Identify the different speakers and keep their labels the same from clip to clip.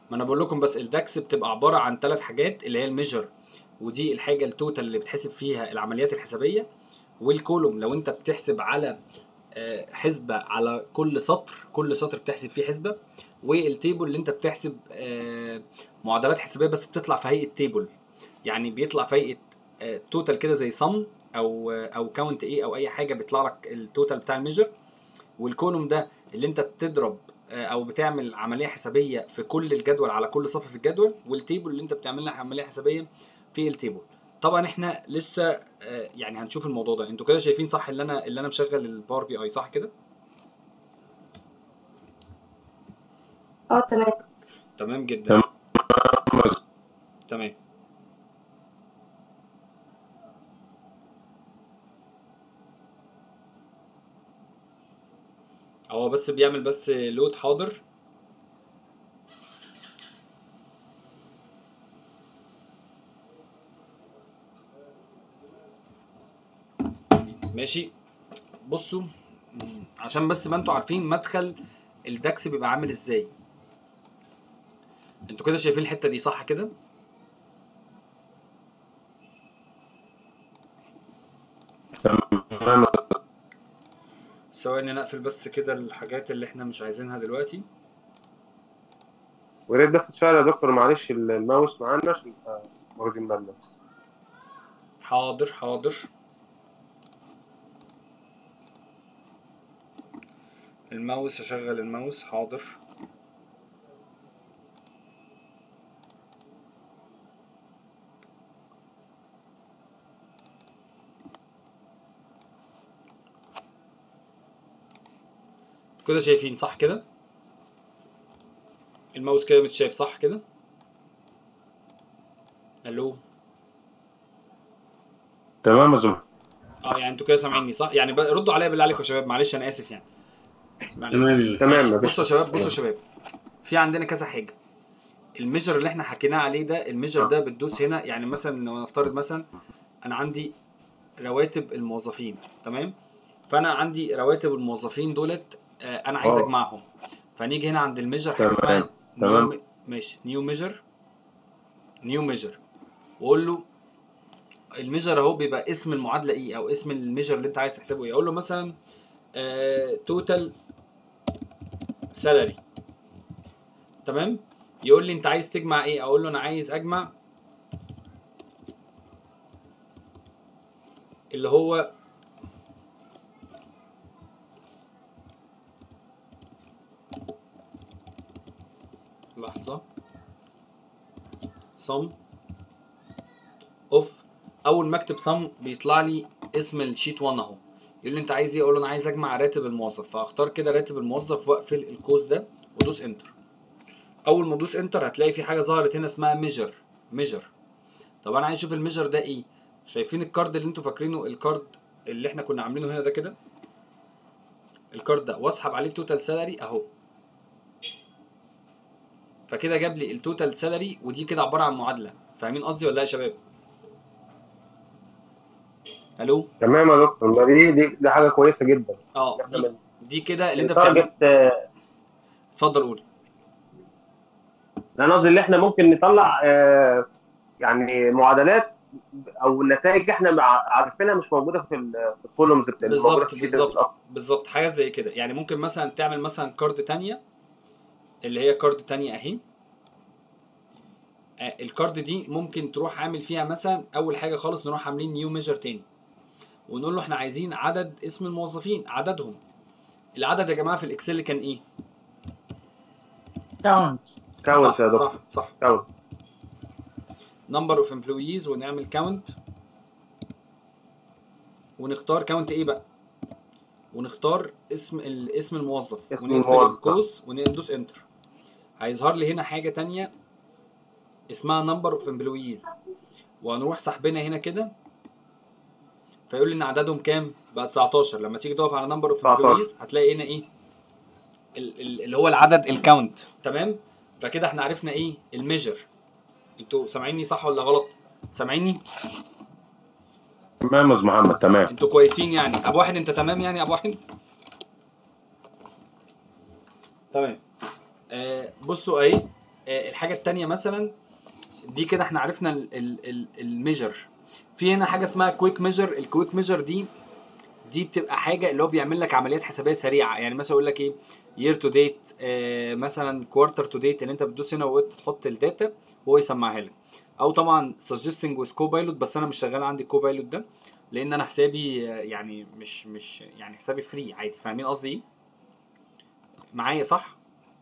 Speaker 1: ما انا بقول لكم بس الداكس بتبقى عباره عن ثلاث حاجات اللي هي الميجر ودي الحاجه التوتال اللي بتحسب فيها العمليات الحسابيه والكولوم لو انت بتحسب على آه، حسبه على كل سطر كل سطر بتحسب فيه حسبه والتيبل اللي انت بتحسب آه، معادلات حسابيه بس بتطلع في هيئه تيبل يعني بيطلع في هيئه توتال كده زي سم او آه، او كاونت ايه او اي حاجه بيطلع لك التوتال بتاع الميجر والكولوم ده اللي انت بتضرب آه، او بتعمل عمليه حسابيه في كل الجدول على كل صف في الجدول والتيبل اللي انت بتعمل لها عمليه حسابيه في التيبل طبعا احنا لسه آه، يعني هنشوف الموضوع ده انتوا كده شايفين صح اللي انا اللي انا مشغل الباور بي اي صح كده
Speaker 2: اه تمام
Speaker 1: تمام جدا
Speaker 3: تمام.
Speaker 1: تمام هو بس بيعمل بس لود حاضر ماشي بصوا مم، عشان بس ما انتوا عارفين مدخل الداكس بيبقى عامل ازاي انتوا كده شايفين الحته دي صح كده
Speaker 3: تمام
Speaker 1: ثواني نقفل بس كده الحاجات اللي احنا مش عايزينها دلوقتي
Speaker 4: ويا ريت بس تشتغل يا دكتور معلش الماوس معانا عشان نبقى واخدين بالنا بس.
Speaker 1: حاضر حاضر الماوس اشغل الماوس حاضر كده شايفين صح كده الماوس كده متشاف صح كده الو
Speaker 3: تمام يا زلمه
Speaker 1: اه يعني انتوا كده سامعيني صح؟ يعني بقى- ردوا عليا بالله عليكم يا شباب معلش انا اسف يعني. معلش.
Speaker 5: تمام
Speaker 4: تمام مفيش
Speaker 1: بصوا يا شباب بصوا يا شباب في عندنا كذا حاجه الميجر اللي احنا حكيناه عليه ده الميجر ده بتدوس هنا يعني مثلا لو نفترض مثلا انا عندي رواتب الموظفين تمام فانا عندي رواتب الموظفين دولت آه انا عايز
Speaker 4: اه.
Speaker 1: اجمعهم فنيجي هنا عند الميجر حاجه
Speaker 4: تمام.
Speaker 1: اسمها
Speaker 4: تمام.
Speaker 1: نيو ماشي نيو ميجر نيو ميجر واقول له الميجر اهو بيبقى اسم المعادله ايه او اسم الميجر اللي انت عايز تحسبه ايه اقول له مثلا توتال سالري تمام يقول لي انت عايز تجمع ايه اقول له انا عايز اجمع اللي هو لحظة sum of اول ما اكتب sum بيطلع لي اسم الشيت 1 اهو يقول لي انت عايز ايه اقول له انا عايز اجمع راتب الموظف فاختار كده راتب الموظف واقفل القوس ده وادوس انتر اول ما ادوس انتر هتلاقي في حاجه ظهرت هنا اسمها ميجر ميجر طب انا عايز اشوف الميجر ده ايه شايفين الكارد اللي انتوا فاكرينه الكارد اللي احنا كنا عاملينه هنا ده كده الكارد ده واسحب عليه التوتال سالري اهو فكده جاب لي التوتال سالري ودي كده عباره عن معادله فاهمين قصدي ولا لا يا شباب الو
Speaker 4: تمام يا دكتور ما دي دي, دي حاجه كويسه جدا
Speaker 1: اه
Speaker 4: احنا
Speaker 1: دي,
Speaker 4: من
Speaker 1: دي كده اللي انت بتعمل
Speaker 4: تارجت آه،
Speaker 1: اتفضل قول
Speaker 4: انا قصدي اللي احنا ممكن نطلع آه، يعني معادلات او نتائج احنا مع- عارفينها مش موجوده في ال- في الكولومز اللي موجوده
Speaker 1: بالظبط
Speaker 4: في الشيت
Speaker 1: بالظبط
Speaker 4: الأصلي.
Speaker 1: بالظبط حاجات زي كده يعني ممكن مثلا تعمل مثلا كارد تانية اللي هي كارد تانية اهي آه، الكارد دي ممكن تروح عامل فيها مثلا اول حاجه خالص نروح عاملين نيو ميجر تاني ونقول له احنا عايزين عدد اسم الموظفين عددهم العدد يا جماعه في الاكسل كان ايه
Speaker 5: كاونت
Speaker 4: كاونت
Speaker 1: صح
Speaker 4: يا دكتور
Speaker 1: صح صح
Speaker 4: كاونت
Speaker 1: نمبر اوف امبلويز ونعمل كاونت ونختار كاونت ايه بقى ونختار اسم ال- اسم الموظف
Speaker 4: اسم
Speaker 1: ونقفل
Speaker 4: الموظف.
Speaker 1: القوس وندوس انتر هيظهر لي هنا حاجه تانية اسمها نمبر اوف امبلويز وهنروح سحبنا هنا كده فيقول لي ان عددهم كام بقى 19 لما تيجي تقف على نمبر اوف
Speaker 4: 19.
Speaker 1: امبلويز هتلاقي هنا ايه ال- ال- اللي هو العدد الكاونت تمام فكده احنا عرفنا ايه الميجر انتوا سامعيني صح ولا غلط سامعيني
Speaker 3: تمام يا أستاذ محمد تمام
Speaker 1: انتوا كويسين يعني ابو واحد انت تمام يعني ابو واحد تمام آه بصوا اهي آه، الحاجه التانية مثلا دي كده احنا عرفنا الميجر في هنا حاجه اسمها كويك ميجر الكويك ميجر دي دي بتبقى حاجه اللي هو بيعمل لك عمليات حسابيه سريعه يعني مثلا يقول لك ايه يير تو ديت مثلا كوارتر تو ديت ان انت بتدوس هنا وقت تحط الداتا وهو يسمعها لك او طبعا سجستنج ويز كوبايلوت بس انا مش شغال عندي كوبايلوت ده لان انا حسابي آه، يعني مش مش يعني حسابي فري عادي فاهمين قصدي ايه معايا صح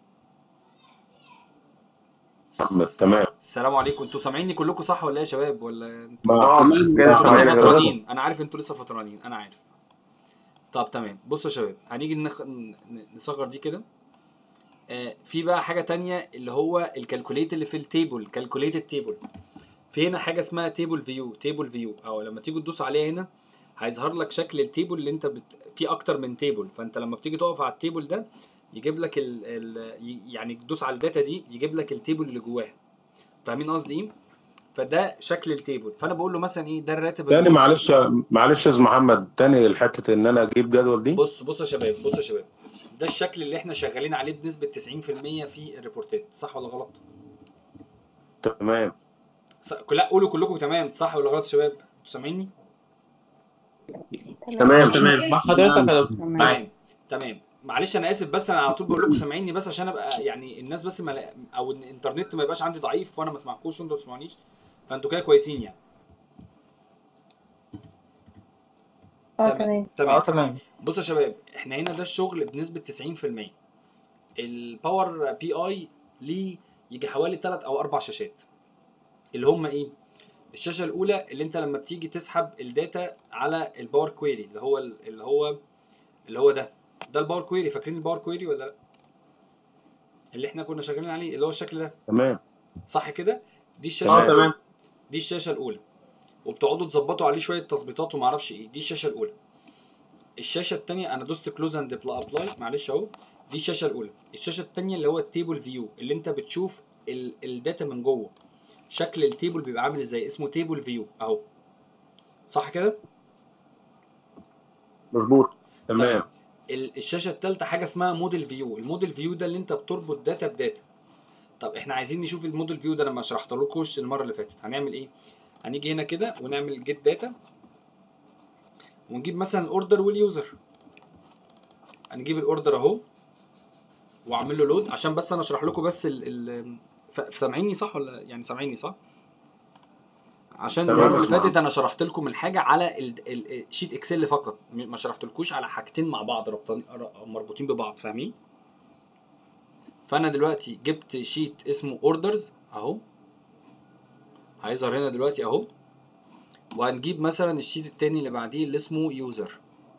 Speaker 3: تمام
Speaker 1: السلام عليكم انتوا سامعيني كلكم صح ولا ايه يا شباب ولا
Speaker 4: اه
Speaker 3: تمام.
Speaker 4: كده
Speaker 1: انتوا لسه
Speaker 4: سامعينك.
Speaker 1: فطرانين انا عارف انتوا لسه فطرانين انا عارف طب تمام بصوا يا شباب هنيجي نخ... ن- نصغر دي كده آه في بقى حاجه تانية اللي هو الكالكوليت اللي في التيبل كالكوليت التيبل في هنا حاجه اسمها تيبل فيو تيبل فيو او لما تيجي تدوس عليها هنا هيظهر لك شكل التيبل اللي انت بت... في اكتر من تيبل فانت لما بتيجي تقف على التيبل ده يجيب لك ال... ال... ي- يعني تدوس على الداتا دي يجيب لك التيبل اللي جواها فاهمين قصدي ايه فده شكل التيبل فانا بقول له مثلا ايه ده الراتب
Speaker 3: تاني
Speaker 1: الموجود.
Speaker 3: معلش معلش يا استاذ محمد تاني الحته ان انا اجيب جدول دي
Speaker 1: بص بص يا شباب بص يا شباب ده الشكل اللي احنا شغالين عليه بنسبه 90% في الريبورتات صح ولا غلط؟
Speaker 3: تمام
Speaker 1: صح... لا قولوا كلكم تمام صح ولا غلط يا شباب؟ انتوا سامعيني؟
Speaker 4: تمام
Speaker 5: تمام مع حضرتك يا دكتور
Speaker 1: تمام تمام معلش انا اسف بس انا على طول بقول لكم سامعيني بس عشان ابقى يعني الناس بس ما لا- او إن الانترنت ما يبقاش عندي ضعيف وانا ما اسمعكوش وانتوا ما تسمعونيش فانتوا كده كويسين يعني
Speaker 2: اه
Speaker 1: تمام.
Speaker 2: تمام
Speaker 5: اه
Speaker 1: تمام
Speaker 5: تمام
Speaker 1: بصوا يا شباب احنا هنا ده الشغل بنسبه 90% الباور بي اي ليه يجي حوالي 3 او 4 شاشات اللي هم ايه الشاشه الاولى اللي انت لما بتيجي تسحب الداتا على الباور كويري اللي هو اللي هو اللي هو ده ده الباور كويري فاكرين الباور كويري ولا لا اللي احنا كنا شغالين عليه اللي هو الشكل ده
Speaker 3: تمام
Speaker 1: صح كده دي الشاشه
Speaker 5: اه تمام
Speaker 1: دي الشاشه الاولى وبتقعدوا تظبطوا عليه شويه تظبيطات وما اعرفش ايه دي الشاشه الاولى الشاشه الثانيه انا دوست كلوز اند ابلاي معلش اهو دي الشاشه الاولى الشاشه الثانيه اللي هو التيبل فيو اللي انت بتشوف ال- الداتا من جوه شكل التيبل بيبقى عامل ازاي اسمه تيبل فيو اهو صح كده
Speaker 4: مظبوط
Speaker 3: تمام
Speaker 1: ال- الشاشه الثالثه حاجه اسمها موديل فيو الموديل فيو ده اللي انت بتربط داتا بداتا طب احنا عايزين نشوف الموديل فيو ده لما شرحت لكوش المره اللي فاتت هنعمل ايه هنيجي هنا كده ونعمل جيت داتا ونجيب مثلا الاوردر واليوزر هنجيب الاوردر اهو واعمل له لود عشان بس انا اشرح لكم بس ال ال ف- سامعيني صح ولا يعني سامعيني صح عشان
Speaker 3: تمام،
Speaker 1: المره اللي
Speaker 3: بسمع.
Speaker 1: فاتت انا شرحت لكم الحاجه على ال- الشيت اكسل فقط م- ما شرحتلكوش على حاجتين مع بعض ربطان ر- مربوطين ببعض فاهمين فانا دلوقتي جبت شيت اسمه اوردرز اهو هيظهر هنا دلوقتي اهو وهنجيب مثلا الشيت التاني اللي بعديه اللي اسمه يوزر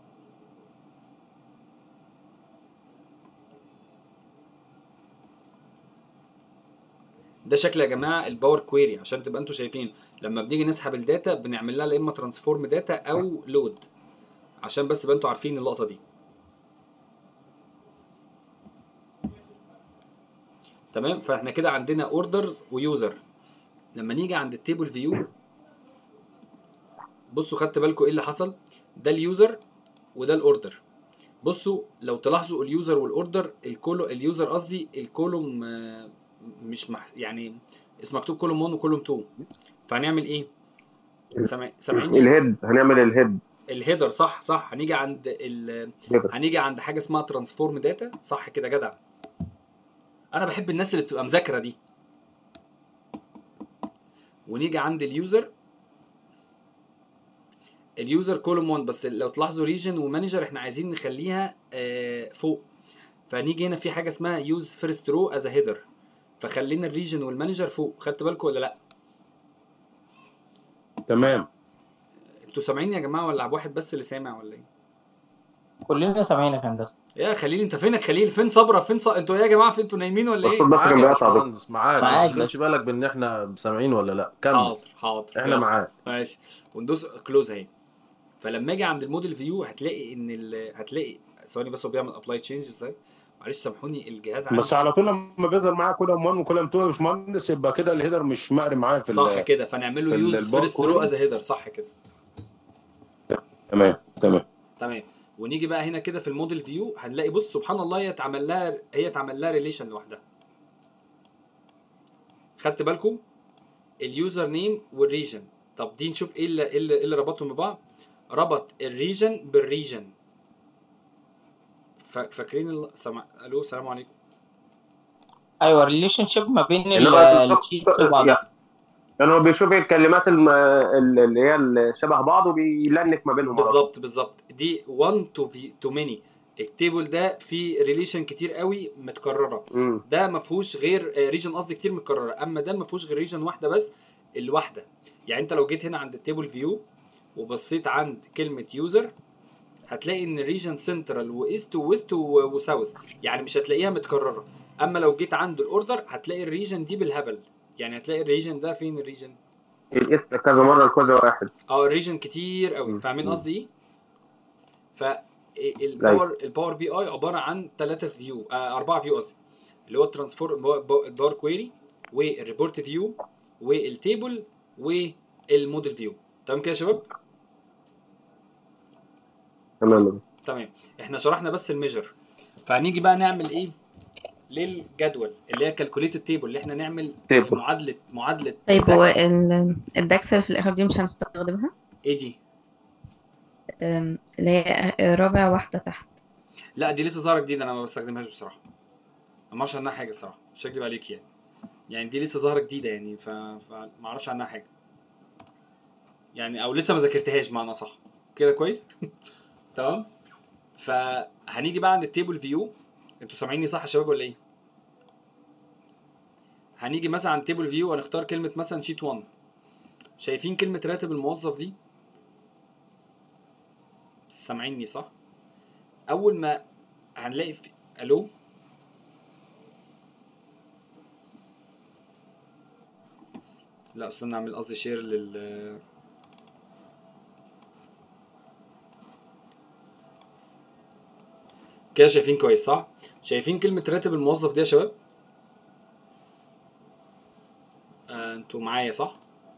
Speaker 1: ده شكل يا جماعه الباور كويري عشان تبقى انتوا شايفين لما بنيجي نسحب الداتا بنعمل لها يا اما ترانسفورم داتا او لود عشان بس تبقى انتوا عارفين اللقطه دي تمام فاحنا كده عندنا اوردرز ويوزر لما نيجي عند التيبل فيو بصوا خدت بالكم ايه اللي حصل ده اليوزر وده الاوردر بصوا لو تلاحظوا اليوزر والاوردر الكولو اليوزر قصدي الكولوم آه، مش مح يعني اسمه مكتوب كولوم 1 وكولوم 2 فهنعمل ايه سامع- سامعيني
Speaker 4: الهيد هنعمل الهيد
Speaker 1: الهيدر صح صح هنيجي عند ال
Speaker 4: هيدر.
Speaker 1: هنيجي عند حاجه اسمها ترانسفورم داتا صح كده جدع انا بحب الناس اللي بتبقى مذاكره دي ونيجي عند اليوزر اليوزر كولوم 1 بس لو تلاحظوا ريجن ومانجر احنا عايزين نخليها آه، فوق فنيجي هنا في حاجه اسمها يوز فيرست رو از هيدر فخلينا الريجن والمانجر فوق خدت بالكم ولا لا
Speaker 3: تمام
Speaker 1: انتوا سامعيني يا جماعه ولا واحد بس اللي سامع ولا ايه
Speaker 5: كلنا سامعينك يا هندسه
Speaker 1: يا خليل انت فينك خليل فين صبرا فين ص... انتوا ايه يا جماعه فين انتوا نايمين ولا
Speaker 4: الصوت
Speaker 1: ايه
Speaker 4: بس
Speaker 6: معاك
Speaker 4: كان
Speaker 6: يا
Speaker 4: بيقطع بس
Speaker 6: باشمهندس معاك
Speaker 5: معاك
Speaker 6: ما تشغلش
Speaker 5: بس.
Speaker 6: بالك بان احنا سامعين ولا لا كمل
Speaker 1: حاضر حاضر
Speaker 6: احنا
Speaker 1: يلا.
Speaker 6: معاك
Speaker 1: ماشي وندوس كلوز اهي فلما اجي عند الموديل فيو هتلاقي ان ال... هتلاقي ثواني بس هو بيعمل ابلاي تشينج ازاي معلش سامحوني الجهاز عندي
Speaker 3: بس على طول لما بيظهر معايا كولوم 1 وكولوم 2 يا باشمهندس يبقى كده الهيدر مش مقري معايا في ال-
Speaker 1: صح كده فنعمل له
Speaker 3: في
Speaker 1: يوز
Speaker 3: البار
Speaker 1: فيرست رو
Speaker 3: كود.
Speaker 1: از هيدر صح كده
Speaker 3: تمام تمام
Speaker 1: تمام ونيجي بقى هنا كده في الموديل فيو هنلاقي بص سبحان الله هي اتعمل لها هي اتعمل لها ريليشن لوحدها خدت بالكم اليوزر نيم والريجن طب دي نشوف ايه اللي, إيه اللي, إيه اللي ربطهم ببعض ربط الريجن بالريجن فا- فاكرين ال... سمع... الو السلام عليكم
Speaker 5: ايوه ريليشن شيب ما بين ال-
Speaker 4: إنما
Speaker 5: الشيتس وبعضها
Speaker 4: يعني هو بيشوف الكلمات الم... ال- اللي هي اللي شبه بعض وبيلنك ما بينهم على طول.
Speaker 1: بالظبط بالظبط دي 1 تو في تو ماني التيبل ده فيه ريليشن كتير قوي متكرره
Speaker 4: مم.
Speaker 1: ده ما فيهوش غير ريجن قصدي كتير متكرره اما ده ما فيهوش غير ريجن واحده بس الواحده يعني انت لو جيت هنا عند التيبل فيو وبصيت عند كلمه يوزر هتلاقي ان ريجن سنترال وايست وويست وساوث يعني مش هتلاقيها متكرره اما لو جيت عند الاوردر هتلاقي الريجن دي بالهبل يعني هتلاقي الريجن ده فين الريجن
Speaker 4: الاسم كذا مره لكذا واحد
Speaker 1: اه الريجن كتير قوي
Speaker 4: مم.
Speaker 1: فاهمين
Speaker 4: مم.
Speaker 1: قصدي ايه ف الباور الباور بي اي عباره عن ثلاثه فيو آه اربعه فيو قصدي اللي هو الترانسفورم الباور كويري والريبورت فيو والتيبل والموديل فيو تمام كده يا شباب
Speaker 4: تمام
Speaker 1: تمام احنا شرحنا بس الميجر فهنيجي بقى نعمل ايه للجدول اللي هي كالكوليتد تيبل اللي احنا نعمل
Speaker 4: Table.
Speaker 1: معادله معادله
Speaker 2: طيب هو
Speaker 1: DAX.
Speaker 2: ال- الداكس اللي في الاخر دي مش هنستخدمها
Speaker 1: ايه دي
Speaker 2: أم، اللي هي رابع واحدة تحت
Speaker 1: لا دي لسه ظاهره جديده انا ما بستخدمهاش بصراحه ما اعرفش عنها حاجه الصراحه مش هكدب عليك يعني يعني دي لسه ظاهره جديده يعني ف... فما اعرفش عنها حاجه يعني او لسه ما ذاكرتهاش بمعنى صح كده كويس تمام فهنيجي بقى عند التيبل فيو انتوا سامعيني صح يا شباب ولا ايه هنيجي مثلا عند تيبل فيو هنختار كلمه مثلا شيت 1 شايفين كلمه راتب الموظف دي سامعيني صح اول ما هنلاقي في الو لا استنى اعمل قصدي شير لل كده شايفين كويس صح شايفين كلمة راتب الموظف دي يا شباب آه، انتوا معايا صح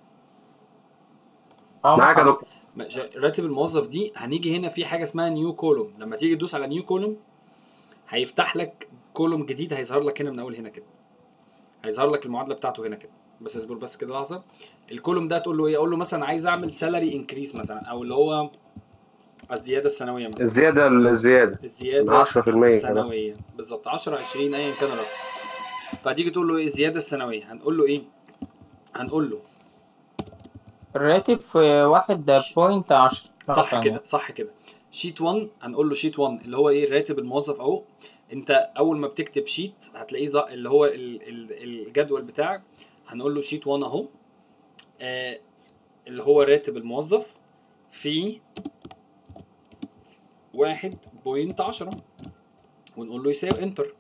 Speaker 5: اه
Speaker 4: معاك يا دكتور
Speaker 1: ما- شا- راتب الموظف دي هنيجي هنا في حاجه اسمها نيو كولوم لما تيجي تدوس على نيو كولوم هيفتح لك كولوم جديد هيظهر لك هنا من اول هنا كده هيظهر لك المعادله بتاعته هنا كده بس اصبر بس كده لحظه الكولوم ده تقول له ايه اقول له مثلا عايز اعمل سالاري انكريس مثلا او اللي هو الزياده السنويه مثلا
Speaker 4: الزياده الزياده
Speaker 1: الزياده
Speaker 4: 10% كده.
Speaker 1: السنويه بالظبط 10 20 ايا كان الرقم فتيجي تقول له ايه الزياده السنويه هنقول له ايه هنقول له
Speaker 5: الراتب في واحد بوينت عشرة
Speaker 1: صح كده صح كده شيت 1 هنقول له شيت 1 اللي هو ايه راتب الموظف اهو انت اول ما بتكتب شيت هتلاقيه ز- اللي هو ال- ال- الجدول بتاعك هنقول له شيت 1 اهو آه اللي هو راتب الموظف في واحد بوينت عشرة ونقول له يساوي انتر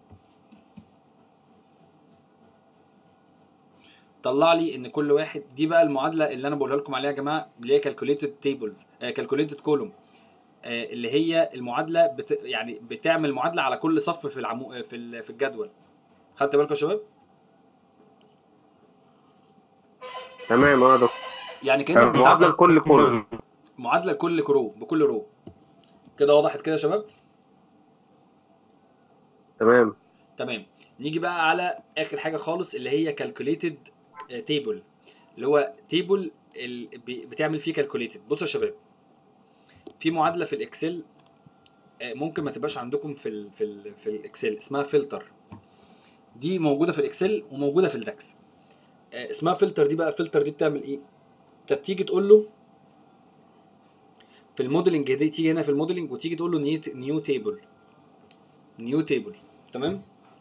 Speaker 1: طلع لي ان كل واحد دي بقى المعادله اللي انا بقولها لكم عليها يا جماعه اللي هي كالكوليتد تيبلز كالكوليتد كولوم اللي هي المعادله بت يعني بتعمل معادله على كل صف في العمو آه، في ال- في الجدول خدت بالكم يا شباب
Speaker 4: تمام اه يا دكتور
Speaker 1: يعني كانك
Speaker 4: معادله
Speaker 1: بتعمل
Speaker 4: لكل كل
Speaker 1: معادله لكل كرو بكل رو كده وضحت كده يا شباب
Speaker 4: تمام
Speaker 1: تمام نيجي بقى على اخر حاجه خالص اللي هي كالكوليتد تيبل اللي هو تيبل بتعمل فيه كالكوليتد بصوا يا شباب في معادله في الاكسل آه، ممكن ما تبقاش عندكم في ال في ال في الاكسل اسمها فلتر دي موجوده في الاكسل وموجوده في الداكس آه، اسمها فلتر دي بقى فلتر دي بتعمل ايه انت بتيجي تقول له في الموديلنج دي تيجي هنا في الموديلنج وتيجي تقول له نيو نيو تيبل نيو تيبل تمام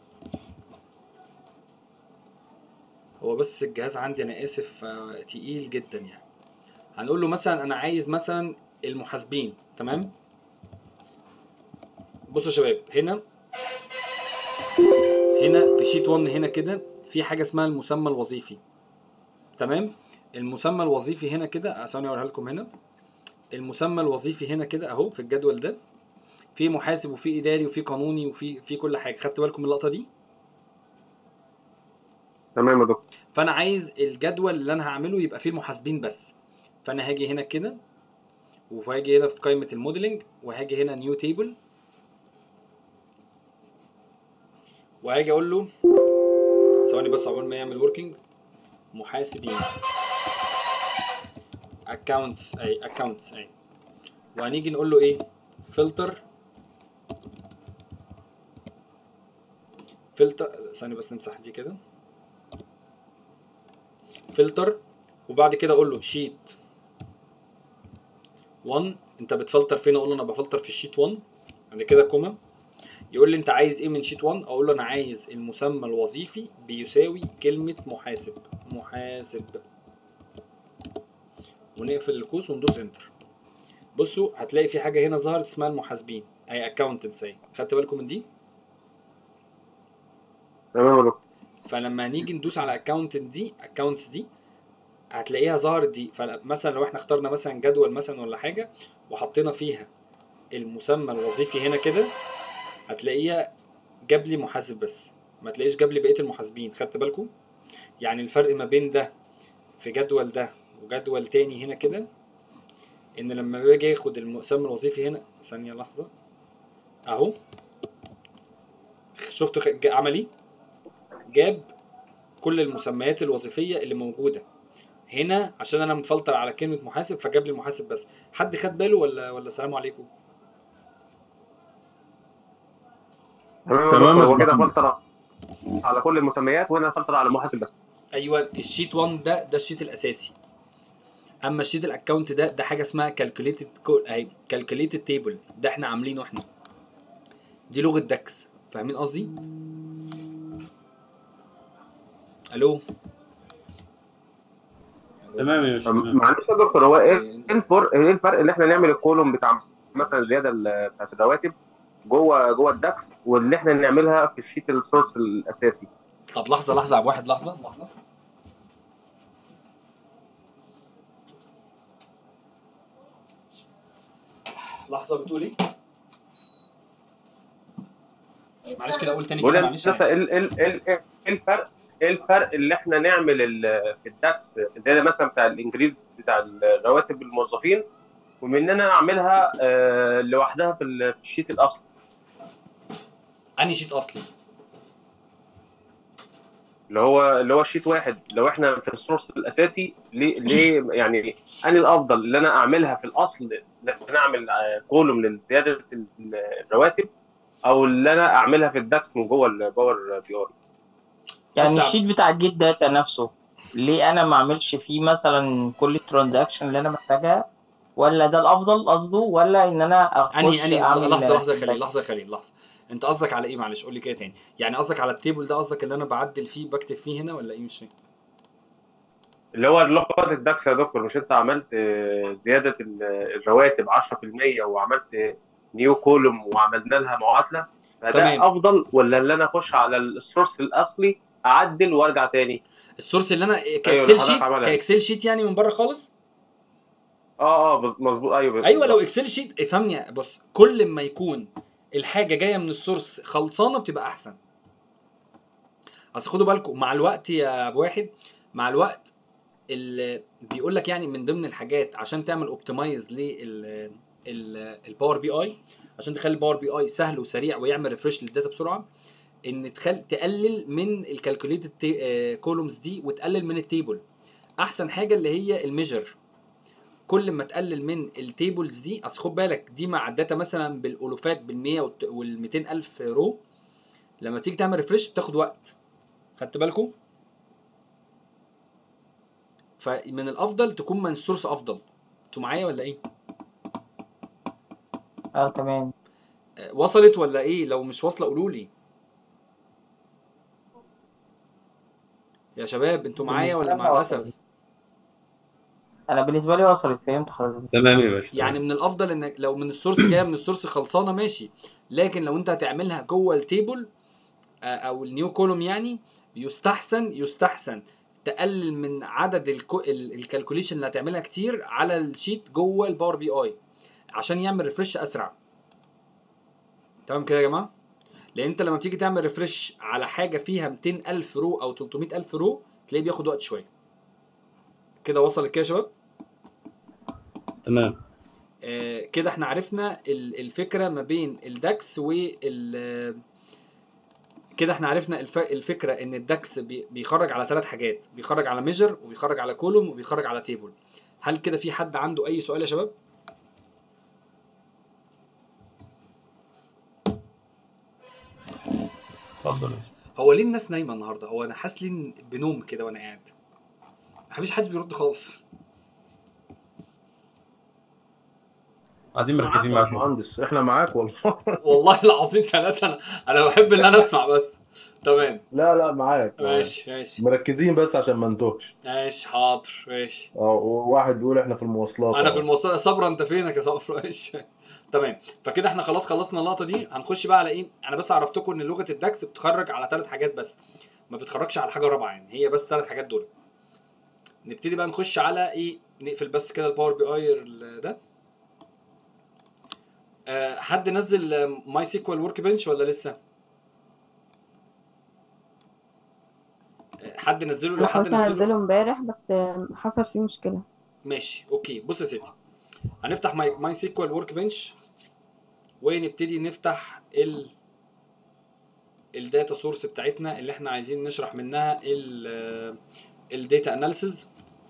Speaker 1: هو بس الجهاز عندي انا اسف آه، تقيل جدا يعني هنقول له مثلا انا عايز مثلا المحاسبين تمام بصوا يا شباب هنا هنا في شيت 1 هنا كده في حاجه اسمها المسمى الوظيفي تمام المسمى الوظيفي هنا كده ثواني اوريها لكم هنا المسمى الوظيفي هنا كده اهو في الجدول ده في محاسب وفي اداري وفي قانوني وفي في كل حاجه خدتوا بالكم من اللقطه دي
Speaker 4: تمام يا دكتور
Speaker 1: فانا عايز الجدول اللي انا هعمله يبقى فيه المحاسبين بس فانا هاجي هنا كده وهاجي هنا في قائمه الموديلنج وهاجي هنا نيو تيبل وهاجي اقول له ثواني بس عقبال ما يعمل وركينج محاسبين accounts اي accounts اي وهنيجي نقول له ايه فلتر فلتر ثانية بس نمسح دي كده فلتر وبعد كده اقول له شيت 1 انت بتفلتر فين اقول له انا بفلتر في الشيت 1 بعد كده كوما يقول لي انت عايز ايه من شيت 1 اقول له انا عايز المسمى الوظيفي بيساوي كلمة محاسب محاسب ونقفل القوس وندوس انتر بصوا هتلاقي في حاجة هنا ظهرت اسمها المحاسبين اي اكاونتنتس اهي خدت بالكم من دي
Speaker 4: تمام يا دكتور
Speaker 1: فلما هنيجي ندوس على اكونت دي اكونتس دي هتلاقيها ظهرت دي فمثلا لو احنا اخترنا مثلا جدول مثلا ولا حاجه وحطينا فيها المسمى الوظيفي هنا كده هتلاقيها جاب لي محاسب بس ما تلاقيش جاب لي بقيه المحاسبين خدت بالكم يعني الفرق ما بين ده في جدول ده وجدول تاني هنا كده ان لما باجي اخد المسمى الوظيفي هنا ثانيه لحظه اهو شفتوا خ- جا- عمل ايه جاب كل المسميات الوظيفيه اللي موجوده هنا عشان انا مفلتر على كلمه محاسب فجاب لي محاسب بس حد خد باله ولا ولا سلام عليكم
Speaker 4: تمام
Speaker 6: تمام
Speaker 4: يا
Speaker 6: يا
Speaker 4: دكتور هو كده
Speaker 6: محمد.
Speaker 4: فلتر على كل المسميات وهنا فلتر على المحاسب بس
Speaker 1: ايوه الشيت 1 ده ده الشيت الاساسي اما الشيت الاكونت ده ده حاجه اسمها كالكوليتد اهي كالكوليتد تيبل ده احنا عاملينه احنا دي لغه داكس فاهمين قصدي الو
Speaker 7: تمام يا باشا
Speaker 4: طب
Speaker 7: تمام.
Speaker 4: معلش يا دكتور هو ايه إيه الفرق ايه الفرق ان احنا نعمل الكولوم بتاع مثلا زياده ال- بتاعت الرواتب جوه جوه الداكس واللي احنا نعملها في الشيت السورس الاساسي
Speaker 1: طب لحظه لحظه يا أبو واحد لحظه لحظه لحظه بتقول ايه معلش كده اقول تاني
Speaker 4: بقول
Speaker 1: كده
Speaker 4: لك
Speaker 1: معلش
Speaker 4: لسه
Speaker 1: أنا
Speaker 4: ايه ال- ال- ال- ايه الفرق ايه الفرق اللي احنا نعمل ال- في الداكس زياده مثلا بتاع الانجليز بتاع الرواتب الموظفين ومن ان انا اعملها آه، لوحدها في ال- في الشيت الاصلي
Speaker 1: آسف. انهي شيت اصلي
Speaker 4: اللي هو اللي هو شيت واحد لو احنا في السورس الاساسي ليه ليه يعني انا الافضل اللي انا اعملها في الاصل ان انا اعمل كولوم لزياده ال- الرواتب او اللي انا اعملها في الداكس من جوه الباور بي اي
Speaker 5: يعني
Speaker 1: بس-
Speaker 5: الشيت بتاع الجيت داتا نفسه ليه انا ما اعملش فيه مثلا كل الترانزاكشن اللي انا محتاجها ولا ده الافضل قصده ولا ان انا
Speaker 1: انهي
Speaker 5: اخش
Speaker 1: انهي
Speaker 5: اعمل
Speaker 1: لحظه لحظه يا خليل
Speaker 5: feedback؟
Speaker 1: لحظه يا خليل لحظه انت قصدك على ايه معلش قول لي كده تاني يعني قصدك على التيبل ده قصدك اللي انا بعدل فيه بكتب فيه هنا ولا ايه مش فاهم
Speaker 4: اللي هو لغه الداكس يا دكتور مش انت عملت آه، زياده ال- الرواتب 10% وعملت نيو كولوم وعملنا لها معادله فده
Speaker 1: تمام.
Speaker 4: افضل ولا اللي انا اخش على السورس الاصلي اعدل وارجع تاني
Speaker 1: السورس اللي انا
Speaker 4: اللي
Speaker 1: كاكسل
Speaker 4: حضرتك
Speaker 1: شيت
Speaker 4: عملها.
Speaker 1: كاكسل شيت يعني من بره خالص
Speaker 4: اه اه بز- مظبوط ايوه
Speaker 1: ايوه لو
Speaker 4: بالظبط.
Speaker 1: اكسل شيت افهمني بص كل ما يكون الحاجه جايه من السورس خلصانه بتبقى احسن اصل خدوا بالكم مع الوقت يا ابو واحد مع الوقت ال- بيقول لك يعني من ضمن الحاجات عشان تعمل اوبتمايز لل الباور بي اي عشان تخلي الباور بي اي سهل وسريع ويعمل ريفرش للداتا بسرعه ان تخل تقلل من الكالكوليتد كولومز دي وتقلل من التيبل احسن حاجه اللي هي الميجر كل ما تقلل من التيبلز دي اصل خد بالك دي مع الداتا مثلا بالالوفات بال 100 وال 200 الف رو لما تيجي تعمل ريفرش بتاخد وقت خدت بالكم فمن الافضل تكون من السورس افضل انتوا معايا ولا ايه
Speaker 5: اه تمام
Speaker 1: آه، وصلت ولا ايه لو مش واصله قولوا لي يا شباب انتوا معايا ولا
Speaker 5: بالنسبة
Speaker 1: مع
Speaker 5: لنا
Speaker 1: الاسف
Speaker 5: وصلت. انا بالنسبه لي وصلت فهمت حضرتك
Speaker 7: تمام يا باشا
Speaker 1: يعني من الافضل انك لو من السورس جايه من السورس خلصانه ماشي لكن لو انت هتعملها جوه التيبل آه، او النيو كولوم يعني يستحسن يستحسن تقلل من عدد الكالكوليشن اللي هتعملها كتير على الشيت جوه الباور بي اي عشان يعمل ريفرش اسرع تمام كده يا جماعه لان انت لما تيجي تعمل ريفرش على حاجه فيها 200 الف رو او 300 الف رو تلاقيه بياخد وقت شويه كده وصلت كده يا شباب
Speaker 7: تمام
Speaker 1: آه، كده احنا عرفنا ال- الفكره ما بين الداكس وال كده احنا عرفنا الف... الفكره ان الداكس بي... بيخرج على ثلاث حاجات بيخرج على ميجر وبيخرج على كولوم وبيخرج على تيبل هل كده في حد عنده اي سؤال يا شباب
Speaker 6: اتفضل يا باشا.
Speaker 1: هو ليه الناس نايمه النهارده هو انا حاسس لي إن بنوم كده وانا قاعد مفيش حد بيرد خالص
Speaker 6: قاعدين
Speaker 3: معاك
Speaker 6: مركزين
Speaker 3: يا
Speaker 6: معاك
Speaker 3: باشمهندس احنا معاك والله
Speaker 1: والله العظيم ثلاثة أنا أنا بحب إن أنا أسمع بس تمام
Speaker 3: لا لا معاك معاك.
Speaker 1: ماشي ماشي
Speaker 3: مركزين بس عشان ما نتوهش
Speaker 1: ماشي حاضر ماشي
Speaker 3: اه وواحد بيقول احنا في المواصلات
Speaker 1: أنا
Speaker 3: أهو.
Speaker 1: في المواصلات صبرا أنت فينك يا صبرا ماشي تمام فكده احنا خلاص خلصنا اللقطة دي هنخش بقى على إيه أنا بس عرفتكم إن لغة الداكس بتخرج على ثلاث حاجات بس ما بتخرجش على حاجة رابعة يعني هي بس ثلاث حاجات دول نبتدي بقى نخش على إيه نقفل بس كده الباور بي اي ده آه، حد نزل ماي سيكوال ورك بنش ولا لسه؟ آه، حد نزله
Speaker 2: انا
Speaker 1: لو حد
Speaker 2: حاولت
Speaker 1: نزله
Speaker 2: انزله امبارح بس حصل فيه مشكلة
Speaker 1: ماشي اوكي بص يا سيدي هنفتح ماي ماي سيكوال ورك بنش ونبتدي نفتح ال الداتا سورس بتاعتنا اللي احنا عايزين نشرح منها ال الداتا اناليسز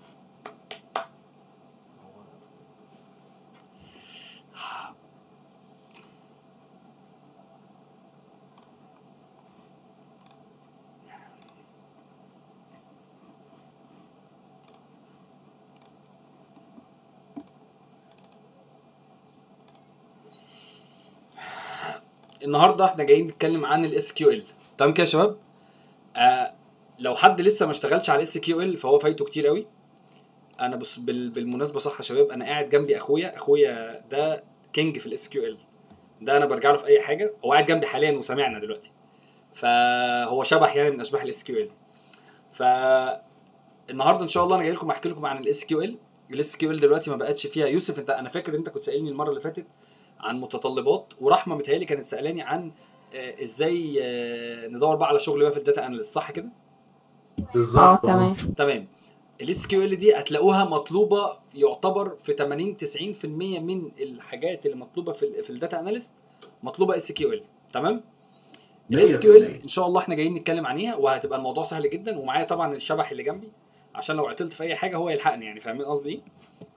Speaker 1: النهارده احنا جايين نتكلم عن الاس كيو ال تمام كده يا شباب آه لو حد لسه ما اشتغلش على الاس كيو ال فهو فايته كتير قوي انا بص بال بالمناسبه صح يا شباب انا قاعد جنبي اخويا اخويا ده كينج في الاس كيو ال ده انا برجع له في اي حاجه هو قاعد جنبي حاليا وسامعنا دلوقتي فهو شبح يعني من اشباح الاس كيو ال ف النهارده ان شاء الله انا جاي لكم احكي لكم عن الاس كيو ال الاس كيو ال دلوقتي ما بقتش فيها يوسف انت انا فاكر انت كنت سائلني المره اللي فاتت عن متطلبات ورحمه متهيألي كانت سالاني عن آه، ازاي آه، ندور بقى على شغل بقى في الداتا اناليست صح كده؟
Speaker 2: اه
Speaker 3: بالظبط
Speaker 2: تمام
Speaker 1: تمام الاس كيو ال دي هتلاقوها مطلوبه يعتبر في 80 90% من الحاجات اللي مطلوبه في ال في الداتا اناليست مطلوبه اس كيو ال تمام؟ الاس كيو ال ان شاء الله احنا جايين نتكلم عنيها وهتبقى الموضوع سهل جدا ومعايا طبعا الشبح اللي جنبي عشان لو عطلت في اي حاجه هو يلحقني يعني فاهمين قصدي ايه؟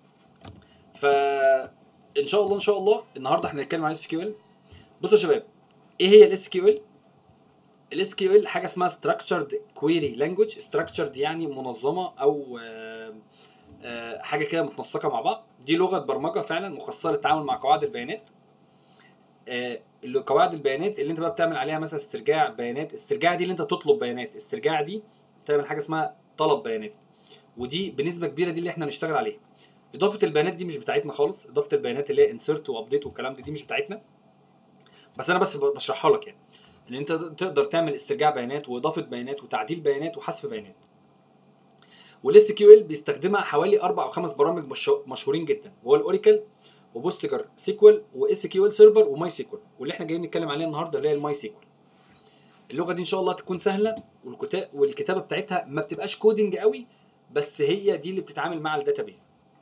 Speaker 1: ف ان شاء الله ان شاء الله النهارده احنا هنتكلم عن الاس كيو ال بصوا يا شباب ايه هي الاس كيو ال الاس كيو ال حاجه اسمها structured query language structured يعني منظمه او آه، آه، حاجه كده متنسقه مع بعض دي لغه برمجه فعلا مخصصه للتعامل مع قواعد البيانات آه، اللي- قواعد البيانات اللي انت بقى بتعمل عليها مثلا استرجاع بيانات استرجاع دي اللي انت تطلب بيانات استرجاع دي تعمل حاجه اسمها طلب بيانات ودي بنسبه كبيره دي اللي احنا هنشتغل عليها اضافه البيانات دي مش بتاعتنا خالص اضافه البيانات اللي هي انسرت وابديت والكلام ده دي مش بتاعتنا بس انا بس ب- بشرحها لك يعني ان انت تقدر تعمل استرجاع بيانات واضافه بيانات وتعديل بيانات وحذف بيانات والاس كيو ال بيستخدمها حوالي اربع او خمس برامج مش- مشهورين جدا وهو الاوراكل وبوستجر سيكوال واس كيو ال سيرفر وماي سيكوال واللي احنا جايين نتكلم عليها النهارده اللي هي الماي سيكوال اللغه دي ان شاء الله تكون سهله والكتاب والكتابه بتاعتها ما بتبقاش كودنج قوي بس هي دي اللي بتتعامل مع الداتابيز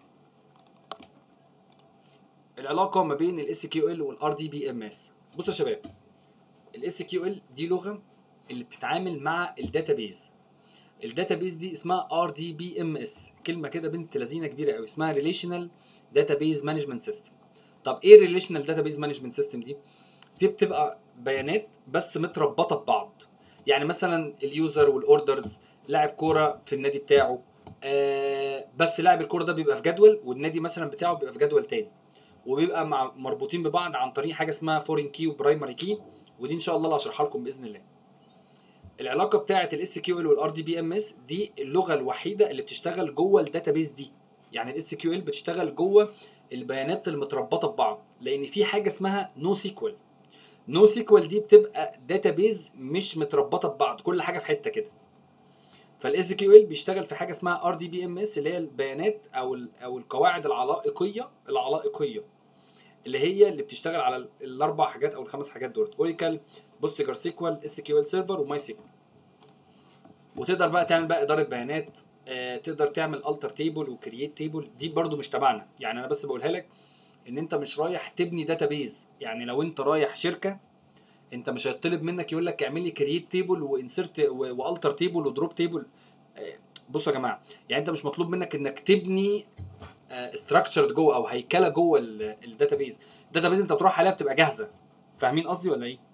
Speaker 1: العلاقه ما بين الاس كيو ال والار دي بي ام اس بصوا يا شباب الاس كيو ال دي لغه اللي بتتعامل مع الداتابيز الداتابيز دي اسمها ار دي بي ام اس كلمه كده بنت لذينه كبيره قوي اسمها ريليشنال داتابيز مانجمنت سيستم طب ايه الريليشنال داتابيز مانجمنت سيستم دي دي بتبقى بيانات بس متربطه ببعض يعني مثلا اليوزر والاوردرز لاعب كوره في النادي بتاعه آه بس لاعب الكوره ده بيبقى في جدول والنادي مثلا بتاعه بيبقى في جدول تاني وبيبقى مع مربوطين ببعض عن طريق حاجه اسمها فورين كي وبرايمري كي ودي ان شاء الله اللي هشرحها لكم باذن الله العلاقه بتاعه الاس كيو ال والار دي بي ام اس دي اللغه الوحيده اللي بتشتغل جوه الداتابيز دي يعني الاس كيو ال بتشتغل جوه البيانات المتربطه ببعض لان في حاجه اسمها نو سيكوال نو سيكوال دي بتبقى داتابيز مش متربطه ببعض كل حاجه في حته كده فالاس كيو ال بيشتغل في حاجه اسمها ار دي بي ام اس اللي هي البيانات او ال او القواعد العلائقيه العلائقيه اللي هي اللي بتشتغل على ال- الاربع حاجات او الخمس حاجات دول اوراكل بوستجر سيكوال اس كيو ال سيرفر وماي سيكوال وتقدر بقى تعمل بقى اداره بيانات آه، تقدر تعمل التر تيبل وكرييت تيبل دي برضو مش تبعنا يعني انا بس بقولها لك ان انت مش رايح تبني داتابيز يعني لو انت رايح شركه انت مش هيطلب منك يقول لك اعمل لي كرييت تيبل وانسرت والتر تيبل ودروب تيبل بصوا يا جماعه يعني انت مش مطلوب منك انك تبني استراكشرد جوه او هيكله جوه الداتابيز الداتابيز انت بتروح عليها بتبقى جاهزه فاهمين قصدي ولا ايه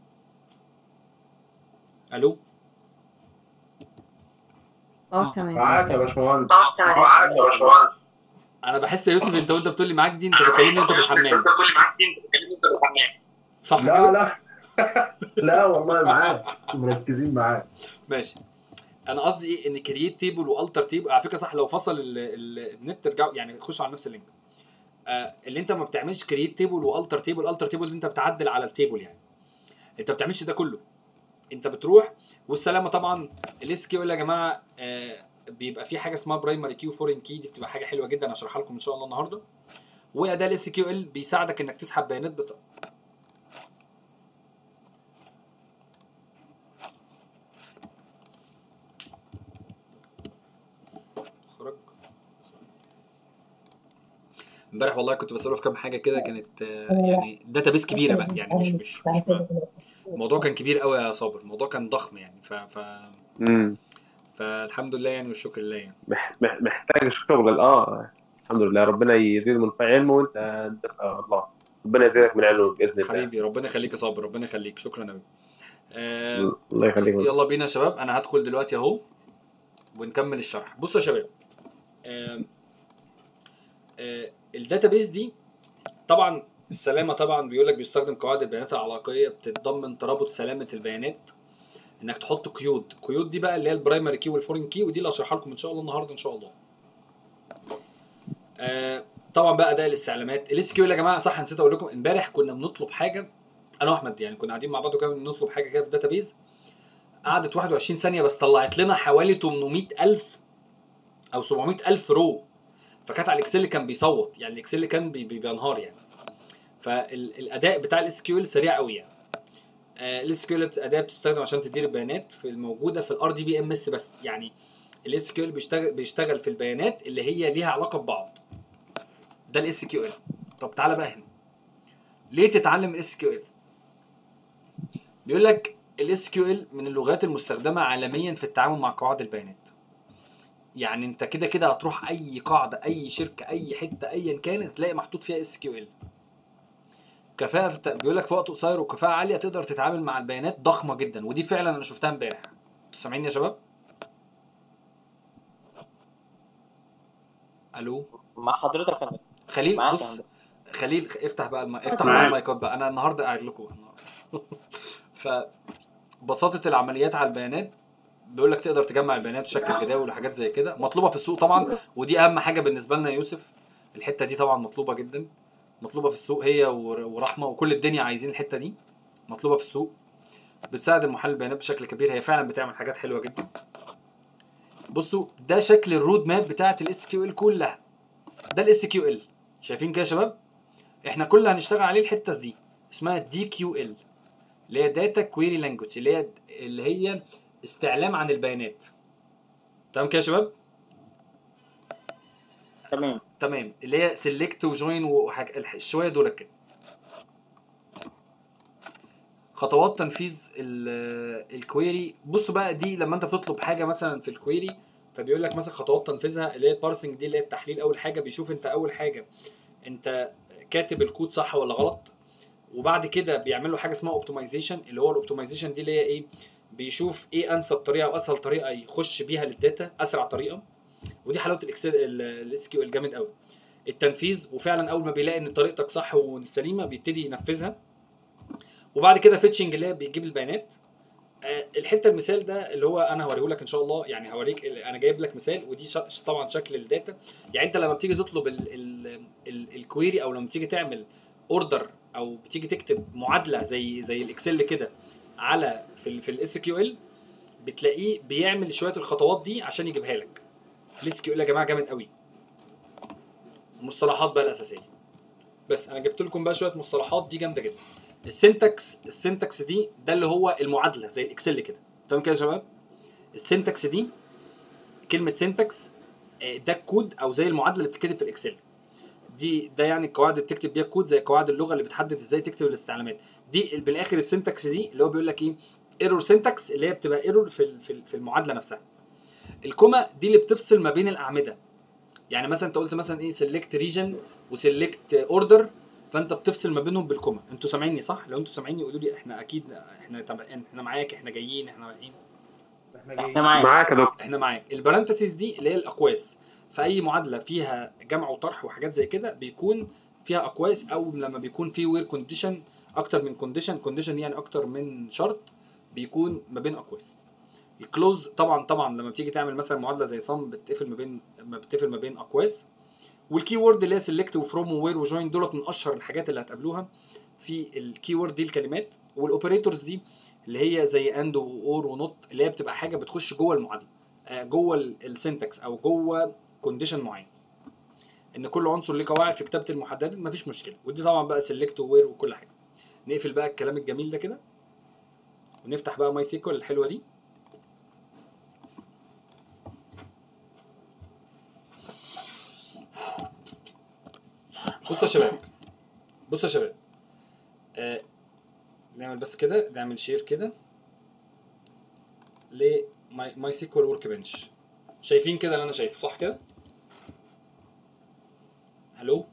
Speaker 1: الو
Speaker 2: اه تمام
Speaker 3: معاك يا باشمهندس
Speaker 4: معاك يا باشمهندس
Speaker 1: انا بحس يا يوسف انت وانت بتقول لي معاك دي انت بتكلمني وانت في الحمام صح
Speaker 3: لا
Speaker 1: كده؟
Speaker 3: لا لا والله معاك مركزين معاك
Speaker 1: ماشي انا قصدي ايه ان كرييت تيبل والتر تيبل على فكره صح لو فصل ال- ال- النت ترجعوا يعني خش على نفس اللينك آه اللي انت ما بتعملش كرييت تيبل والتر تيبل التر تيبل اللي انت بتعدل على التيبل يعني انت ما بتعملش ده كله انت بتروح والسلامه طبعا الاس كيو يا جماعه آه بيبقى في حاجه اسمها برايمري كيو فورين كي دي بتبقى حاجه حلوه جدا هشرحها لكم ان شاء الله النهارده واداه الاس كيو ال بيساعدك انك تسحب بيانات بت... خرج امبارح والله كنت بسأله في كام حاجه كده كانت آه، يعني داتابيس كبيره بقى يعني مش مش, مش الموضوع كان كبير قوي يا صابر الموضوع كان ضخم يعني ف, ف...
Speaker 4: امم
Speaker 1: فالحمد لله يعني والشكر لله يعني
Speaker 4: مح- مح- محتاج شغل اه الحمد لله ربنا يزيد من في علمه وانت تسال الله ربنا يزيدك من علمه باذن الله
Speaker 1: حبيبي ربنا يخليك يا صابر ربنا يخليك شكرا قوي آه
Speaker 4: الله يخليك
Speaker 1: يلا بينا يا شباب انا هدخل دلوقتي اهو ونكمل الشرح بصوا يا شباب آه آه الداتابيس دي طبعا السلامه طبعا بيقول لك بيستخدم قواعد البيانات العلاقيه بتتضمن ترابط سلامه البيانات انك تحط قيود قيود دي بقى اللي هي البرايمري كي والفورين كي ودي اللي هشرحها لكم ان شاء الله النهارده ان شاء الله آه طبعا بقى اداء الاستعلامات الاس كيو يا جماعه صح نسيت اقول لكم امبارح كنا بنطلب حاجه انا واحمد يعني كنا قاعدين مع بعض وكده بنطلب حاجه كده في داتابيز قعدت 21 ثانيه بس طلعت لنا حوالي 800000 او 700000 رو فكانت على الاكسل كان بيصوت يعني الاكسل كان بي- بي- بينهار يعني فالاداء بتاع الاس كيو سريع قوي يعني الاس كيو اداه بتستخدم عشان تدير البيانات في الموجوده في الار دي بي ام اس بس يعني الاس كيو بيشتغل بيشتغل في البيانات اللي هي ليها علاقه ببعض ده الاس كيو ال طب تعالى بقى هنا ليه تتعلم الاس كيو ال بيقول لك الاس كيو ال من اللغات المستخدمه عالميا في التعامل مع قواعد البيانات يعني انت كده كده هتروح اي قاعده اي شركه اي حته ايا كانت تلاقي محطوط فيها اس كيو ال كفاءه في الت- بيقول لك في وقت قصير وكفاءه عاليه تقدر تتعامل مع البيانات ضخمه جدا ودي فعلا انا شفتها امبارح انتوا سامعيني يا شباب الو
Speaker 5: مع حضرتك يا هندسة.
Speaker 1: خليل
Speaker 5: معاك يا
Speaker 1: بص
Speaker 5: هندسة.
Speaker 1: خليل افتح بقى الم... افتح
Speaker 3: معاك.
Speaker 1: بقى المايكات بقى انا النهارده قاعد لكم ف بساطه العمليات على البيانات بيقول لك تقدر تجمع البيانات بشكل جداول وحاجات زي كده مطلوبه في السوق طبعا ودي اهم حاجه بالنسبه لنا يا يوسف الحته دي طبعا مطلوبه جدا مطلوبه في السوق هي ور- ورحمه وكل الدنيا عايزين الحته دي مطلوبه في السوق بتساعد المحلل البيانات بشكل كبير هي فعلا بتعمل حاجات حلوه جدا بصوا ده شكل الرود ماب بتاعت الاس كيو ال كلها ده الاس كيو ال شايفين كده يا شباب احنا كل اللي هنشتغل عليه الحته دي اسمها دي كيو ال اللي هي داتا كويري لانجوج اللي هي اللي هي استعلام عن البيانات تمام كده يا شباب
Speaker 5: تمام
Speaker 1: تمام اللي هي سيلكت وجوين وحاجة الشويه دول كده خطوات تنفيذ ال- الكويري بصوا بقى دي لما انت بتطلب حاجه مثلا في الكويري فبيقول لك مثلا خطوات تنفيذها اللي هي البارسنج دي اللي هي التحليل اول حاجه بيشوف انت اول حاجه انت كاتب الكود صح ولا غلط وبعد كده بيعمل له حاجه اسمها اوبتمايزيشن اللي هو الاوبتمايزيشن دي اللي هي ايه بيشوف ايه انسب طريقه واسهل طريقه يخش بيها للداتا اسرع طريقه ودي حلاوه الاكسل الاس كيو الجامد قوي التنفيذ وفعلا اول ما بيلاقي ان طريقتك صح وسليمه بيبتدي ينفذها وبعد كده فيتشنج اللي هي بيجيب البيانات آه، الحته المثال ده اللي هو انا هوريه لك ان شاء الله يعني هوريك ال- انا جايب لك مثال ودي ش- طبعا شكل الداتا يعني انت لما بتيجي تطلب ال ال ال الكويري او لما تيجي تعمل اوردر او بتيجي تكتب معادله زي زي الاكسل كده على في ال في الاس كيو ال بتلاقيه بيعمل شويه الخطوات دي عشان يجيبها لك الاس كيو ال يا جماعه جامد قوي المصطلحات بقى الاساسيه بس انا جبت لكم بقى شويه مصطلحات دي جامده جدا السنتكس السنتكس دي ده اللي هو المعادله زي الاكسل كده تمام كده يا شباب السنتكس دي كلمه سنتكس آه، ده الكود او زي المعادله اللي بتتكتب في الاكسل دي ده يعني القواعد اللي بتكتب بيها الكود زي قواعد اللغه اللي بتحدد ازاي تكتب الاستعلامات دي بالاخر السنتكس دي اللي هو بيقول لك ايه ايرور سنتكس اللي هي بتبقى ايرور في ال- في ال- في المعادله نفسها الكوما دي اللي بتفصل ما بين الاعمده يعني مثلا انت قلت مثلا ايه سيلكت ريجن وسيلكت اوردر فانت بتفصل ما بينهم بالكوما انتوا سامعيني صح لو انتوا سامعيني قولوا لي احنا اكيد احنا تبع احنا معاك احنا جايين احنا رايحين احنا
Speaker 5: احنا معاك
Speaker 4: معاك يا دكتور
Speaker 1: احنا معاك البارانتسيس دي اللي هي الاقواس في اي معادله فيها جمع وطرح وحاجات زي كده بيكون فيها اقواس او لما بيكون في وير كونديشن اكتر من كونديشن كونديشن يعني اكتر من شرط بيكون ما بين اقواس الكلوز طبعا طبعا لما بتيجي تعمل مثلا معادله زي صم بتقفل ما بين ما بتقفل ما بين اقواس والكي وورد اللي هي سيلكت وفروم ووير وجوين دولت من اشهر الحاجات اللي هتقابلوها في الكي وورد دي الكلمات والاوبريتورز دي اللي هي زي اند واور ونوت اللي هي بتبقى حاجه بتخش جوه المعادله آه، جوه السنتكس او جوه كونديشن معين ان كل عنصر ليه قواعد في كتابه المحددات مفيش مشكله ودي طبعا بقى سيلكت ووير وكل حاجه نقفل بقى الكلام الجميل ده كده ونفتح بقى ماي سيكوال الحلوه دي بصوا يا شباب بصوا يا شباب آه نعمل بس كده نعمل شير كده ل ماي سيكوال ورك بنش شايفين كده اللي انا شايفه صح كده الو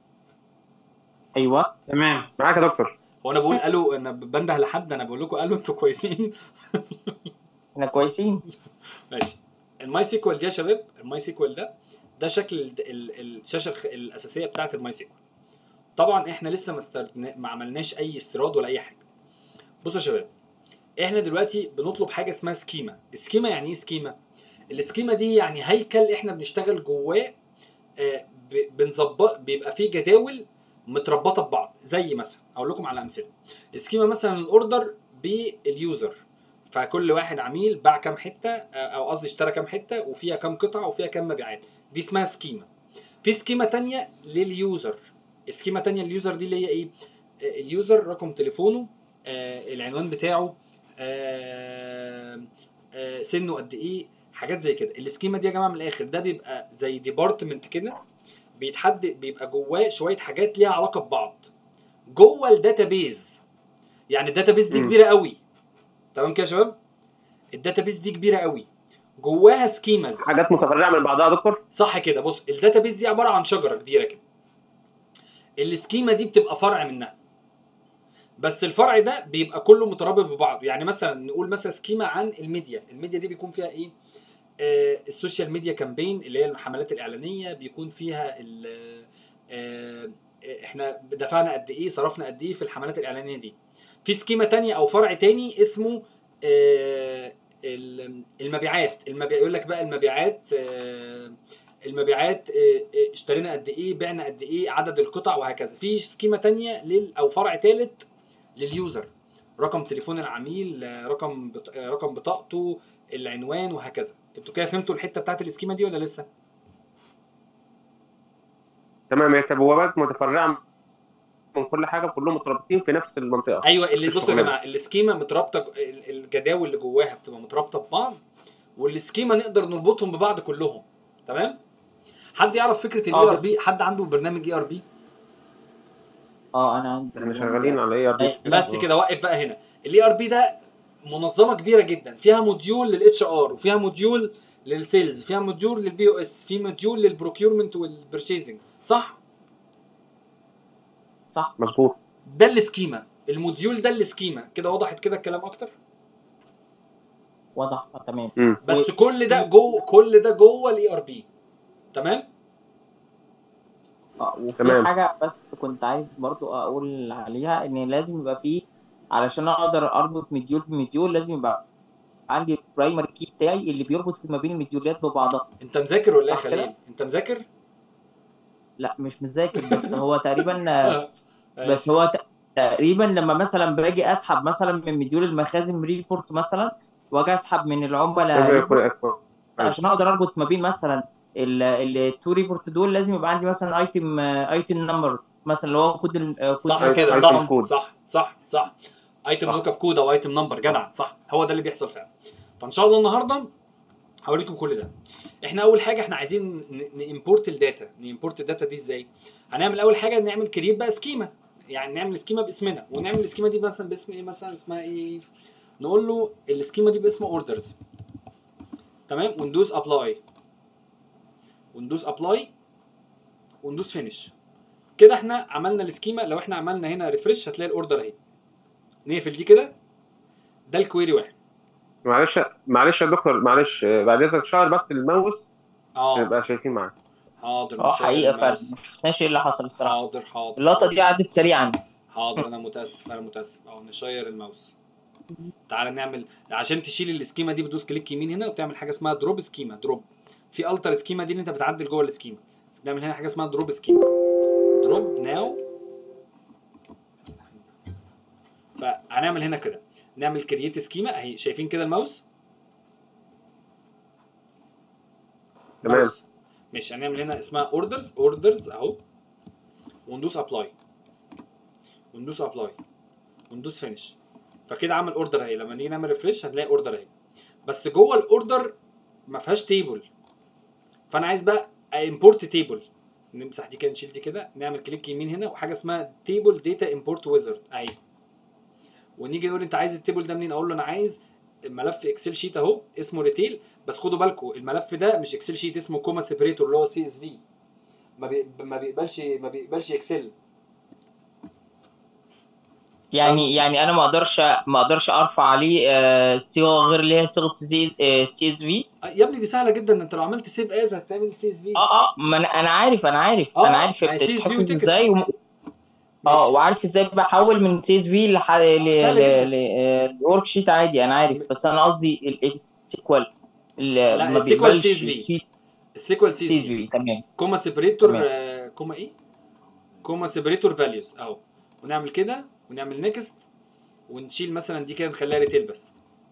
Speaker 5: ايوه
Speaker 6: تمام
Speaker 4: معاك يا دكتور
Speaker 1: هو انا بقول الو انا بنده لحد انا بقول لكم الو انتوا كويسين
Speaker 5: احنا كويسين
Speaker 1: ماشي الماي سيكوال دي يا شباب الماي سيكوال ده ده شكل ال- ال- الشاشه الخ- الاساسيه بتاعه الماي سيكوال طبعا احنا لسه ما, استردنا- ما عملناش اي استيراد ولا اي حاجه بصوا يا شباب احنا دلوقتي بنطلب حاجه اسمها سكيما السكيما يعني ايه سكيما السكيما دي يعني هيكل احنا بنشتغل جواه آه، ب- بنظبط بيبقى فيه جداول متربطه ببعض زي مثلا اقول لكم على امثله السكيما مثلا الاوردر باليوزر فكل واحد عميل باع كام حته آه، او قصدي اشترى كام حته وفيها كام قطعه وفيها كام مبيعات دي اسمها سكيما في سكيما تانية لليوزر سكيما تانية لليوزر دي اللي هي ايه آه، اليوزر رقم تليفونه آه، العنوان بتاعه آه، آه، سنه قد ايه حاجات زي كده السكيما دي يا جماعه من الاخر ده بيبقى زي ديبارتمنت كده بيتحدد بيبقى جواه شويه حاجات ليها علاقه ببعض جوه الداتابيز يعني الداتابيز دي
Speaker 4: مم.
Speaker 1: كبيره قوي تمام كده يا شباب الداتابيز دي كبيره قوي جواها سكيماز
Speaker 4: حاجات متفرعه من بعضها يا دكتور
Speaker 1: صح كده بص الداتابيز دي عباره عن شجره كبيره كده السكيما دي بتبقى فرع منها بس الفرع ده بيبقى كله مترابط ببعضه يعني مثلا نقول مثلا سكيما عن الميديا الميديا دي بيكون فيها ايه آه السوشيال ميديا كامبين اللي هي الحملات الاعلانيه بيكون فيها ال آه احنا دفعنا قد ايه صرفنا قد ايه في الحملات الاعلانيه دي في سكيما تانية او فرع تاني اسمه آه ال- المبيعات المبيع يقول لك بقى المبيعات آه المبيعات آه، آه، اشترينا قد ايه بعنا قد ايه عدد القطع وهكذا في سكيما تانية لل او فرع ثالث لليوزر رقم تليفون العميل آه، رقم بط... آه، رقم بطاقته العنوان وهكذا انتوا كده فهمتوا الحته بتاعت السكيما دي ولا لسه
Speaker 4: تمام هي تبوابات متفرعه من كل حاجه كلهم مترابطين في نفس المنطقه
Speaker 1: ايوه اللي
Speaker 4: نفس
Speaker 1: بصوا يا
Speaker 4: الشغلانة.
Speaker 1: جماعه السكيما مترابطه ال- الجداول اللي جواها بتبقى مترابطه ببعض والسكيما نقدر نربطهم ببعض كلهم تمام حد يعرف فكره الاي
Speaker 5: آه،
Speaker 1: ار
Speaker 5: بس-
Speaker 1: بي حد عنده برنامج اي ار بي
Speaker 5: اه انا عندي
Speaker 4: احنا شغالين على اي ار بي
Speaker 1: بس كده وقف بقى هنا الاي ار بي ده منظمه كبيره جدا فيها موديول للاتش ار وفيها موديول للسيلز فيها موديول للبي او اس في موديول للبروكيورمنت والبرشيزنج صح
Speaker 5: صح
Speaker 4: مظبوط
Speaker 1: ده السكيما الموديول ده السكيما كده وضحت كده الكلام اكتر
Speaker 5: واضح آه، تمام
Speaker 4: مم.
Speaker 1: بس
Speaker 5: و-
Speaker 1: كل ده جوه كل ده جوه الاي ار بي تمام
Speaker 5: اه وفي
Speaker 4: تمام.
Speaker 5: حاجة بس كنت عايز برضو أقول عليها إن لازم يبقى فيه علشان أقدر أربط مديول بمديول لازم يبقى عندي البرايمري كي بتاعي اللي بيربط ما بين المديولات ببعضها
Speaker 1: انت مذاكر ولا ايه يا
Speaker 5: صح كده؟
Speaker 1: خليل انت مذاكر
Speaker 5: لا مش مذاكر بس هو تقريبا آه،
Speaker 1: آه،
Speaker 5: بس هو ت- تقريبا لما مثلا باجي أسحب مثلا من مديول المخازن ريبورت مثلا وأجي أسحب من العملاء
Speaker 4: لازم
Speaker 5: ريبورت
Speaker 4: يكون أكبر.
Speaker 5: عشان اقدر اربط ما بين مثلا التو ريبورت دول لازم يبقى عندي مثلا ايتم ايتم نمبر مثلا اللي هو كود ال- آه، كود
Speaker 1: صح
Speaker 5: مثلاً
Speaker 1: كده
Speaker 4: item
Speaker 1: صح
Speaker 4: code.
Speaker 1: صح صح صح ايتم
Speaker 5: صح.
Speaker 1: لوك اب كود او ايتم نمبر جدع صح هو ده اللي بيحصل فعلا فان شاء الله النهارده هوريكم كل ده احنا اول حاجه احنا عايزين نimporت الداتا نimporت الداتا دي ازاي هنعمل اول حاجه نعمل كريت بقى سكيما يعني نعمل سكيما باسمنا ونعمل السكيما دي مثلا باسم ايه مثلا اسمها ايه نقول له السكيما دي باسم اوردرز تمام وندوس ابلاي وندوس ابلاي وندوس فينش كده احنا عملنا السكيما لو احنا عملنا هنا ريفرش هتلاقي الاوردر اهي نقفل دي كده ده الكويري واحد
Speaker 4: معلش معلش يا دكتور معلش آه، بعد اذنك تشغل بس الماوس
Speaker 1: اه
Speaker 4: نبقى شايفين معاك
Speaker 1: حاضر
Speaker 5: اه
Speaker 1: مش شايف
Speaker 5: حقيقه فعلا
Speaker 1: الماوس.
Speaker 5: ما شفناش ايه اللي حصل الصراحه
Speaker 1: حاضر حاضر
Speaker 5: اللقطه دي عدت سريعا
Speaker 1: حاضر انا متاسف انا متاسف اهو نشير الماوس تعالى نعمل عشان تشيل السكيما دي بتدوس كليك يمين هنا وتعمل حاجه اسمها دروب سكيما دروب في التر سكيما دي اللي انت بتعدل جوه السكيما نعمل هنا حاجه اسمها دروب سكيما دروب ناو فهنعمل هنا كده نعمل كرييت سكيما اهي شايفين كده الماوس
Speaker 4: تمام.
Speaker 1: ماوس. ماشي هنعمل هنا اسمها اوردرز اوردرز اهو وندوس ابلاي وندوس ابلاي وندوس فينش فكده عمل اوردر اهي لما نيجي نعمل ريفريش هتلاقي اوردر اهي بس جوه الاوردر ما فيهاش تيبل فانا عايز بقى امبورت تيبل نمسح دي كده نشيل دي كده نعمل كليك يمين هنا وحاجه اسمها تيبل داتا امبورت ويزرد اهي ونيجي نقول انت عايز التيبل ده منين اقول له انا عايز ملف اكسل شيت اهو اسمه ريتيل بس خدوا بالكم الملف ده مش اكسل شيت اسمه كوما سيبريتور اللي هو سي اس في ما بي- ما بيقبلش ما بيقبلش اكسل
Speaker 5: يعني يعني انا ما اقدرش ما اقدرش ارفع عليه آه، صيغه غير اللي هي صيغه سي اس في
Speaker 1: آه، يا ابني دي سهله جدا انت لو عملت سيف از هتعمل سي اس في
Speaker 5: اه اه ما انا انا عارف انا عارف
Speaker 1: آه،
Speaker 5: انا عارف
Speaker 1: يعني CSV
Speaker 5: بتتحفظ
Speaker 1: وتكست.
Speaker 5: ازاي وم... اه وعارف ازاي بحول من سي اس في
Speaker 1: سهلة جدا.
Speaker 5: لورك شيت عادي انا عارف بس انا قصدي السيكوال
Speaker 1: لا،
Speaker 5: ما
Speaker 1: السيكوال
Speaker 5: بيقبلش
Speaker 1: CSV.
Speaker 5: سي
Speaker 1: السيكوال سي
Speaker 5: سي
Speaker 1: اس
Speaker 5: اس
Speaker 1: في
Speaker 5: في تمام
Speaker 1: كوما سيبريتور
Speaker 5: تمام.
Speaker 1: آه، كوما ايه كوما سيبريتور فاليوز اهو ونعمل كده ونعمل نيكست ونشيل مثلا دي كده نخليها ريتيل بس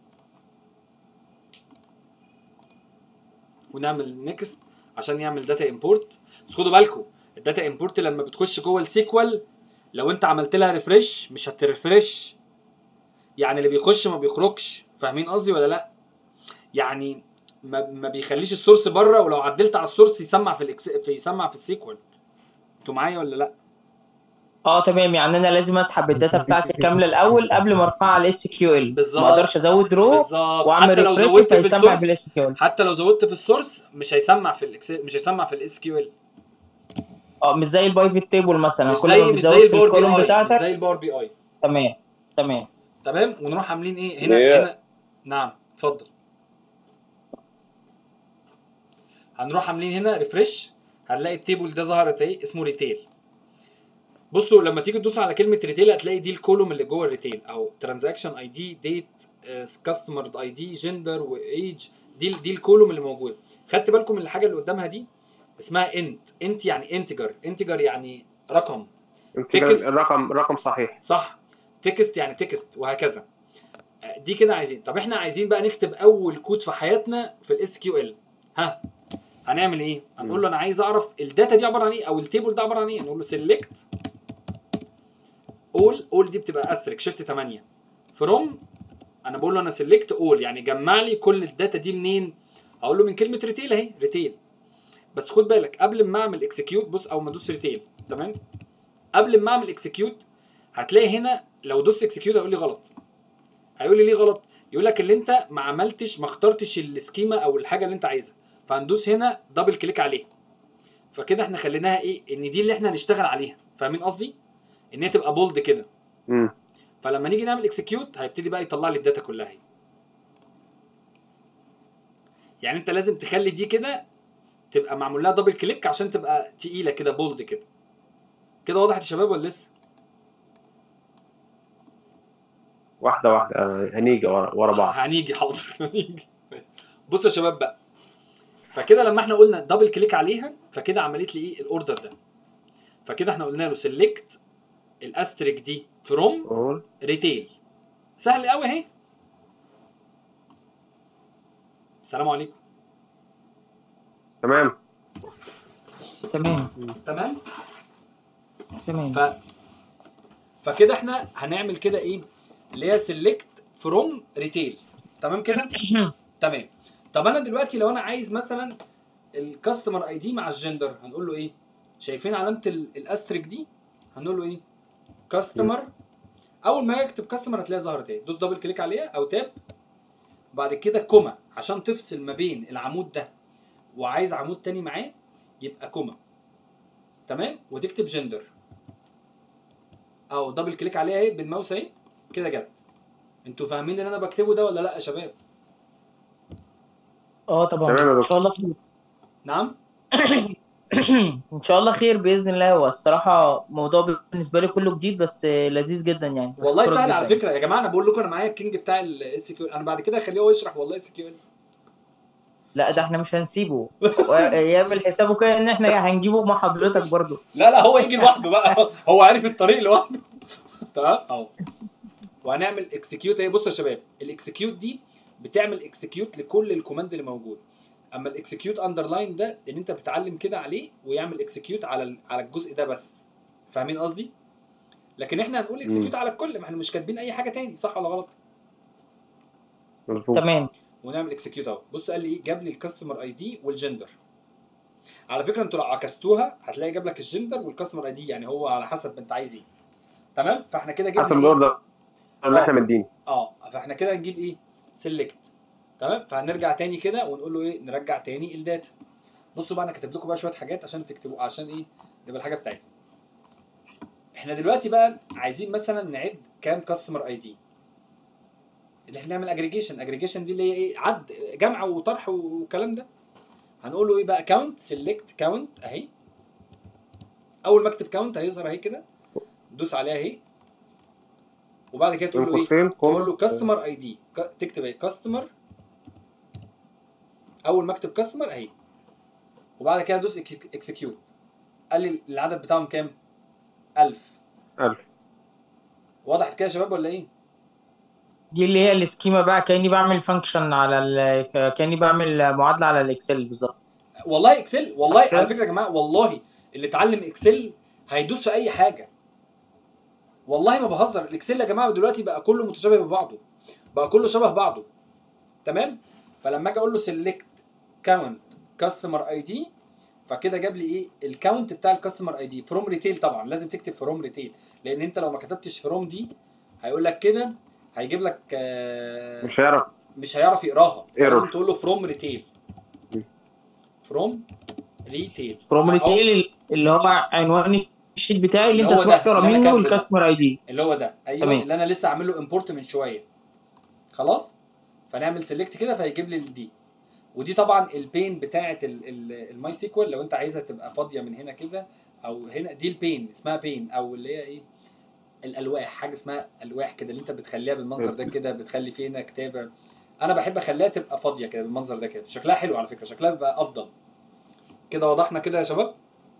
Speaker 1: ونعمل نيكست عشان يعمل داتا امبورت بس خدوا بالكم الداتا امبورت لما بتخش جوه السيكوال لو انت عملت لها ريفرش مش هترفرش يعني اللي بيخش ما بيخرجش فاهمين قصدي ولا لا يعني ما, ما بيخليش السورس بره ولو عدلت على السورس يسمع في الاكس في يسمع في السيكوال انتوا معايا ولا لا
Speaker 5: اه تمام يعني انا لازم اسحب الداتا بتاعتي كامله الاول قبل ما ارفعها على الاس كيو ال
Speaker 1: بالظبط.
Speaker 5: ما اقدرش ازود رو
Speaker 1: بالظبط
Speaker 5: واعمل
Speaker 1: حتى لو
Speaker 5: ريفرش
Speaker 1: زودت في
Speaker 5: فيسمع
Speaker 1: السورس
Speaker 5: بالاس كيو ال
Speaker 1: حتى لو زودت في السورس مش هيسمع في الاكس مش هيسمع في الاس كيو ال
Speaker 5: اه مش زي البايفت تيبل مثلا
Speaker 1: مش
Speaker 5: كل
Speaker 1: زي
Speaker 5: ما
Speaker 1: مش زي
Speaker 5: بتزود في
Speaker 1: الباور بي
Speaker 5: الكولوم
Speaker 1: اي مش
Speaker 5: بتاعتك
Speaker 1: زي الباور بي اي
Speaker 5: تمام تمام
Speaker 1: تمام ونروح عاملين ايه هنا
Speaker 6: هي-
Speaker 1: هنا نعم اتفضل هنروح عاملين هنا ريفرش هنلاقي التيبل ده ظهرت اهي اسمه ريتيل بصوا لما تيجي تدوسوا على كلمه ريتيل هتلاقي دي الكولوم اللي جوه الريتيل او ترانزاكشن اي دي ديت كاستمر اي دي جندر وايج دي دي الكولوم اللي موجود خدت بالكم من الحاجه اللي قدامها دي اسمها انت انت يعني انتجر انتجر يعني رقم
Speaker 4: انت
Speaker 1: تكست.
Speaker 4: الرقم رقم صحيح
Speaker 1: صح تكست يعني تكست وهكذا آه، دي كده عايزين طب احنا عايزين بقى نكتب اول كود في حياتنا في الاس كيو ال ها هنعمل ايه هنقول له انا عايز اعرف الداتا دي عباره عن ايه او التيبل ده عباره عن ايه نقول له سيلكت اول اول دي بتبقى استريك شيفت 8 فروم انا بقول له انا سيلكت اول يعني جمع لي كل الداتا دي منين هقول له من كلمه ريتيل اهي ريتيل بس خد بالك قبل ما اعمل اكسكيوت بص او ما ادوس ريتيل تمام قبل ما اعمل اكسكيوت هتلاقي هنا لو دوست اكسكيوت هيقول لي غلط هيقول لي ليه غلط يقول لك اللي انت ما عملتش ما اخترتش السكيما او الحاجه اللي انت عايزها فهندوس هنا دبل كليك عليها فكده احنا خليناها ايه ان دي اللي احنا هنشتغل عليها فاهمين قصدي ان هي تبقى بولد كده
Speaker 4: امم
Speaker 1: فلما نيجي نعمل اكسكيوت هيبتدي بقى يطلع لي الداتا كلها هي يعني انت لازم تخلي دي كده تبقى معمول لها دبل كليك عشان تبقى تقيله كده بولد كده كده وضحت يا شباب ولا لسه
Speaker 4: واحده واحده آه، هنيجي ورا ورا بعض
Speaker 1: هنيجي حاضر هنيجي بصوا يا شباب بقى فكده لما احنا قلنا دبل كليك عليها فكده عملت لي ايه الاوردر ده فكده احنا قلنا له سيلكت الاستريك دي فروم
Speaker 4: قول.
Speaker 1: ريتيل سهل قوي اهي السلام عليكم
Speaker 4: تمام
Speaker 5: تمام
Speaker 1: تمام
Speaker 5: تمام
Speaker 1: ف فكده احنا هنعمل كده ايه اللي هي سيلكت فروم ريتيل تمام كده تمام طب انا دلوقتي لو انا عايز مثلا الكاستمر اي دي مع الجندر هنقول له ايه شايفين علامه ال- الاستريك دي هنقول له ايه كاستمر اول ما اكتب كاستمر هتلاقيها ظهرت اهي دوس دبل كليك عليها او تاب وبعد كده كوما عشان تفصل ما بين العمود ده وعايز عمود تاني معاه يبقى كوما تمام وتكتب جندر او دبل كليك عليها اهي بالماوس اهي كده جت انتوا فاهمين اللي انا بكتبه ده ولا لا يا شباب
Speaker 5: اه طبعا
Speaker 4: تمام يا
Speaker 5: ان
Speaker 4: دكتور.
Speaker 5: شاء الله خير
Speaker 1: نعم
Speaker 5: ان شاء الله خير باذن الله هو الصراحه موضوع بالنسبه لي كله جديد بس لذيذ جدا يعني
Speaker 1: والله
Speaker 5: بشكرك
Speaker 1: سهل
Speaker 5: جدا
Speaker 1: على فكره يا جماعه انا بقول لكم انا معايا الكينج بتاع الاس كيو انا بعد كده هخليه هو يشرح والله اس كيو
Speaker 5: لا ده احنا مش هنسيبه هو يعمل حسابه كده ان احنا هنجيبه مع حضرتك برضو
Speaker 1: لا لا هو يجي لوحده بقى هو عارف الطريق لوحده تمام اهو وهنعمل اكسكيوت اهي بصوا يا شباب الاكسكيوت دي بتعمل اكسكيوت لكل الكوماند اللي موجود اما الاكسكيوت اندرلاين ده ان انت بتعلم كده عليه ويعمل اكسكيوت على ال- على الجزء ده بس فاهمين قصدي لكن احنا هنقول اكسكيوت على الكل ما احنا مش كاتبين اي حاجه تاني صح ولا غلط
Speaker 4: مظبوط
Speaker 5: تمام
Speaker 1: ونعمل اكسكيوت اهو بص قال لي ايه جاب لي الكاستمر اي دي والجندر على فكره انتوا لو عكستوها هتلاقي جاب لك الجندر والكاستمر اي دي يعني هو على حسب انت عايز ايه تمام فاحنا كده جبنا
Speaker 4: حسب
Speaker 1: إيه؟
Speaker 4: الاوردر اللي احنا مدينه
Speaker 1: اه فاحنا كده هنجيب ايه سيلكت تمام فهنرجع تاني كده ونقول له ايه نرجع تاني الداتا بصوا بقى انا كاتب لكم بقى شويه حاجات عشان تكتبوا عشان ايه يبقى الحاجه بتاعتنا احنا دلوقتي بقى عايزين مثلا نعد كام كاستمر اي دي اللي احنا نعمل اجريجيشن اجريجيشن دي اللي هي ايه عد جمع وطرح والكلام ده هنقول له ايه بقى كاونت سيلكت كاونت اهي اول ما اكتب كاونت هيظهر اهي كده دوس عليها اهي وبعد كده تقول له ايه
Speaker 4: قوسين
Speaker 1: تقول له كاستمر اي دي تكتب ايه كاستمر اول ما اكتب كاستمر اهي وبعد كده ادوس اكسكيوت قال لي العدد بتاعهم كام 1000
Speaker 4: 1000
Speaker 1: وضحت كده يا شباب ولا ايه
Speaker 5: دي اللي هي السكيما بقى كاني بعمل فانكشن على ال... كاني بعمل معادله على الاكسل بالظبط
Speaker 1: والله اكسل والله
Speaker 5: صح
Speaker 1: على
Speaker 5: كده؟
Speaker 1: فكره يا جماعه والله اللي اتعلم اكسل هيدوس في اي حاجه والله ما بهزر الاكسل يا جماعه دلوقتي بقى كله متشابه ببعضه بقى كله شبه بعضه تمام فلما اجي اقول له سيلكت كاونت كاستمر اي دي فكده جاب لي ايه الكاونت بتاع الكاستمر اي دي فروم ريتيل طبعا لازم تكتب فروم ريتيل لان انت لو ما كتبتش فروم دي هيقول لك كده هيجيب لك آه
Speaker 4: مش هيعرف
Speaker 1: مش هيعرف يقراها
Speaker 4: Error.
Speaker 1: لازم تقول له فروم ريتيل فروم ريتيل
Speaker 5: فروم ريتيل اللي هو عنوان الشيت بتاعي اللي
Speaker 1: اللي
Speaker 5: انت
Speaker 1: هو
Speaker 5: تروح
Speaker 1: ده،
Speaker 5: تقرا
Speaker 1: اللي أنا
Speaker 5: منه
Speaker 1: كاتبه ده.
Speaker 5: الكاستمر اي دي
Speaker 1: اللي هو ده ايوه
Speaker 5: تمام.
Speaker 1: اللي انا لسه عامل له امبورت من شويه خلاص فنعمل سيلكت كده فيجيب لي دي ودي طبعا البين بتاعه الماي سيكوال لو انت عايزها تبقى فاضيه من هنا كده او هنا دي البين اسمها بين او اللي هي ايه الالواح حاجه اسمها الواح كده اللي انت بتخليها بالمنظر ده كده بتخلي فيه هنا كتابه انا بحب اخليها تبقى فاضيه كده بالمنظر ده كده شكلها حلو على فكره شكلها بيبقى افضل كده وضحنا كده يا شباب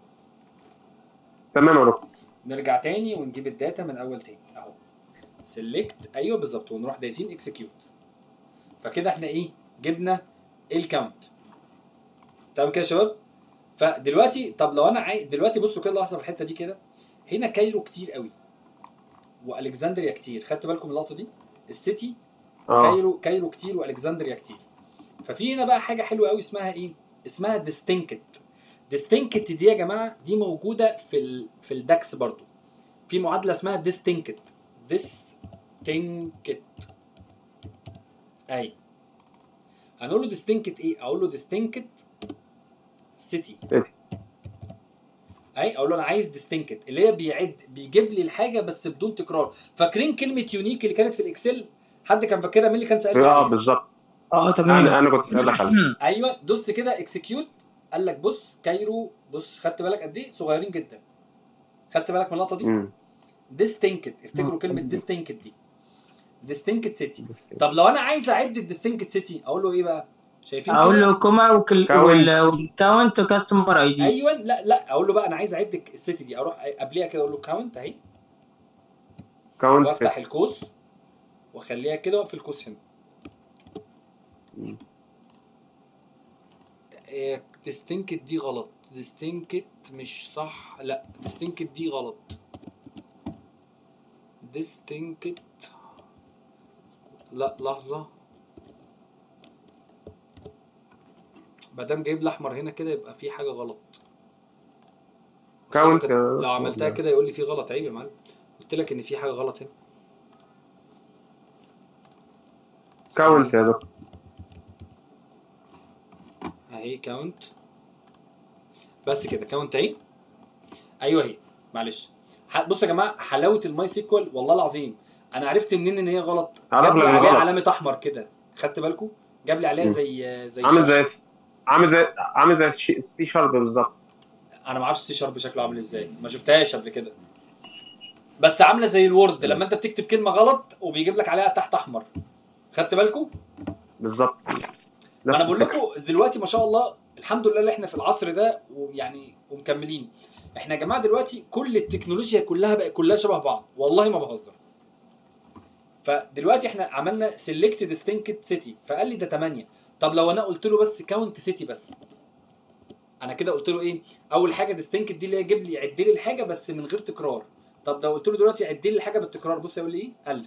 Speaker 4: تمام يا دكتور
Speaker 1: نرجع تاني ونجيب الداتا من اول تاني اهو سيلكت ايوه بالظبط ونروح دايسين اكسكيوت فكده احنا ايه جبنا الكاونت تمام كده يا شباب فدلوقتي طب لو انا عايز دلوقتي بصوا كده لحظه في الحته دي كده هنا كايرو كتير قوي والكسندريا كتير خدت بالكم من اللقطه دي السيتي
Speaker 4: اه
Speaker 1: كايرو كايرو كتير والكسندريا كتير ففي هنا بقى حاجه حلوه قوي اسمها ايه اسمها ديستنكت ديستنكت دي يا جماعه دي موجوده في ال في الداكس برضو في معادله اسمها ديستنكت ديستنكت اي هنقول له ديستنكت ايه اقول له ديستنكت سيتي
Speaker 4: City.
Speaker 1: اي اقول له انا عايز ديستنكت اللي هي بيعد بيجيب لي الحاجه بس بدون تكرار فاكرين كلمه يونيك اللي كانت في الاكسل حد كان فاكرها مين اللي كان سالني
Speaker 4: اه
Speaker 1: عليها؟
Speaker 4: بالظبط
Speaker 5: اه تمام
Speaker 4: انا انا كنت اسالك على
Speaker 1: ايوه دوست كده اكسكيوت قال لك بص كايرو بص خدت بالك قد ايه صغيرين جدا خدت بالك من اللقطه دي
Speaker 4: مم.
Speaker 1: ديستنكت افتكروا كلمه ديستنكت دي ديستنكت سيتي طب لو انا عايز اعد الديستنكت سيتي اقول له ايه بقى شايفين
Speaker 5: اقول
Speaker 1: كده؟
Speaker 5: له كوما وكل-
Speaker 4: Count.
Speaker 5: وال- والكاونت كاستمر اي دي
Speaker 1: ايوه لا لا اقول له بقى انا عايز اعد السيتي دي اروح قبليها كده اقول له كاونت اهي
Speaker 4: كاونت
Speaker 1: وافتح القوس واخليها كده واقفل القوس هنا
Speaker 4: مم.
Speaker 1: ديستنكت دي غلط ديستنكت مش صح لا ديستنكت دي غلط ديستنكت لا لحظة مادام جايب الاحمر هنا كده يبقى في حاجة غلط
Speaker 4: Count
Speaker 1: كده-
Speaker 4: كده.
Speaker 1: لو عملتها كده يقول لي في غلط عيب يا معلم قلت لك ان في حاجه غلط هنا
Speaker 4: كاونت يا دكتور
Speaker 1: اهي كاونت بس كده كاونت اهي ايوه اهي معلش ح- بصوا يا جماعه حلاوه الماي سيكوال والله العظيم انا عرفت منين ان هي غلط
Speaker 4: عرف
Speaker 1: جاب لي
Speaker 4: لك إن
Speaker 1: عليها
Speaker 4: غلط.
Speaker 1: علامه احمر كده خدت بالكم جاب لي عليها
Speaker 4: مم.
Speaker 1: زي زي
Speaker 4: عامل
Speaker 1: شرط.
Speaker 4: زي عامل زي عامل زي الشي- سي شارب بالظبط
Speaker 1: انا ما اعرفش سي شارب شكله عامل ازاي ما شفتهاش قبل كده بس عامله زي الوورد لما انت بتكتب كلمه غلط وبيجيب لك عليها تحت احمر خدت بالكم
Speaker 4: بالظبط
Speaker 1: ما انا بقول لكم دلوقتي ما شاء الله الحمد لله اللي احنا في العصر ده ويعني ومكملين احنا يا جماعه دلوقتي كل التكنولوجيا كلها بقى كلها شبه بعض والله ما بهزر فدلوقتي احنا عملنا سيلكت ديستنكت سيتي فقال لي ده 8 طب لو انا قلت له بس كاونت سيتي بس انا كده قلت له ايه اول حاجه ديستنكت دي اللي هي يجيب لي يعد لي الحاجه بس من غير تكرار طب لو قلت له دلوقتي عد لي الحاجه بالتكرار بص يقول لي ايه 1000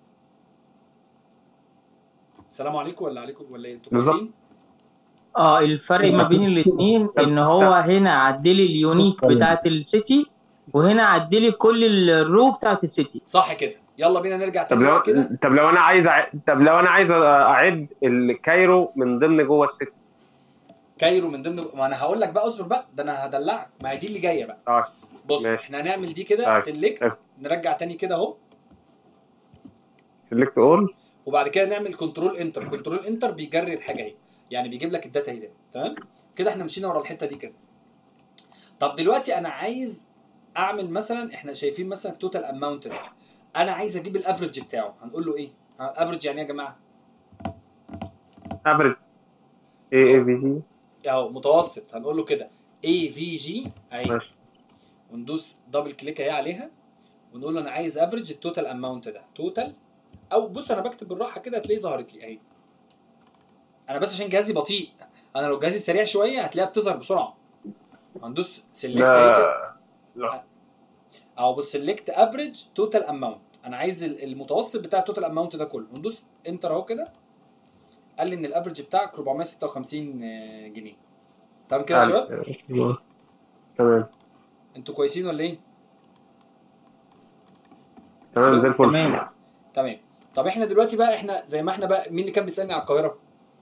Speaker 1: السلام عليكم ولا عليكم ولا ايه انتوا
Speaker 4: بالظبط.
Speaker 1: كويسين
Speaker 5: اه الفرق ما بين الاثنين ان هو هنا عدلي اليونيك بتاعت السيتي وهنا عدلي كل الرو بتاعت السيتي
Speaker 1: صح كده يلا بينا نرجع
Speaker 4: طب
Speaker 1: تاني
Speaker 4: لو
Speaker 1: بقى كده
Speaker 4: طب لو انا عايز أع... طب لو انا عايز اعد الكايرو من ضمن جوه السيتي
Speaker 1: كايرو من ضمن ما انا هقول لك بقى اصبر بقى ده انا هدلعك ما هي دي اللي جايه بقى
Speaker 4: اه
Speaker 1: بص
Speaker 4: ماشي.
Speaker 1: احنا هنعمل دي كده
Speaker 4: طيب.
Speaker 1: سيلكت
Speaker 4: طيب.
Speaker 1: نرجع تاني كده اهو
Speaker 4: سيلكت اول
Speaker 1: وبعد كده نعمل كنترول انتر كنترول انتر بيجري الحاجه اهي يعني بيجيب لك الداتا اهي ده تمام كده احنا مشينا ورا الحته دي كده طب دلوقتي انا عايز اعمل مثلا احنا شايفين مثلا توتال اماونت ده انا عايز اجيب الافرج بتاعه هنقول له ايه افرج يعني ايه يا جماعه
Speaker 4: افريج اي اي في جي
Speaker 1: اهو متوسط هنقول له كده اي في جي اهي
Speaker 4: ماشي
Speaker 1: وندوس دبل كليك اهي عليها ونقول له انا عايز افريج التوتال اماونت ده توتال او بص انا بكتب بالراحه كده هتلاقيه ظهرت لي اهي انا بس عشان جهازي بطيء انا لو جهازي سريع شويه هتلاقيها بتظهر بسرعه هندوس سيلكت اهي كده
Speaker 4: لا
Speaker 1: او بص سيلكت افريج توتال اماونت انا عايز ال- المتوسط بتاع التوتال اماونت ده كله وندوس انتر اهو كده قال لي ان الافريج بتاعك 456 جنيه تمام كده يا شباب
Speaker 4: تمام
Speaker 1: انتوا كويسين ولا ايه
Speaker 4: تمام زي الفل
Speaker 5: تمام
Speaker 1: تمام طب احنا دلوقتي بقى احنا زي ما احنا بقى مين اللي كان بيسالني على القاهره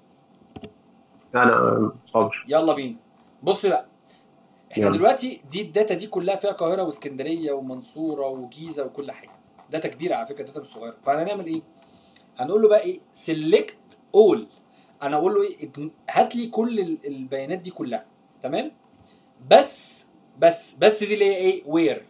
Speaker 4: انا صابر
Speaker 1: يلا بينا بص بقى احنا
Speaker 4: يلا.
Speaker 1: دلوقتي دي الداتا دي كلها فيها القاهره واسكندريه ومنصوره وجيزه وكل حاجه داتا كبيره على فكره داتا مش صغيره فهنعمل ايه هنقول له بقى ايه سيلكت اول انا اقول له ايه اجن- هات لي كل ال- البيانات دي كلها تمام بس بس بس دي اللي هي ايه وير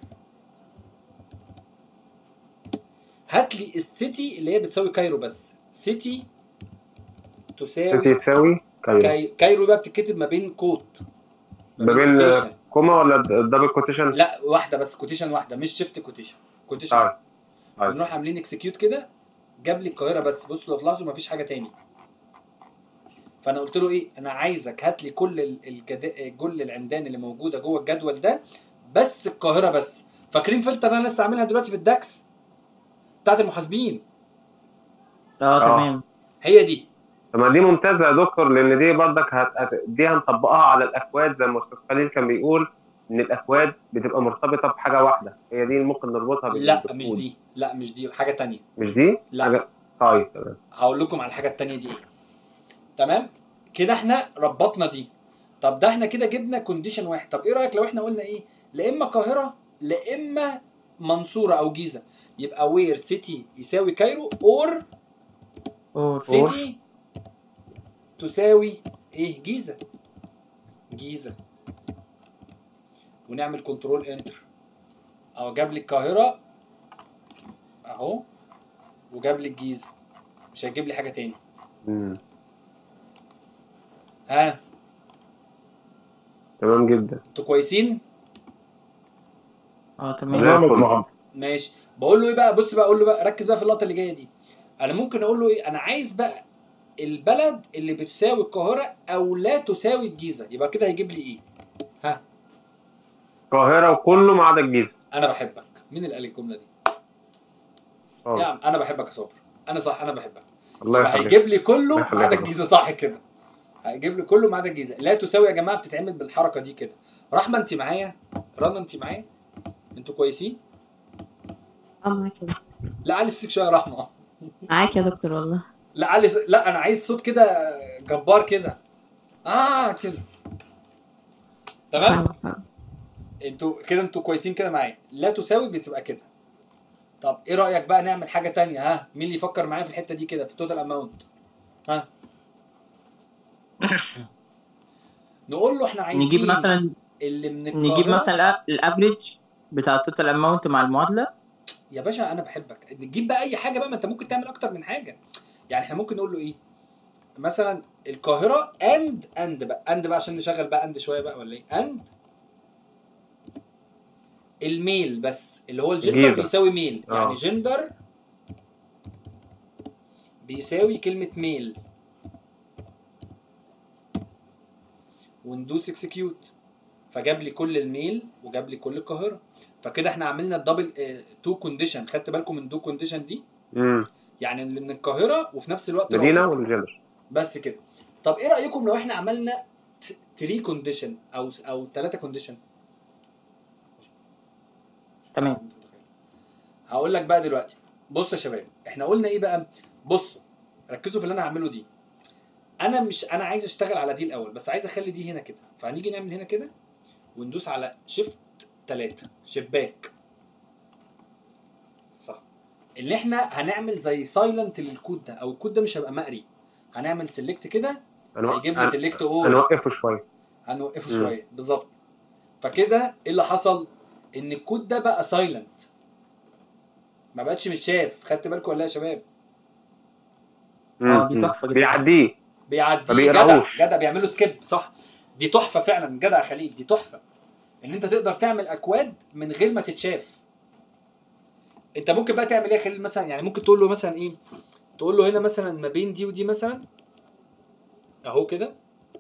Speaker 1: هات لي السيتي اللي هي بتساوي كايرو بس سيتي تساوي
Speaker 4: سيتي يساوي كايرو
Speaker 1: كاي... كايرو بقى بتتكتب ما بين كوت
Speaker 4: ما بين
Speaker 1: quotation.
Speaker 4: كوما ولا دبل كوتيشن
Speaker 1: لا واحده بس كوتيشن واحده مش شيفت كوتيشن كوتيشن
Speaker 4: طيب طيب.
Speaker 1: بنروح عاملين اكسكيوت كده جاب لي القاهره بس بصوا لو تلاحظوا مفيش حاجه تاني فانا قلت له ايه انا عايزك هات لي كل ال- الجد... كل العمدان اللي موجوده جوه الجدول ده بس القاهره بس فاكرين فلتر انا لسه عاملها دلوقتي في الداكس بتاعت المحاسبين
Speaker 5: اه
Speaker 4: آه.
Speaker 5: تمام
Speaker 1: هي دي
Speaker 4: طب ما دي ممتازه يا دكتور لان دي برضك هت... هت... دي هنطبقها على الاكواد زي ما استاذ خليل كان بيقول ان الاكواد بتبقى مرتبطه بحاجه واحده هي دي اللي ممكن نربطها بال-
Speaker 1: لا
Speaker 4: بالكود.
Speaker 1: مش دي لا مش دي حاجه تانية
Speaker 4: مش دي؟
Speaker 1: لا.
Speaker 4: حاجة... طيب تمام
Speaker 1: هقول لكم على الحاجه التانية دي ايه تمام كده احنا ربطنا دي طب ده احنا كده جبنا كونديشن واحد طب ايه رايك لو احنا قلنا ايه لا اما القاهره لا اما منصوره او جيزه يبقى وير سيتي يساوي كايرو اور
Speaker 5: اور
Speaker 1: سيتي تساوي ايه جيزه جيزه ونعمل كنترول انتر اهو جاب لي القاهره اهو وجاب لي الجيزه مش هيجيب لي حاجه تاني
Speaker 4: مم.
Speaker 1: ها
Speaker 4: تمام جدا
Speaker 1: انتوا كويسين
Speaker 5: اه تمام
Speaker 4: زي
Speaker 3: جامد
Speaker 4: الفل.
Speaker 3: محمد
Speaker 1: ماشي بقول له ايه بقى بص بقى اقول له بقى ركز بقى في اللقطه اللي جايه دي انا ممكن اقول له ايه انا عايز بقى البلد اللي بتساوي القاهره او لا تساوي الجيزه يبقى كده هيجيب لي ايه ها
Speaker 4: القاهره وكله ما عدا الجيزه
Speaker 1: انا بحبك مين اللي قال الجمله دي
Speaker 4: آه.
Speaker 1: يا عم انا بحبك يا صابر انا صح انا بحبك
Speaker 4: الله
Speaker 1: يبقى
Speaker 4: يخليك
Speaker 1: هيجيب لي كله
Speaker 4: الله
Speaker 1: ما
Speaker 4: يخليك
Speaker 1: عدا
Speaker 4: يا
Speaker 1: الجيزه صح كده هيجيب لي كله ما عدا الجيزه لا تساوي يا جماعه بتتعمل بالحركه دي كده رحمه انت معايا رنا انت معايا انتوا كويسين
Speaker 2: اه معاك يا دكتور
Speaker 1: لا علي صوتك شويه يا رحمه
Speaker 2: معاك يا دكتور والله
Speaker 1: لا علي س... لا انا عايز صوت كده جبار كده اه كده تمام
Speaker 2: حاضر حاضر
Speaker 1: انتوا كده انتوا كويسين كده معايا لا تساوي بتبقى كده طب ايه رايك بقى نعمل حاجه تانية ها مين اللي يفكر معايا في الحته دي كده في التوتال اماونت ها نقول له احنا عايزين
Speaker 5: نجيب مثلا
Speaker 1: اللي من
Speaker 5: نجيب
Speaker 1: القاهرة
Speaker 5: مثلا الافريج بتاع التوتال اماونت مع المعادله
Speaker 1: يا باشا انا بحبك نجيب بقى اي حاجه بقى ما انت ممكن تعمل اكتر من حاجه يعني احنا ممكن نقول له ايه مثلا القاهره اند اند بقى اند بقى عشان نشغل بقى اند شويه بقى ولا ايه اند الميل بس اللي هو الجندر
Speaker 4: جيزة.
Speaker 1: بيساوي ميل
Speaker 4: آه.
Speaker 1: يعني جندر بيساوي كلمه ميل وندوس اكسكيوت فجاب لي كل الميل وجاب لي كل القاهره فكده احنا عملنا الدبل تو كونديشن خدت بالكم من تو كونديشن دي
Speaker 4: امم
Speaker 1: يعني اللي من القاهره وفي نفس الوقت
Speaker 4: مدينه
Speaker 1: راجل.
Speaker 4: والجندر
Speaker 1: بس كده طب ايه رايكم لو احنا عملنا 3 كونديشن او او 3 كونديشن
Speaker 5: تمام
Speaker 1: هقول لك بقى دلوقتي بص يا شباب احنا قلنا ايه بقى بص ركزوا في اللي انا هعمله دي انا مش انا عايز اشتغل على دي الاول بس عايز اخلي دي هنا كده فهنيجي نعمل هنا كده وندوس على شيفت 3 شباك صح اللي احنا هنعمل زي سايلنت للكود ده او الكود ده مش هيبقى مقري هنعمل سيلكت كده هيجيب لي
Speaker 4: هنوقف
Speaker 1: سيلكت اول
Speaker 4: هنوقفه شويه
Speaker 1: هنوقفه
Speaker 4: مم.
Speaker 1: شويه بالظبط فكده ايه اللي حصل ان الكود ده بقى سايلنت ما بقتش متشاف خدت بالكم ولا لا يا شباب
Speaker 5: اه دي
Speaker 4: مم.
Speaker 5: تحفه جدا
Speaker 4: بيعديه
Speaker 1: بيعدي
Speaker 4: ما
Speaker 1: جدع
Speaker 4: بيقراهوش.
Speaker 1: جدع بيعملوا سكيب صح دي تحفه فعلا جدع يا خليل دي تحفه ان انت تقدر تعمل اكواد من غير ما تتشاف انت ممكن بقى تعمل ايه يا خليل مثلا يعني ممكن تقول له مثلا ايه تقول له هنا مثلا ما بين دي ودي مثلا اهو كده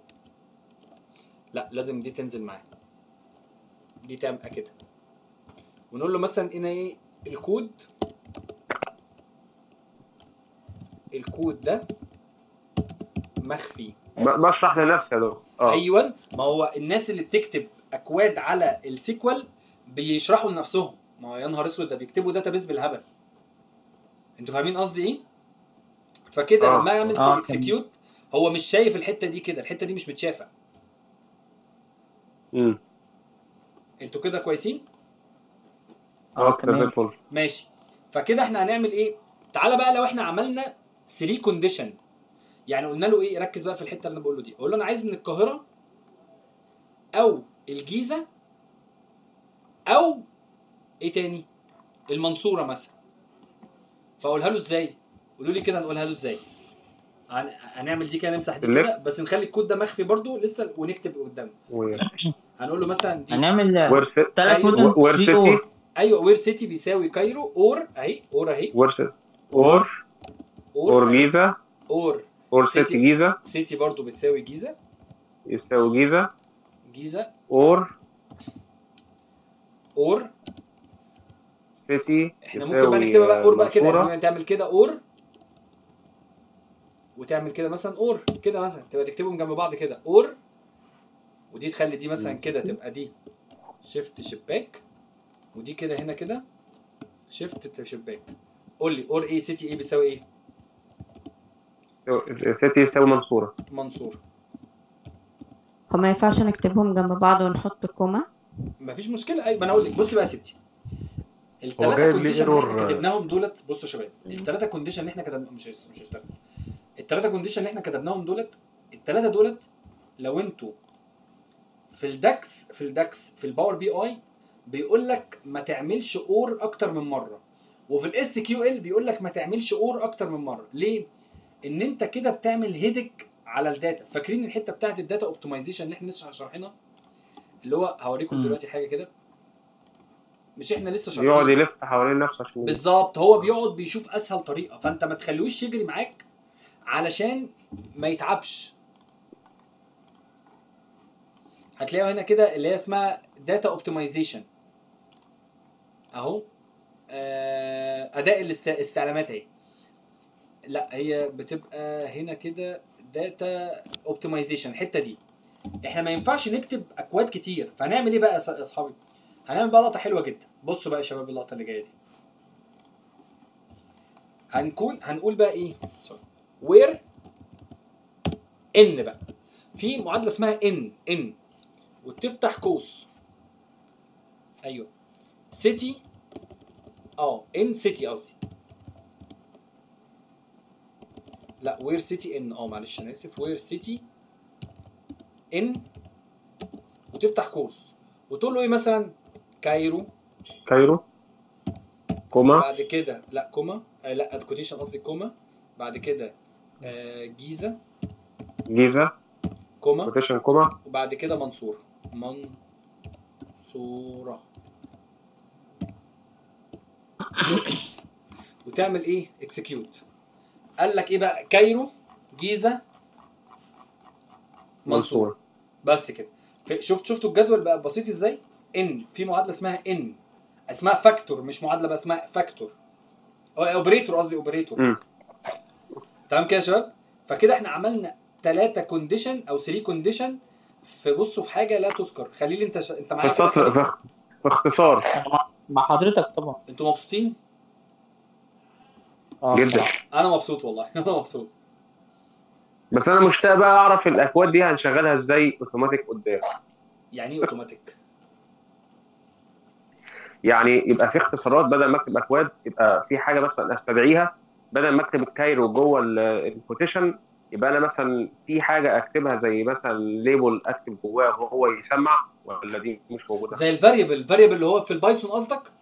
Speaker 1: لا لازم دي تنزل معاه دي تبقى كده ونقول له مثلا هنا ايه الكود الكود ده مخفي
Speaker 4: ب- بشرح لنفسي يا دكتور اه
Speaker 1: ايوه ما هو الناس اللي بتكتب اكواد على السيكوال بيشرحوا لنفسهم ما هو يا نهار اسود ده بيكتبوا داتابيس بالهبل انتوا فاهمين قصدي ايه فكده
Speaker 4: آه.
Speaker 1: لما يعمل
Speaker 5: آه،
Speaker 1: اكسكيوت هو مش شايف الحته دي كده الحته دي مش متشافه
Speaker 4: امم
Speaker 1: انتوا كده كويسين
Speaker 5: اه
Speaker 4: اه كده زي
Speaker 5: تمام
Speaker 4: الفل
Speaker 1: ماشي فكده احنا هنعمل ايه تعالى بقى لو احنا عملنا 3 كونديشن يعني قلنا له ايه ركز بقى في الحته اللي انا بقول له دي اقول له انا عايز من القاهره او الجيزه او ايه تاني المنصوره مثلا فاقولها له ازاي قولوا لي كده نقولها له ازاي هن- هنعمل دي كده نمسح دي
Speaker 4: الليفت.
Speaker 1: كده بس نخلي الكود ده مخفي برضو لسه ونكتب قدامه
Speaker 4: و-
Speaker 1: هنقول له مثلا دي
Speaker 5: هنعمل
Speaker 4: وير سي-
Speaker 5: ثلاث
Speaker 1: أيوة.
Speaker 5: مدن
Speaker 4: وير
Speaker 5: 3
Speaker 4: سيتي
Speaker 5: اور
Speaker 1: ايوه وير سيتي بيساوي كايرو اور اهي اور اهي
Speaker 4: وير سيتي اور
Speaker 1: اور
Speaker 4: اور جيزه
Speaker 1: اور
Speaker 4: اور
Speaker 1: سيتي.
Speaker 4: سيتي جيزه
Speaker 1: سيتي برضو بتساوي جيزه
Speaker 4: يساوي جيزه
Speaker 1: جيزه
Speaker 4: اور
Speaker 1: اور
Speaker 4: سيتي
Speaker 1: احنا ممكن بقى نكتبها بقى اور بقى كده يعني تعمل كده اور وتعمل كده مثلا اور كده مثلا تبقى تكتبهم جنب بعض كده اور ودي تخلي دي مثلا كده تبقى دي شيفت شباك ودي كده هنا كده شيفت شباك قول لي اور ايه سيتي ايه بيساوي ايه
Speaker 4: سيتي يساوي منصوره
Speaker 1: منصور
Speaker 2: فما ينفعش نكتبهم جنب بعض ونحط كوما
Speaker 1: مفيش مشكله اي ما انا اقول لك بص بقى يا ستي الثلاثه
Speaker 7: جايب لي
Speaker 1: كونديشن اللي احنا
Speaker 7: error.
Speaker 1: كتبناهم دولت بصوا يا شباب الثلاثه كونديشن اللي احنا كتبناهم مش هيس- مش هيشتغل الثلاثه كونديشن اللي احنا كتبناهم دولت الثلاثه دولت لو انتوا في الداكس في الداكس في الباور بي اي بيقول لك ما تعملش اور اكتر من مره وفي الاس كيو ال بيقول لك ما تعملش اور اكتر من مره ليه ان انت كده بتعمل هيدك على الداتا فاكرين الحته بتاعت الداتا اوبتمايزيشن اللي احنا لسه شارحينها اللي هو هوريكم
Speaker 5: مم.
Speaker 1: دلوقتي حاجه كده مش احنا لسه
Speaker 4: يقعد
Speaker 1: شارحين
Speaker 4: يلف حوالين نفسه عشان
Speaker 1: بالظبط هو بيقعد بيشوف اسهل طريقه فانت ما تخليهوش يجري معاك علشان ما يتعبش هتلاقوا هنا كده اللي هي اسمها داتا اوبتمايزيشن اهو آه، اداء الاست- الاستعلامات اهي لا هي بتبقى هنا كده داتا اوبتمايزيشن الحته دي احنا ما ينفعش نكتب اكواد كتير فهنعمل ايه بقى يا أص- يا اصحابي هنعمل بقى لقطه حلوه جدا بصوا بقى يا شباب اللقطه اللي جايه دي هنكون هنقول بقى ايه وير ان بقى في معادله اسمها ان ان وتفتح قوس ايوه سيتي اه ان سيتي قصدي لا وير سيتي ان اه معلش انا اسف وير سيتي ان وتفتح قوس وتقول له ايه مثلا كايرو
Speaker 4: كايرو كوما
Speaker 1: بعد كده لا كوما آه لا كوتيشن قصدي كوما بعد كده آه جيزه
Speaker 4: جيزه
Speaker 1: كوما
Speaker 4: كوتيشن كوما
Speaker 1: وبعد كده منصور منصورة وتعمل ايه اكسكيوت قال لك ايه بقى كايرو جيزة منصور
Speaker 4: منصور
Speaker 1: بس كده ف- شفت شفتوا الجدول بقى بسيط ازاي ان في معادله اسمها ان اسمها فاكتور مش معادله بقى اسمها فاكتور اوبريتور قصدي اوبريتور
Speaker 4: مم.
Speaker 1: تمام كده يا شباب فكده احنا عملنا ثلاثة كونديشن او 3 كونديشن في بصوا في حاجه لا تذكر خليل انت ش... انت معايا
Speaker 4: بس
Speaker 1: كده
Speaker 4: في,
Speaker 1: خليل؟
Speaker 4: في, في اختصار
Speaker 5: أنا مع- مع حضرتك طبعا
Speaker 1: انتوا مبسوطين
Speaker 5: اه
Speaker 4: جدا
Speaker 5: بصراحة.
Speaker 1: انا مبسوط والله انا مبسوط
Speaker 4: بس انا مشتاق بقى اعرف الاكواد دي هنشغلها ازاي اوتوماتيك قدام
Speaker 1: يعني ايه اوتوماتيك
Speaker 4: يعني يبقى في اختصارات بدل ما اكتب اكواد يبقى في حاجه مثلا استدعيها بدل ما اكتب الكايرو جوه ال- الكوتيشن يبقى انا مثلا في حاجه اكتبها زي مثلا ليبل اكتب جواه وهو يسمع ولا دي مش موجوده
Speaker 1: زي الفاريبل الفاريبل اللي هو في البايثون قصدك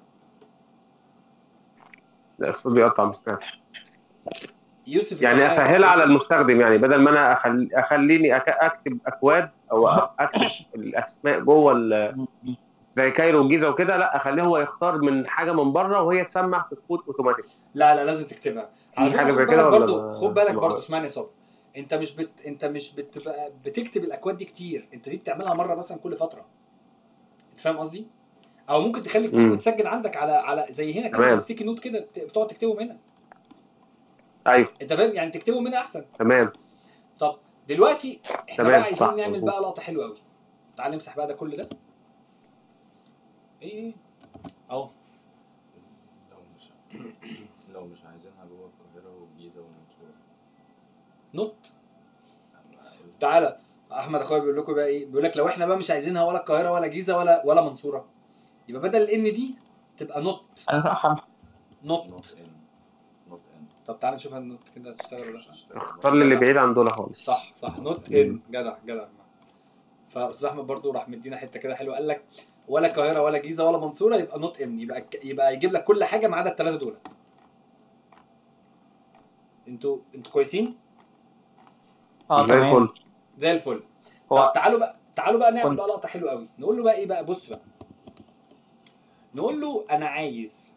Speaker 4: لا الصوت بيقطع ما سمعتش
Speaker 1: يوسف انت
Speaker 4: يعني
Speaker 1: معايا صح؟
Speaker 4: اسهلها على المستخدم يعني بدل ما انا أخل... اخليني أك... اكتب اكواد او اكتب الاسماء جوه ال... زي كايرو وجيزه وكده لا اخليه هو يختار من حاجه من بره وهي تسمع في الكود اوتوماتيك
Speaker 1: لا لا لازم تكتبها على
Speaker 4: في
Speaker 1: فكره
Speaker 4: حاجة
Speaker 1: خد
Speaker 4: زي
Speaker 1: بالك
Speaker 4: كده ولا
Speaker 1: برضو
Speaker 4: ما-
Speaker 1: خد بالك
Speaker 4: ما
Speaker 1: برضو
Speaker 4: أعرف؟
Speaker 1: اسمعني يا صبري انت مش بت... انت مش بتبقى بتكتب الاكواد دي كتير انت دي بتعملها مره مثلا كل فتره انت فاهم قصدي او ممكن تخلي الكود
Speaker 4: مم.
Speaker 1: متسجل عندك على على زي هنا كده
Speaker 4: تمام.
Speaker 1: زي ستيكي نوت كده بت- بتقعد تكتبهم هنا
Speaker 4: ايوه
Speaker 1: انت فاهم يعني تكتبهم هنا احسن
Speaker 4: تمام
Speaker 1: طب دلوقتي احنا
Speaker 4: تمام،
Speaker 1: بقى عايزين
Speaker 4: صح،
Speaker 1: نعمل
Speaker 4: مظبوط.
Speaker 1: بقى لقطه حلوه قوي تعال نمسح بقى ده كل ده ايه اهو
Speaker 7: لو مش لو مش عايزينها جوه القاهرة والجيزة والمنصورة
Speaker 1: نوت تعالى احمد اخويا بيقول لكم بقى ايه بيقول لك لو احنا بقى مش عايزينها ولا القاهره ولا جيزه ولا ولا منصوره يبقى بدل الان دي تبقى نوت
Speaker 5: انا راح
Speaker 1: نوت
Speaker 7: نوت ان نوت ان
Speaker 1: طب تعالى نشوف النوت كده هتشتغل ولا لا
Speaker 4: اختار لي اللي بعيد عن دول خالص
Speaker 1: صح صح نوت ان جدع جدع فاستاذ احمد برضو راح مدينا حته كده حلوه قال لك ولا القاهره ولا جيزه ولا منصوره يبقى نوت ان يبقى يبقى يجيب لك كل حاجه ما عدا الثلاثه دول انتوا انتوا كويسين
Speaker 5: اه
Speaker 4: زي
Speaker 5: تمام
Speaker 4: الفل
Speaker 1: زي الفل طب
Speaker 5: هو
Speaker 1: تعالوا بقى تعالوا بقى نعمل
Speaker 5: كنت-
Speaker 1: بقى لقطه حلوه قوي نقول له بقى ايه بقى بص بقى نقول له انا عايز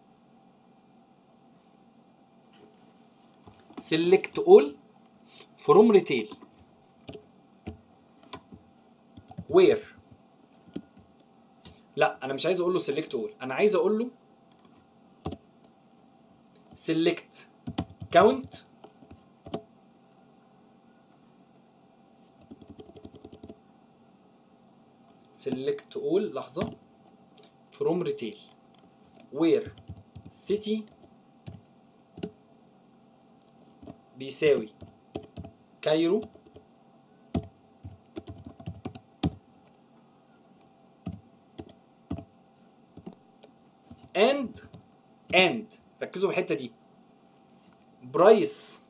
Speaker 1: select all from retail where لا انا مش عايز اقول له select all انا عايز اقول له select count select all لحظة from retail where city بيساوي كايرو and and ركزوا في الحتة دي برايس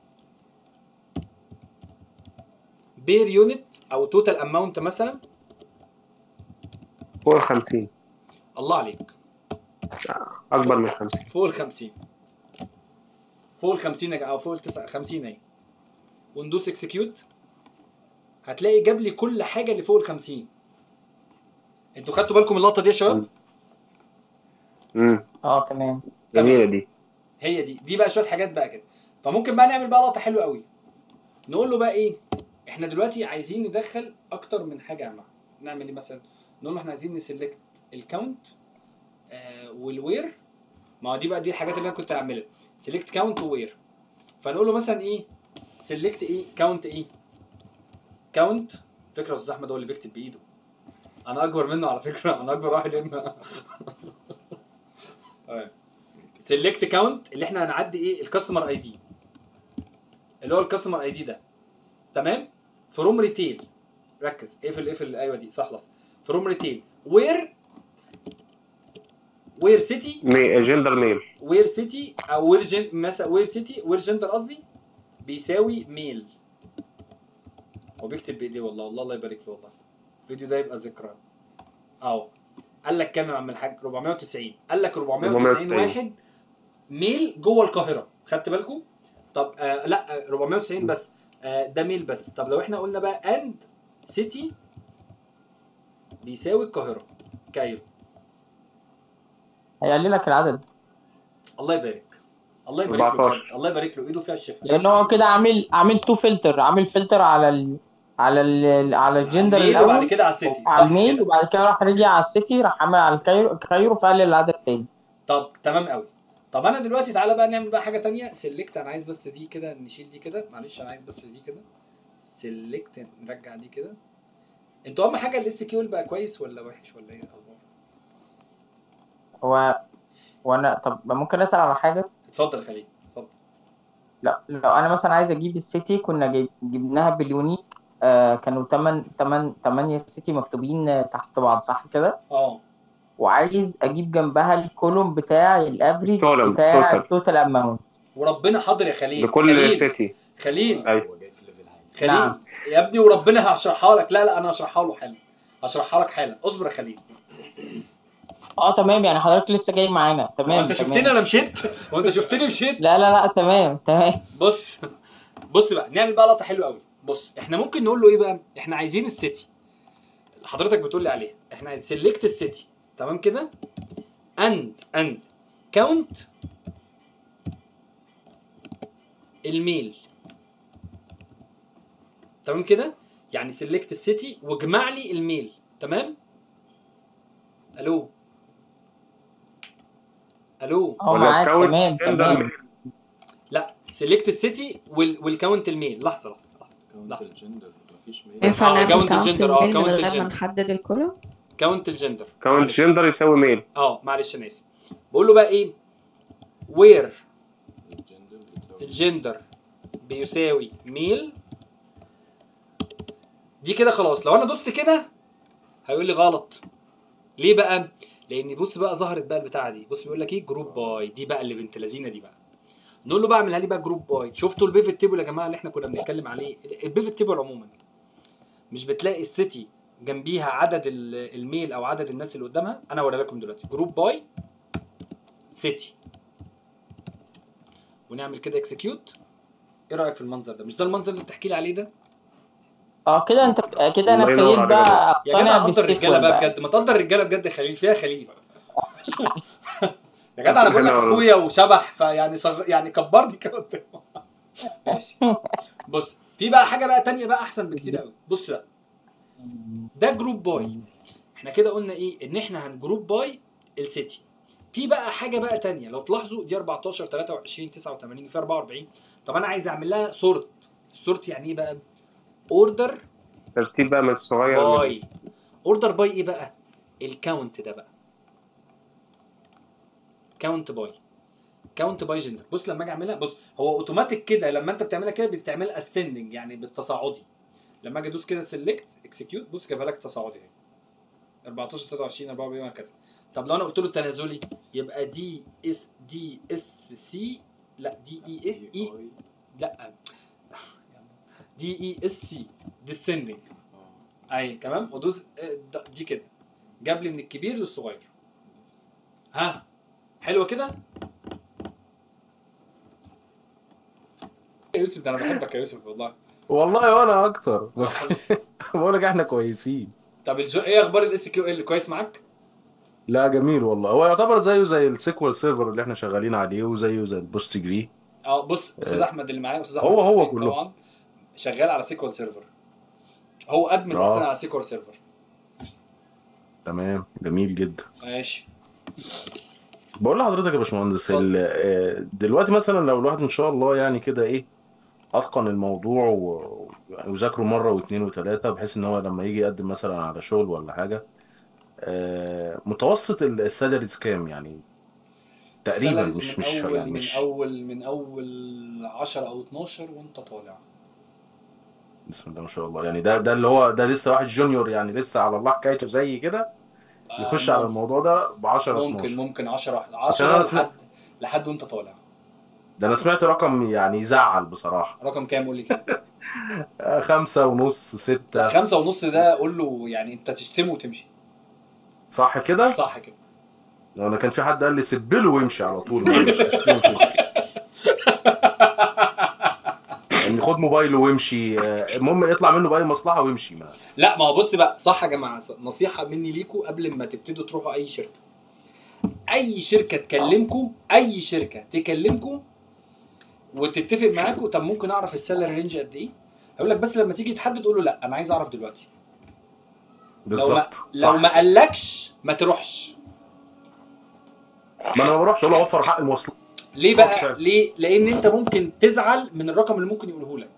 Speaker 1: بير يونت او توتال اماونت مثلا
Speaker 4: فوق ال 50
Speaker 1: الله عليك
Speaker 4: اكبر من 50
Speaker 1: فوق ال 50 فوق ال 50 يا جماعه او فوق ال 9 50 اهي وندوس اكسكيوت هتلاقي جاب لي كل حاجه اللي فوق ال 50 انتوا خدتوا بالكم من اللقطه دي يا شباب؟
Speaker 4: امم
Speaker 5: اه تمام
Speaker 4: جميله دي
Speaker 1: هي دي دي بقى شويه حاجات بقى كده فممكن بقى نعمل بقى لقطه حلوه قوي نقول له بقى ايه احنا دلوقتي عايزين ندخل اكتر من حاجه يا جماعه نعمل ايه مثلا نقول له احنا عايزين نسلكت الكاونت آه والوير ما هو دي بقى دي الحاجات اللي انا كنت هعملها سيلكت كاونت ووير فنقول له مثلا ايه سيلكت ايه كاونت ايه كاونت فكره استاذ احمد هو اللي بيكتب بايده انا اكبر منه على فكره انا اكبر واحد هنا سيلكت كاونت اللي احنا هنعدي ايه الكاستمر اي دي اللي هو الكاستمر اي دي ده تمام فروم ريتيل ركز اقفل اقفل ايوه دي صح خلاص فروم ريتيل وير وير سيتي
Speaker 4: مي جندر ميل
Speaker 1: وير سيتي او وير جن مثلا وير سيتي وير جندر قصدي بيساوي ميل هو بيكتب بايديه والله والله الله يبارك له والله الفيديو ده يبقى ذكرى اهو قال لك كام يا عم الحاج 490 قال لك 490
Speaker 4: 490.
Speaker 1: واحد ميل جوه القاهره خدت بالكم طب آه لا آه، 490 بس آه ده ميل بس طب لو احنا قلنا بقى اند سيتي بيساوي القاهره كايرو
Speaker 5: هيقلل لك العدد
Speaker 1: الله يبارك الله يبارك له
Speaker 4: 14.
Speaker 1: بجد. الله يبارك له ايده فيها الشفاء
Speaker 5: لان هو كده عامل عامل تو فلتر عامل فلتر على ال على ال على الجندر
Speaker 1: الميل وبعد
Speaker 5: الاول
Speaker 1: كده على السيتي
Speaker 5: على
Speaker 1: صح
Speaker 5: الميل
Speaker 1: كده؟
Speaker 5: وبعد كده راح رجع على السيتي راح عمل على الكايرو كايرو فقلل العدد تاني
Speaker 1: طب تمام قوي طب انا دلوقتي تعالى بقى نعمل بقى حاجه تانية سيلكت انا عايز بس دي كده نشيل دي كده معلش انا عايز بس دي كده سيلكت نرجع دي كده انتوا اهم حاجه الاس كيو بقى كويس ولا وحش ولا ايه الاخبار
Speaker 5: هو وانا طب ممكن اسال على حاجه
Speaker 1: اتفضل يا خليل اتفضل
Speaker 5: لا لو انا مثلا عايز اجيب السيتي كنا جايب جبناها باليونيك آه كانوا 8 8 8 سيتي مكتوبين آه، تحت بعض صح كده
Speaker 1: اه
Speaker 5: وعايز اجيب جنبها الكولوم بتاع الافريج
Speaker 4: Column,
Speaker 5: بتاع
Speaker 4: total.
Speaker 5: التوتال اماونت
Speaker 1: وربنا حاضر يا خليل
Speaker 4: بكل
Speaker 1: خليل
Speaker 4: سيتي
Speaker 1: خليل
Speaker 4: أيوة.
Speaker 7: هو جاي في ليفل عالي
Speaker 1: خليل
Speaker 5: نعم.
Speaker 1: يا ابني وربنا هشرحها لك لا لا انا هشرحها له حالا هشرحها لك حالا اصبر يا خليل
Speaker 5: اه تمام يعني حضرتك لسه جاي معانا
Speaker 1: هو
Speaker 5: تمام
Speaker 1: انت
Speaker 5: تمام.
Speaker 1: شفتني انا مشيت هو انت شفتني مشيت
Speaker 5: لا لا لا تمام تمام
Speaker 1: بص بص بقى نعمل بقى لقطه حلوه قوي بص احنا ممكن نقول له ايه بقى احنا عايزين السيتي حضرتك بتقول لي عليها احنا عايز سيلكت السيتي تمام كده اند اند كاونت الميل تمام كده يعني سيلكت السيتي واجمع لي الميل تمام الو الو
Speaker 5: اه
Speaker 4: ولا
Speaker 5: معاك
Speaker 4: الكاونت
Speaker 5: تمام
Speaker 4: جندر
Speaker 5: تمام
Speaker 4: ميل
Speaker 1: لا سيلكت السيتي وال... والكاونت الميل لحظه لحظه
Speaker 7: كاونت
Speaker 1: لحظة.
Speaker 7: الجندر مفيش ميل
Speaker 2: ينفع
Speaker 1: آه،
Speaker 2: نعمل
Speaker 1: كاونت
Speaker 2: كاونت
Speaker 1: الجندر، آه،
Speaker 2: الميل من
Speaker 1: كاونت
Speaker 2: غير ما
Speaker 1: الجندر.
Speaker 2: نحدد الكولوم
Speaker 1: كاونت الجندر
Speaker 4: كاونت
Speaker 1: معلش.
Speaker 4: جندر يساوي ميل
Speaker 1: اه معلش انا اسف بقول له بقى ايه وير
Speaker 7: الجندر بتساوي
Speaker 1: الجندر بيساوي ميل دي كده خلاص لو انا دوست كده هيقول لي غلط ليه بقى لان بص بقى ظهرت بقى البتاعه دي بص بيقول لك ايه جروب باي دي بقى اللي بنت لذينه دي بقى نقول له بقى اعملها لي بقى جروب باي شفتوا البيفت تيبل يا جماعه اللي احنا كنا بنتكلم عليه البيفت تيبل عموما مش بتلاقي السيتي جنبيها عدد ال- الميل او عدد الناس اللي قدامها انا هوريها لكم دلوقتي جروب باي سيتي ونعمل كده اكسكيوت ايه رايك في المنظر ده مش ده المنظر اللي بتحكي لي عليه ده
Speaker 5: اه كده انت كده انا
Speaker 4: الله ينور
Speaker 5: ابتديت
Speaker 4: عليك.
Speaker 5: بقى
Speaker 1: يا جدع
Speaker 5: اقتنع
Speaker 1: قدر الرجاله
Speaker 5: بالسيكوال
Speaker 1: بقى
Speaker 5: بقى
Speaker 1: بجد ما تقدر الرجاله بجد يا خليل فيها خليل يا جدع انا بقول لك
Speaker 4: أنا والله.
Speaker 1: اخويا وشبح فيعني صغ... يعني كبرني كده قدامه ماشي بص في بقى حاجه بقى تانية بقى احسن بكتير قوي بص بقى ده جروب باي احنا كده قلنا ايه ان احنا هنجروب باي السيتي في بقى حاجه بقى تانية لو تلاحظوا دي 14 23 89 في 44 طب انا عايز اعمل لها سورت السورت يعني ايه بقى اوردر
Speaker 4: ترتيب بقى من الصغير لل-
Speaker 1: باي اوردر باي ايه بقى الكاونت ده بقى كاونت باي كاونت باي جندر بص لما اجي اعملها بص هو اوتوماتيك كده لما انت بتعملها كده بتعمل اسندنج يعني بالتصاعدي لما اجي ادوس كده سيلكت اكسكيوت بص جابها لك تصاعدي اهي 14 23 44 وهكذا طب لو انا قلت له تنازلي يبقى دي اس دي اس سي لا دي اي
Speaker 7: دي
Speaker 1: اي
Speaker 7: اي
Speaker 1: لا دي اي اس سي ديسندنج
Speaker 7: اه
Speaker 1: اي تمام ودوس آه، د- دي كده جاب لي من الكبير للصغير ها حلوه كده يا يوسف ده انا بحبك يا يوسف والله
Speaker 6: والله وانا اكتر بقول لك احنا كويسين
Speaker 1: طب الجو... ايه اخبار الاس كيو ال كويس معاك
Speaker 6: لا جميل والله هو يعتبر زيه زي السيكوال سيرفر اللي احنا شغالين عليه وزيه زي البوست جري
Speaker 1: اه بص استاذ احمد اللي معايا استاذ احمد
Speaker 6: هو- هو
Speaker 1: حسين
Speaker 6: كله.
Speaker 1: طبعا شغال على سيكوال سيرفر هو ادمن
Speaker 6: آه.
Speaker 1: اصلا على سيكوال سيرفر
Speaker 6: تمام جميل جدا
Speaker 1: ماشي
Speaker 6: بقول لحضرتك يا باشمهندس
Speaker 1: اتفضل.
Speaker 6: ال- آه، دلوقتي مثلا لو الواحد ان شاء الله يعني كده ايه اتقن الموضوع و- وذاكره مره واثنين وثلاثه بحيث ان هو لما يجي يقدم مثلا على شغل ولا حاجه آه، متوسط ال- السالاريز كام يعني تقريبا
Speaker 1: salaries
Speaker 6: مش
Speaker 1: من
Speaker 6: مش
Speaker 1: اول
Speaker 6: يعني
Speaker 1: من
Speaker 6: مش
Speaker 1: اول من اول 10 او 12 وانت طالع
Speaker 6: بسم الله ما شاء الله يعني ده ده اللي هو ده لسه واحد جونيور يعني لسه على الله حكايته زي كده يخش على
Speaker 1: ممكن
Speaker 6: الموضوع ده ب 10
Speaker 1: ممكن
Speaker 6: 12
Speaker 1: ممكن 10
Speaker 6: عشان
Speaker 1: 10
Speaker 6: انا سمعت
Speaker 1: لحد لحد وانت طالع
Speaker 6: ده انا سمعت رقم يعني يزعل بصراحة
Speaker 1: رقم كام قول لي كام
Speaker 6: آه، خمسة ونص
Speaker 1: لا
Speaker 6: ستة
Speaker 1: خمسة ونص ده قول له يعني انت تشتمه وتمشي
Speaker 6: صح كده؟
Speaker 1: صح كده
Speaker 6: انا كان في حد قال لي سبله وامشي على طول ما مش تشتمه وتمشي يعني خد موبايله وامشي آه، المهم يطلع منه بأي مصلحة ويمشي ما
Speaker 1: لا ما هو بص بقى صح يا جماعه نصيحه مني ليكوا قبل ما تبتدوا تروحوا اي شركه اي شركه تكلمكوا اي شركه تكلمكوا وتتفق معاكوا طب ممكن اعرف السالري رينج قد ايه هيقول لك بس لما تيجي تحدد قول له لا انا عايز اعرف دلوقتي لو ما
Speaker 6: بالظبط
Speaker 1: لو
Speaker 6: صح
Speaker 1: ما قالكش ما تروحش
Speaker 6: ما انا ما بروحش اقول له اوفر حق المواصلات
Speaker 1: ليه
Speaker 6: آه،
Speaker 1: بقى
Speaker 6: فعلا.
Speaker 1: ليه لان انت ممكن تزعل من الرقم اللي ممكن يقوله لك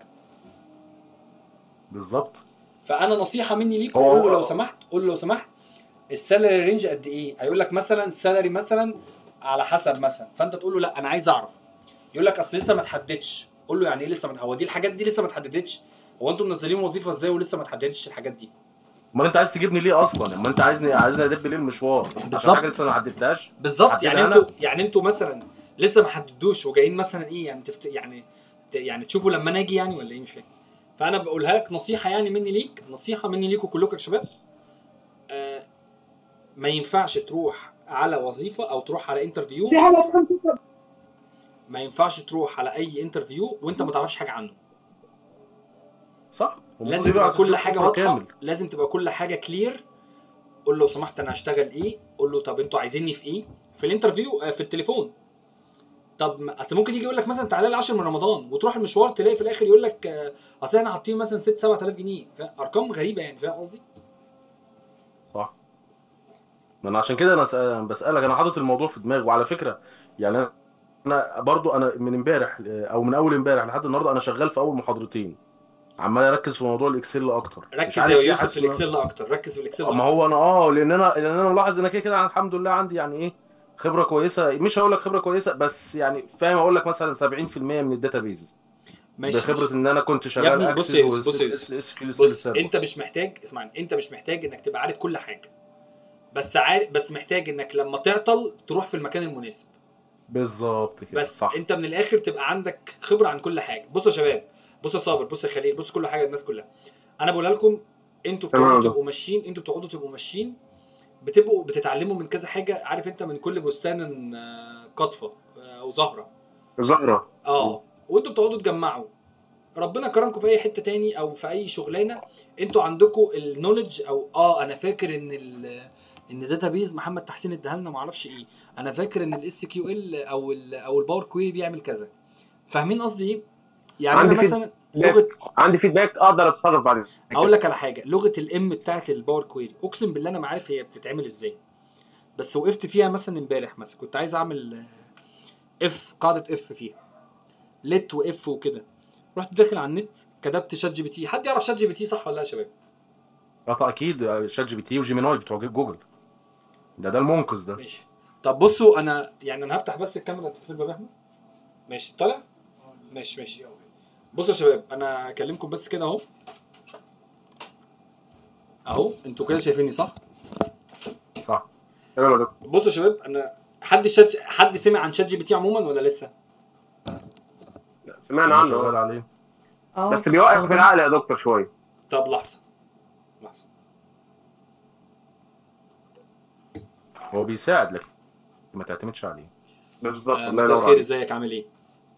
Speaker 6: بالظبط
Speaker 1: فانا نصيحه مني ليك
Speaker 6: هو-
Speaker 1: قول له لو سمحت قول له لو سمحت السالري رينج قد ايه هيقول لك مثلا السالري مثلا على حسب مثلا فانت تقول له لا انا عايز اعرف يقول لك اصل لسه ما اتحددش قول له يعني ايه لسه ما هو دي الحاجات دي لسه ما اتحددتش هو انتوا منزلين وظيفه ازاي ولسه ما اتحددتش الحاجات دي
Speaker 6: امال انت عايز تجيبني ليه اصلا؟ امال انت عايزني عايزني ادب ليه المشوار؟ عشان
Speaker 1: بالظبط.
Speaker 6: حاجه لسه ما حددتهاش
Speaker 1: بالظبط
Speaker 6: حددها
Speaker 1: يعني
Speaker 6: أنا؟
Speaker 1: انتوا يعني انتوا مثلا لسه ما حددوش وجايين مثلا ايه يعني تفت... يعني ت- يعني تشوفوا لما انا اجي يعني ولا ايه مش فاهم فانا بقولها لك نصيحه يعني مني ليك نصيحه مني ليكوا كلكم يا شباب آه ما ينفعش تروح على وظيفه او تروح على انترفيو ما ينفعش تروح على اي انترفيو وانت ما تعرفش حاجه عنه
Speaker 6: صح المفروض
Speaker 1: لازم
Speaker 6: يبقى
Speaker 1: تبقى كل
Speaker 6: تشوف
Speaker 1: حاجه
Speaker 6: اوفر
Speaker 1: واضحه
Speaker 6: كامل
Speaker 1: لازم تبقى كل حاجه كلير قول له لو سمحت انا هشتغل ايه قول له طب انتوا عايزيني في ايه في الانترفيو آه، في التليفون طب ما- اصل ممكن يجي يقول لك مثلا تعالى لي 10 من رمضان وتروح المشوار تلاقي في الاخر يقول لك آه، اصل احنا حاطين مثلا 6 7000 جنيه فاهم؟ ارقام غريبه يعني فاهم قصدي؟
Speaker 6: صح ما انا عشان كده انا سأ- بسالك انا حاطط الموضوع في دماغي وعلى فكره يعني انا انا برضو انا من امبارح او من اول امبارح لحد النهارده انا شغال في اول محاضرتين عمال اركز في موضوع الاكسل اكتر مش
Speaker 1: ركز
Speaker 6: عارف
Speaker 1: يا
Speaker 6: ليه
Speaker 1: يوسف
Speaker 6: حاسس
Speaker 1: في
Speaker 6: إن-
Speaker 1: الاكسل اكتر ركز في الاكسل
Speaker 6: ما
Speaker 1: أكتر.
Speaker 6: هو انا اه لان انا لان انا ملاحظ ان أنا كده كده الحمد لله عندي يعني ايه خبره كويسه مش هقول لك خبره كويسه بس يعني فاهم اقول لك مثلا 70% من الداتابيز
Speaker 1: ماشي
Speaker 6: بخبره
Speaker 1: ماشي.
Speaker 6: ان انا كنت
Speaker 1: يا
Speaker 6: شغال
Speaker 1: ابني بص
Speaker 6: اكسس
Speaker 1: يا يوسف، بص يا يوسف.
Speaker 6: اس كيو
Speaker 1: بص انت مش محتاج اسمعني انت مش محتاج انك تبقى عارف كل حاجه بس عارف بس محتاج انك لما تعطل تروح في المكان المناسب
Speaker 6: بالظبط كده
Speaker 1: بس
Speaker 6: صح
Speaker 1: انت من الاخر تبقى عندك خبره عن كل حاجه بصوا يا شباب بصوا يا صابر بصوا يا خليل بصوا كل حاجه الناس كلها انا بقولها لكم انتوا
Speaker 4: تمام
Speaker 1: بتقعدوا
Speaker 4: يا
Speaker 1: تبقوا ماشيين انتوا بتقعدوا تبقوا ماشيين بتبقوا بتتعلموا من كذا حاجه عارف انت من كل بستان آه، قطفه آه، او زهره
Speaker 4: زهره
Speaker 1: اه وانتوا بتقعدوا تجمعوا ربنا كرمكم في اي حته تاني او في اي شغلانه انتوا عندكم النولج او اه انا فاكر ان ال ان داتابيز محمد تحسين اداها لنا ما اعرفش ايه انا فاكر ان الاس كيو ال او ال او الباور كويري بيعمل كذا فاهمين قصدي ايه يعني انا
Speaker 4: عندي في-
Speaker 1: مثلا لغه
Speaker 4: عندي فيدباك اقدر اتصرف بعد كده.
Speaker 1: اقول لك على حاجه لغه الام بتاعت الباور كويري اقسم بالله انا ما عارف هي بتتعمل ازاي بس وقفت فيها مثلا امبارح مثلا كنت عايز اعمل اف قاعده اف فيها لت واف وكده رحت داخل على النت كتبت شات جي بي تي حد يعرف شات جي بي تي صح ولا لا يا شباب
Speaker 6: اه اكيد شات جي بي تي وجيميناي بتوع جوجل ده ده المنقذ ده
Speaker 1: ماشي طب بصوا انا يعني انا هفتح بس الكاميرا تقفل باب احمد ماشي طالع ماشي ماشي بصوا يا شباب انا اكلمكم بس كده اهو اهو انتوا كده شايفيني صح
Speaker 6: صح
Speaker 4: تمام يا دكتور
Speaker 1: بصوا يا شباب انا حد شات حد سمع عن شات جي بي تي عموما ولا لسه
Speaker 4: سمعنا
Speaker 6: انا شغال
Speaker 4: عنه
Speaker 6: عليه
Speaker 2: اه
Speaker 4: بس بيوقف في العقل يا دكتور شويه
Speaker 1: طب لحظه لحظه
Speaker 6: هو بيساعد لكن ما تعتمدش عليه
Speaker 4: بالظبط
Speaker 1: آه،
Speaker 4: الله
Speaker 1: مساء
Speaker 4: ينور
Speaker 1: الخير
Speaker 4: عليك
Speaker 1: ازيك عامل ايه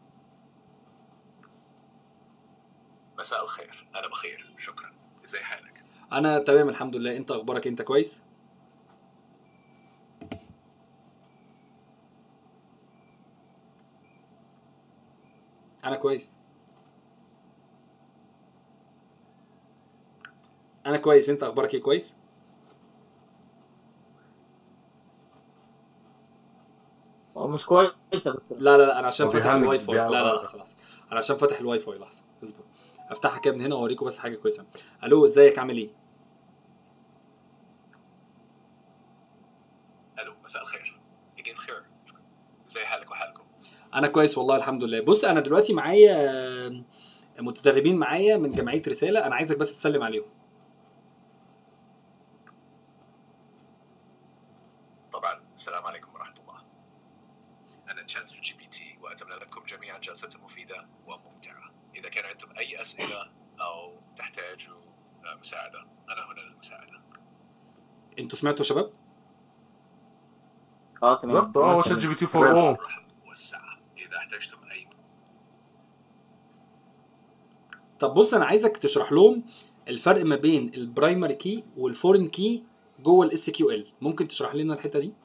Speaker 8: مساء الخير أنا بخير شكرا إزاي حالك؟
Speaker 1: انا تمام الحمد لله انت اخبارك انت كويس انا كويس انا كويس انت اخبارك ايه كويس
Speaker 5: هو مش كويس يا دكتور
Speaker 1: لا لا لا انا عشان
Speaker 6: هو
Speaker 1: فاتح
Speaker 6: بيهنج-
Speaker 1: الواي فاي لا
Speaker 6: بيهنج-
Speaker 1: لا لا خلاص انا عشان فاتح الواي فاي لحظه اصبر افتحها كده من هنا واوريكم بس حاجه كويسه الو ازيك عامل ايه
Speaker 8: ألو مساء الخير يجي بخير ازي حالك وحالكم
Speaker 1: انا كويس والله الحمد لله بص انا دلوقتي معايا آه، متدربين معايا من جمعيه رساله انا عايزك بس تسلم عليهم
Speaker 8: طبعا السلام عليكم ورحمه الله انا تشانسلر جي بي تي واتمنى لكم جميعا جلسه مفيده وممتعه اذا كان عندكم اي اسئله او تحتاجوا آه، مساعده انا هنا للمساعده
Speaker 1: انتوا سمعتوا يا شباب
Speaker 5: اه تمام
Speaker 6: بالظبط اه هو شات جي بي تي 4 او
Speaker 8: الرحب والسعه اذا احتجتم اي
Speaker 1: طب بص انا عايزك تشرح لهم الفرق ما بين البرايمري كي والفورين كي جوه الاس كيو ال ممكن تشرح لنا الحته دي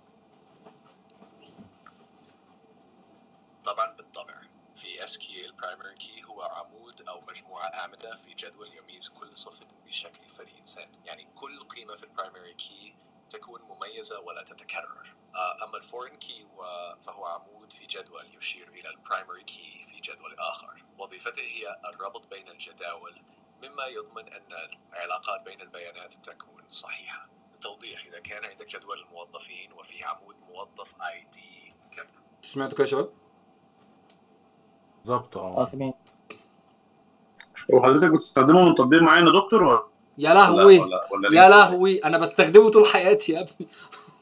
Speaker 8: طبعا بالطبع في SQL البرايمري كي هو عمود او مجموعه اعمده في جدول يميز كل صفه بشكل فريد يعني كل قيمه في البرايمري كي تكون مميزه ولا تتكرر آه، اما الفورين كي فهو عمود في جدول يشير الى البرايمري كي في جدول اخر وظيفته هي الربط بين الجداول مما يضمن ان العلاقات بين البيانات تكون صحيحه للتوضيح اذا كان عندك جدول الموظفين وفي عمود موظف اي دي كم
Speaker 1: انتوا سمعتوا كده يا شباب
Speaker 6: بالظبط
Speaker 5: اه
Speaker 6: اه
Speaker 5: تمام
Speaker 9: وحضرتك بتستخدمه من تطبيق معين يا دكتور ولا
Speaker 1: يا لهوي
Speaker 9: ولا, ولا
Speaker 1: يا
Speaker 9: ليه؟
Speaker 1: لهوي انا بستخدمه طول حياتي يا ابني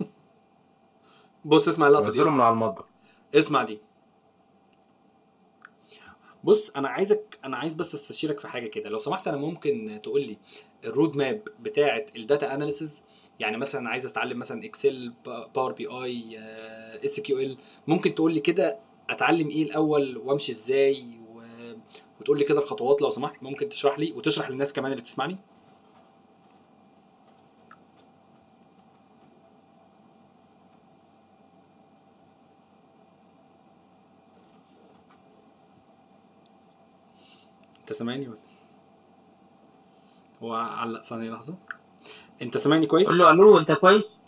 Speaker 1: بص اسمع اللقطه دي
Speaker 6: نزله من على المتجر
Speaker 1: اسمع دي بص انا عايزك انا عايز بس استشيرك في حاجه كده لو سمحت انا ممكن تقول لي الرود ماب بتاعه الداتا اناليسز يعني مثلا عايز اتعلم مثلا اكسل باور بي اي اس كيو ال ممكن تقول لي كده اتعلم ايه الاول وامشي ازاي و... وتقول لي كده الخطوات لو سمحت ممكن تشرح لي وتشرح للناس كمان اللي بتسمعني انت سامعني ولا هو علق ثانية لحظة انت سامعني كويس؟
Speaker 5: قول له الو انت كويس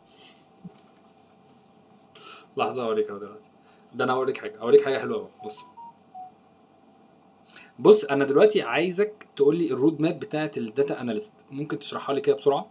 Speaker 1: لحظة اوريك اهو دلوقتي ده انا هوريك حاجة هوريك حاجة حلوة قوي بص بص انا دلوقتي عايزك تقول لي الرود ماب بتاعت الداتا اناليست ممكن تشرحها لي كده بسرعة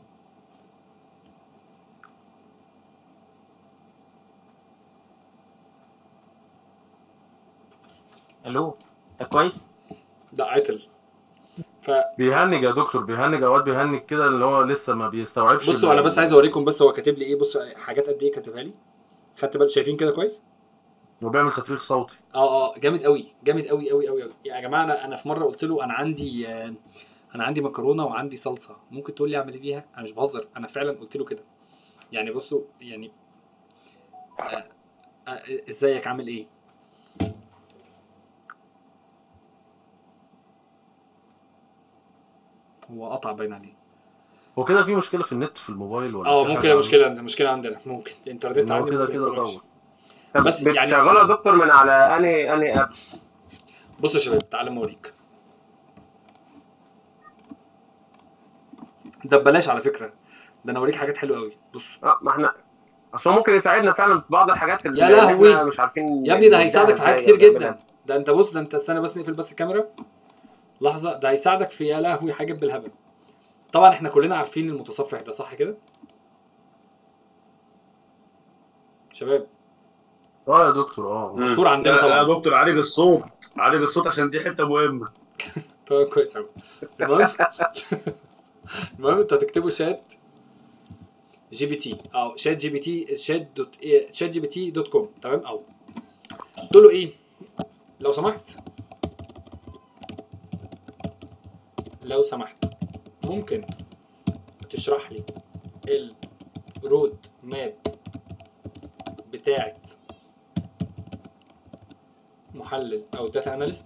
Speaker 5: الو انت كويس
Speaker 1: لا عتل ف
Speaker 6: بيهنج يا دكتور بيهنج اوقات بيهنج كده اللي هو لسه ما بيستوعبش
Speaker 1: بصوا
Speaker 6: ال-
Speaker 1: انا بس عايز اوريكم بس هو كاتب لي ايه بص حاجات قد ايه كاتبها لي خدت بالك شايفين كده كويس؟
Speaker 6: وبيعمل تفريغ صوتي
Speaker 1: اه اه جامد قوي جامد قوي قوي قوي قوي يا جماعه انا انا في مره قلت له انا عندي آه، انا عندي مكرونه وعندي صلصه ممكن تقول لي اعمل ايه بيها انا مش بهزر انا فعلا قلت له كده يعني بصوا يعني آه، آه، ازيك عامل ايه هو قطع باين عليه
Speaker 6: هو كده في مشكله في النت في الموبايل ولا
Speaker 1: اه
Speaker 6: في
Speaker 1: ممكن
Speaker 6: حاجة
Speaker 1: مشكله عندنا مشكله عندنا ممكن الانترنت
Speaker 6: إن هو
Speaker 1: عندي
Speaker 6: كده
Speaker 1: ممكن
Speaker 6: كده
Speaker 1: يكون وحش.
Speaker 6: طول
Speaker 4: طب
Speaker 1: بس يعني-
Speaker 4: بتشغله يا دكتور من على اني اني اب
Speaker 1: بص يا شباب تعالى ما اوريك ده ببلاش على فكره ده انا اوريك حاجات حلوه قوي بص
Speaker 4: اه ما احنا اصل هو ممكن يساعدنا فعلا في بعض الحاجات اللي
Speaker 1: يا لهوي.
Speaker 4: احنا مش عارفين
Speaker 1: يا ابني ده هيساعدك في حاجات كتير
Speaker 4: إزاي
Speaker 1: جدا
Speaker 4: نعملها.
Speaker 1: ده انت بص ده انت استنى بس نقفل بس الكاميرا لحظه ده هيساعدك في يا لهوي حاجات بالهبل طبعا احنا كلنا عارفين المتصفح ده صح كده شباب
Speaker 6: اه يا دكتور اه
Speaker 4: مم.
Speaker 1: مشهور عندنا
Speaker 9: يا يا
Speaker 1: طبعا
Speaker 9: دكتور عالج الصوت عالج الصوت عشان دي حته مهمه
Speaker 1: طبعا كويس قوي المهم المهم انتوا هتكتبوا شات جي بي تي او شات جي بي تي شات دوت إيه، شات جي بي تي دوت كوم تمام او تقول له ايه لو سمحت لو سمحت ممكن تشرح لي الرود ماب بتاعت محلل او داتا اناليست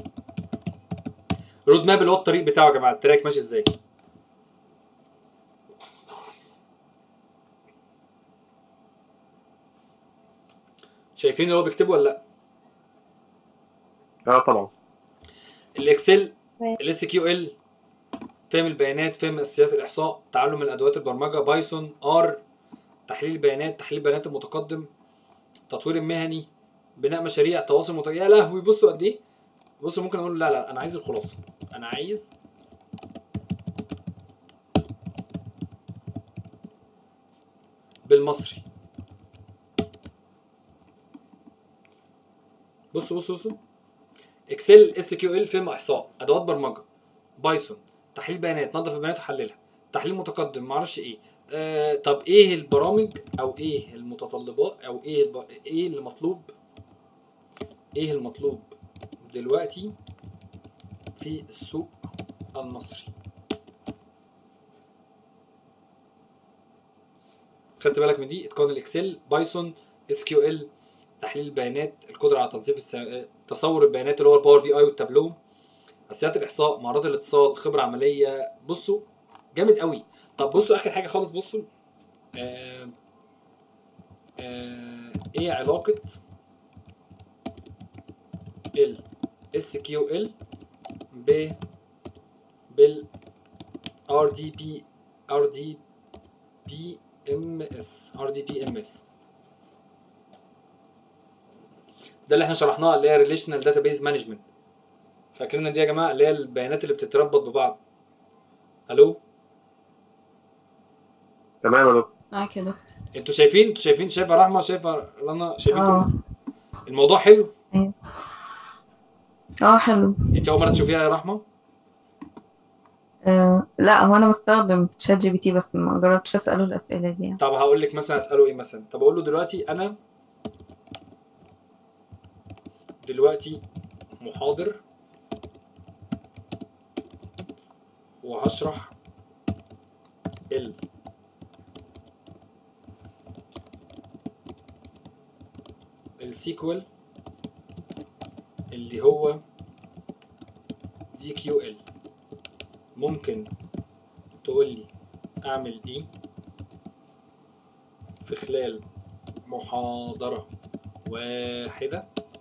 Speaker 1: رود ماب اللي هو الطريق بتاعه يا جماعه التراك ماشي ازاي شايفين اللي هو بيكتبه ولا لا
Speaker 4: اه طبعا
Speaker 1: الاكسل الاس كيو ال فهم البيانات فهم اساسيات الاحصاء تعلم الادوات البرمجه بايثون ار تحليل البيانات تحليل البيانات المتقدم تطوير المهني بناء مشاريع تواصل مت... يا لهوي بصوا قد ايه بصوا ممكن اقول لا لا انا عايز الخلاصه انا عايز بالمصري بص بص بص اكسل اس كيو ال فهم احصاء ادوات برمجه بايثون تحليل بيانات نظف البيانات وحللها تحليل متقدم معرفش ايه آه طب ايه البرامج او ايه المتطلبات او ايه الب... ايه اللي مطلوب ايه المطلوب دلوقتي في السوق المصري خدت بالك من دي اتقان الاكسل بايثون اس كيو ال تحليل البيانات القدره على تنظيف الس... تصور البيانات اللي هو الباور بي اي والتابلو اساسيات الاحصاء مهارات الاتصال خبره عمليه بصوا جامد قوي طب بصوا اخر حاجه خالص بصوا آه آه ايه علاقه ال اس كيو ال ب بال ار دي بي ار دي بي ام اس ار دي بي ام اس ده اللي احنا شرحناه اللي هي ريليشنال داتابيز مانجمنت فاكرين دي يا جماعه اللي هي البيانات اللي بتتربط ببعض الو
Speaker 4: تمام يا دكتور
Speaker 2: معاك يا دكتور
Speaker 1: انتوا شايفين انتوا شايفين شايفه رحمه شايفه رنا شايفين
Speaker 2: اه
Speaker 1: كله؟ الموضوع حلو
Speaker 2: اه حلو
Speaker 1: انت اول مره تشوفيها يا رحمه
Speaker 2: آه لا هو انا بستخدم تشات جي بي تي بس ما جربتش اساله الاسئله دي يعني
Speaker 1: طب هقول لك مثلا اساله ايه مثلا طب اقول له دلوقتي انا دلوقتي محاضر وهشرح ال السيكوال اللي هو دي كيو ال ممكن تقول لي اعمل ايه في خلال محاضرة واحدة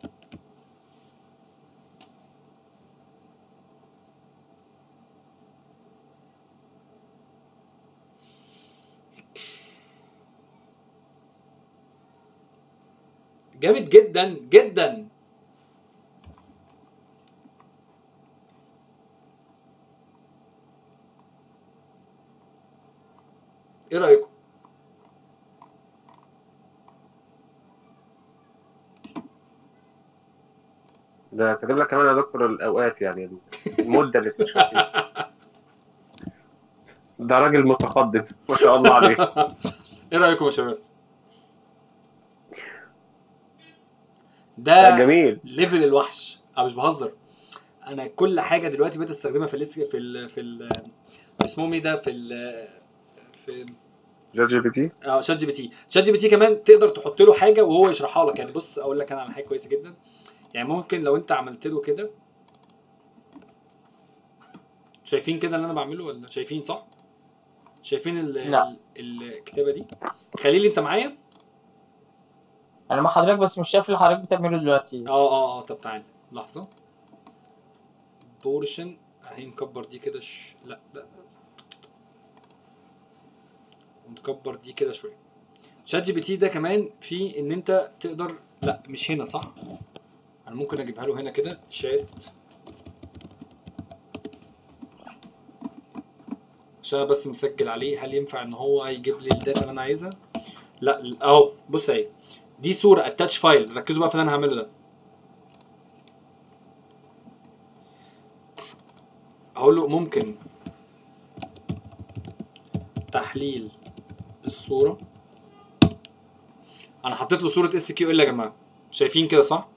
Speaker 1: جامد جدا جدا ايه رأيكم؟
Speaker 4: ده كاتب لك كمان يا دكتور الاوقات يعني المده اللي بتشرح فيها ده راجل متقدم ما شاء الله عليه
Speaker 1: ايه رايكم يا شباب
Speaker 4: ده
Speaker 1: ده
Speaker 4: جميل
Speaker 1: ليفل الوحش انا مش بهزر انا كل حاجه دلوقتي بقيت استخدمها في الاس في ال في ال اسمهم ايه ده في ال في
Speaker 4: جات جي بي تي
Speaker 1: اه شات جي بي تي شات جي بي تي كمان تقدر تحط له حاجه وهو يشرحها لك يعني بص اقول لك انا على حاجه كويسه جدا يعني ممكن لو انت عملت له كده شايفين كده اللي انا بعمله ولا شايفين صح شايفين ال
Speaker 5: لا.
Speaker 1: ال- الكتابه دي خليل انت معايا
Speaker 5: انا مع حضرتك بس مش شايف اللي حضرتك بتعمله دلوقتي
Speaker 1: اه اه اه طب تعالى لحظه بورشن اهي نكبر دي كده ش... لا لا ونكبر دي كده شويه شات جي بي تي ده كمان في ان انت تقدر لا مش هنا صح انا ممكن اجيبها له هنا كده شات عشان أنا بس مسجل عليه هل ينفع ان هو يجيب لي الداتا اللي انا عايزها لا اهو بص اهي دي صوره اتاتش فايل ركزوا بقى في اللي انا هعمله ده هقول له ممكن تحليل الصوره انا حطيت له صوره اس كيو ال يا جماعه شايفين كده صح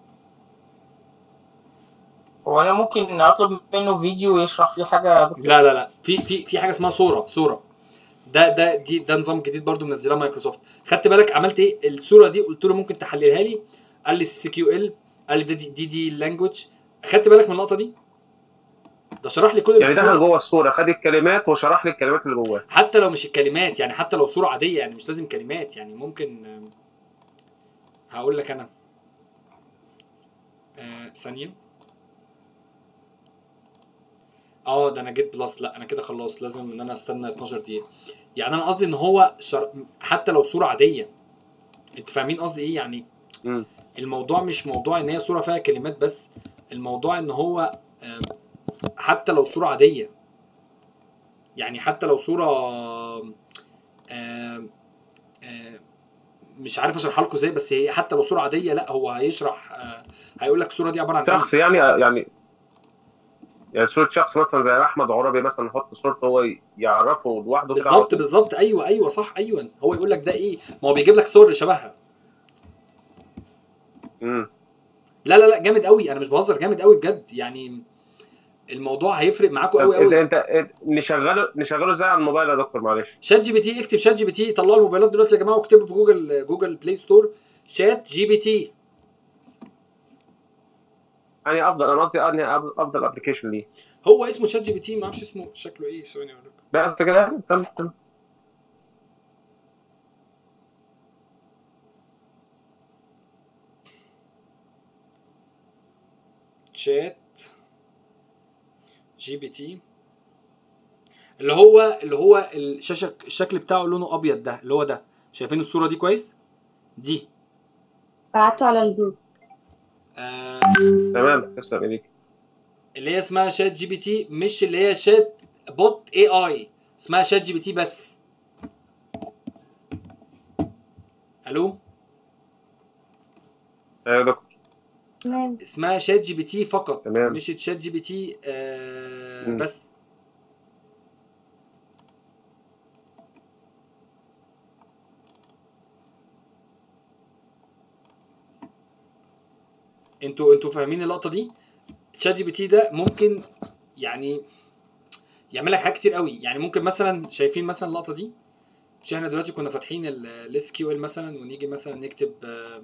Speaker 5: هو انا ممكن اطلب منه فيديو يشرح فيه حاجه يا دكتور
Speaker 1: لا لا لا في في في حاجه اسمها صوره صوره ده ده دي ده نظام جديد برضو منزلاه مايكروسوفت خدت بالك عملت ايه الصوره دي قلت له ممكن تحللها لي قال لي سي كيو ال قال لي دي دي, دي, دي اللانجوج خدت بالك من اللقطه دي ده شرح لي كل
Speaker 4: يعني
Speaker 1: الصورة.
Speaker 4: دخل جوه الصوره خد الكلمات وشرح لي الكلمات اللي جواها
Speaker 1: حتى لو مش الكلمات يعني حتى لو صورة عادية يعني مش لازم كلمات يعني ممكن آم، هقول لك أنا آه، ثانية اه ده انا جيت بلس لا انا كده خلاص لازم ان انا استنى 12 دقيقة يعني انا قصدي ان هو شر... حتى لو صورة عادية انت فاهمين قصدي ايه يعني
Speaker 4: مم.
Speaker 1: الموضوع مش موضوع ان هي صورة فيها كلمات بس الموضوع ان هو آم، حتى لو صورة عادية يعني حتى لو صورة آم، آم، مش عارف اشرحها لكم ازاي بس هي حتى لو صورة عادية لا هو هيشرح آه، هيقول لك الصوره دي عباره عن ايه
Speaker 4: شخص يعني يعني يعني صورة شخص مثلا زي أحمد عرابي مثلا نحط صورته هو يعرفه لوحده كده على
Speaker 1: بالظبط
Speaker 4: طول.
Speaker 1: بالظبط ايوه ايوه صح ايوه هو يقول لك ده ايه ما هو بيجيب لك صور اللي شبهها
Speaker 4: مم.
Speaker 1: لا لا لا جامد قوي انا مش بهزر جامد قوي بجد يعني الموضوع هيفرق معاكم
Speaker 4: طب
Speaker 1: قوي
Speaker 4: انت
Speaker 1: قوي
Speaker 4: انت انت- نشغله نشغله ازاي على الموبايل يا دكتور معلش
Speaker 1: شات جي بي تي اكتب شات جي بي تي طلعوا الموبايلات دلوقتي يا جماعه واكتبوا في جوجل جوجل بلاي ستور شات جي بي تي
Speaker 4: يعني افضل انا قصدي انهي أف- افضل ابلكيشن ليه
Speaker 1: هو اسمه شات جي بي تي ما اعرفش اسمه شكله ايه ثواني اقول لك
Speaker 4: بس كده تم تم
Speaker 1: شات جي بي تي اللي هو اللي هو الشاشه الشكل بتاعه لونه ابيض ده اللي هو ده شايفين الصوره دي كويس دي
Speaker 10: بعته على الجروب
Speaker 1: آه
Speaker 4: تمام تسلم ايديك
Speaker 1: اللي هي اسمها شات جي بي تي مش اللي هي شات بوت اي اي اسمها شات جي بي تي بس الو
Speaker 4: ايوه يا دكتور
Speaker 10: تمام
Speaker 1: اسمها شات جي بي تي فقط
Speaker 4: تمام.
Speaker 1: مش شات جي بي تي آه
Speaker 4: مم.
Speaker 1: بس انتوا انتوا فاهمين اللقطه دي شات جي بي تي ده ممكن يعني يعمل لك حاجات كتير قوي يعني ممكن مثلا شايفين مثلا اللقطه دي مش احنا دلوقتي كنا فاتحين الاس كيو ال مثلا ونيجي مثلا نكتب آه،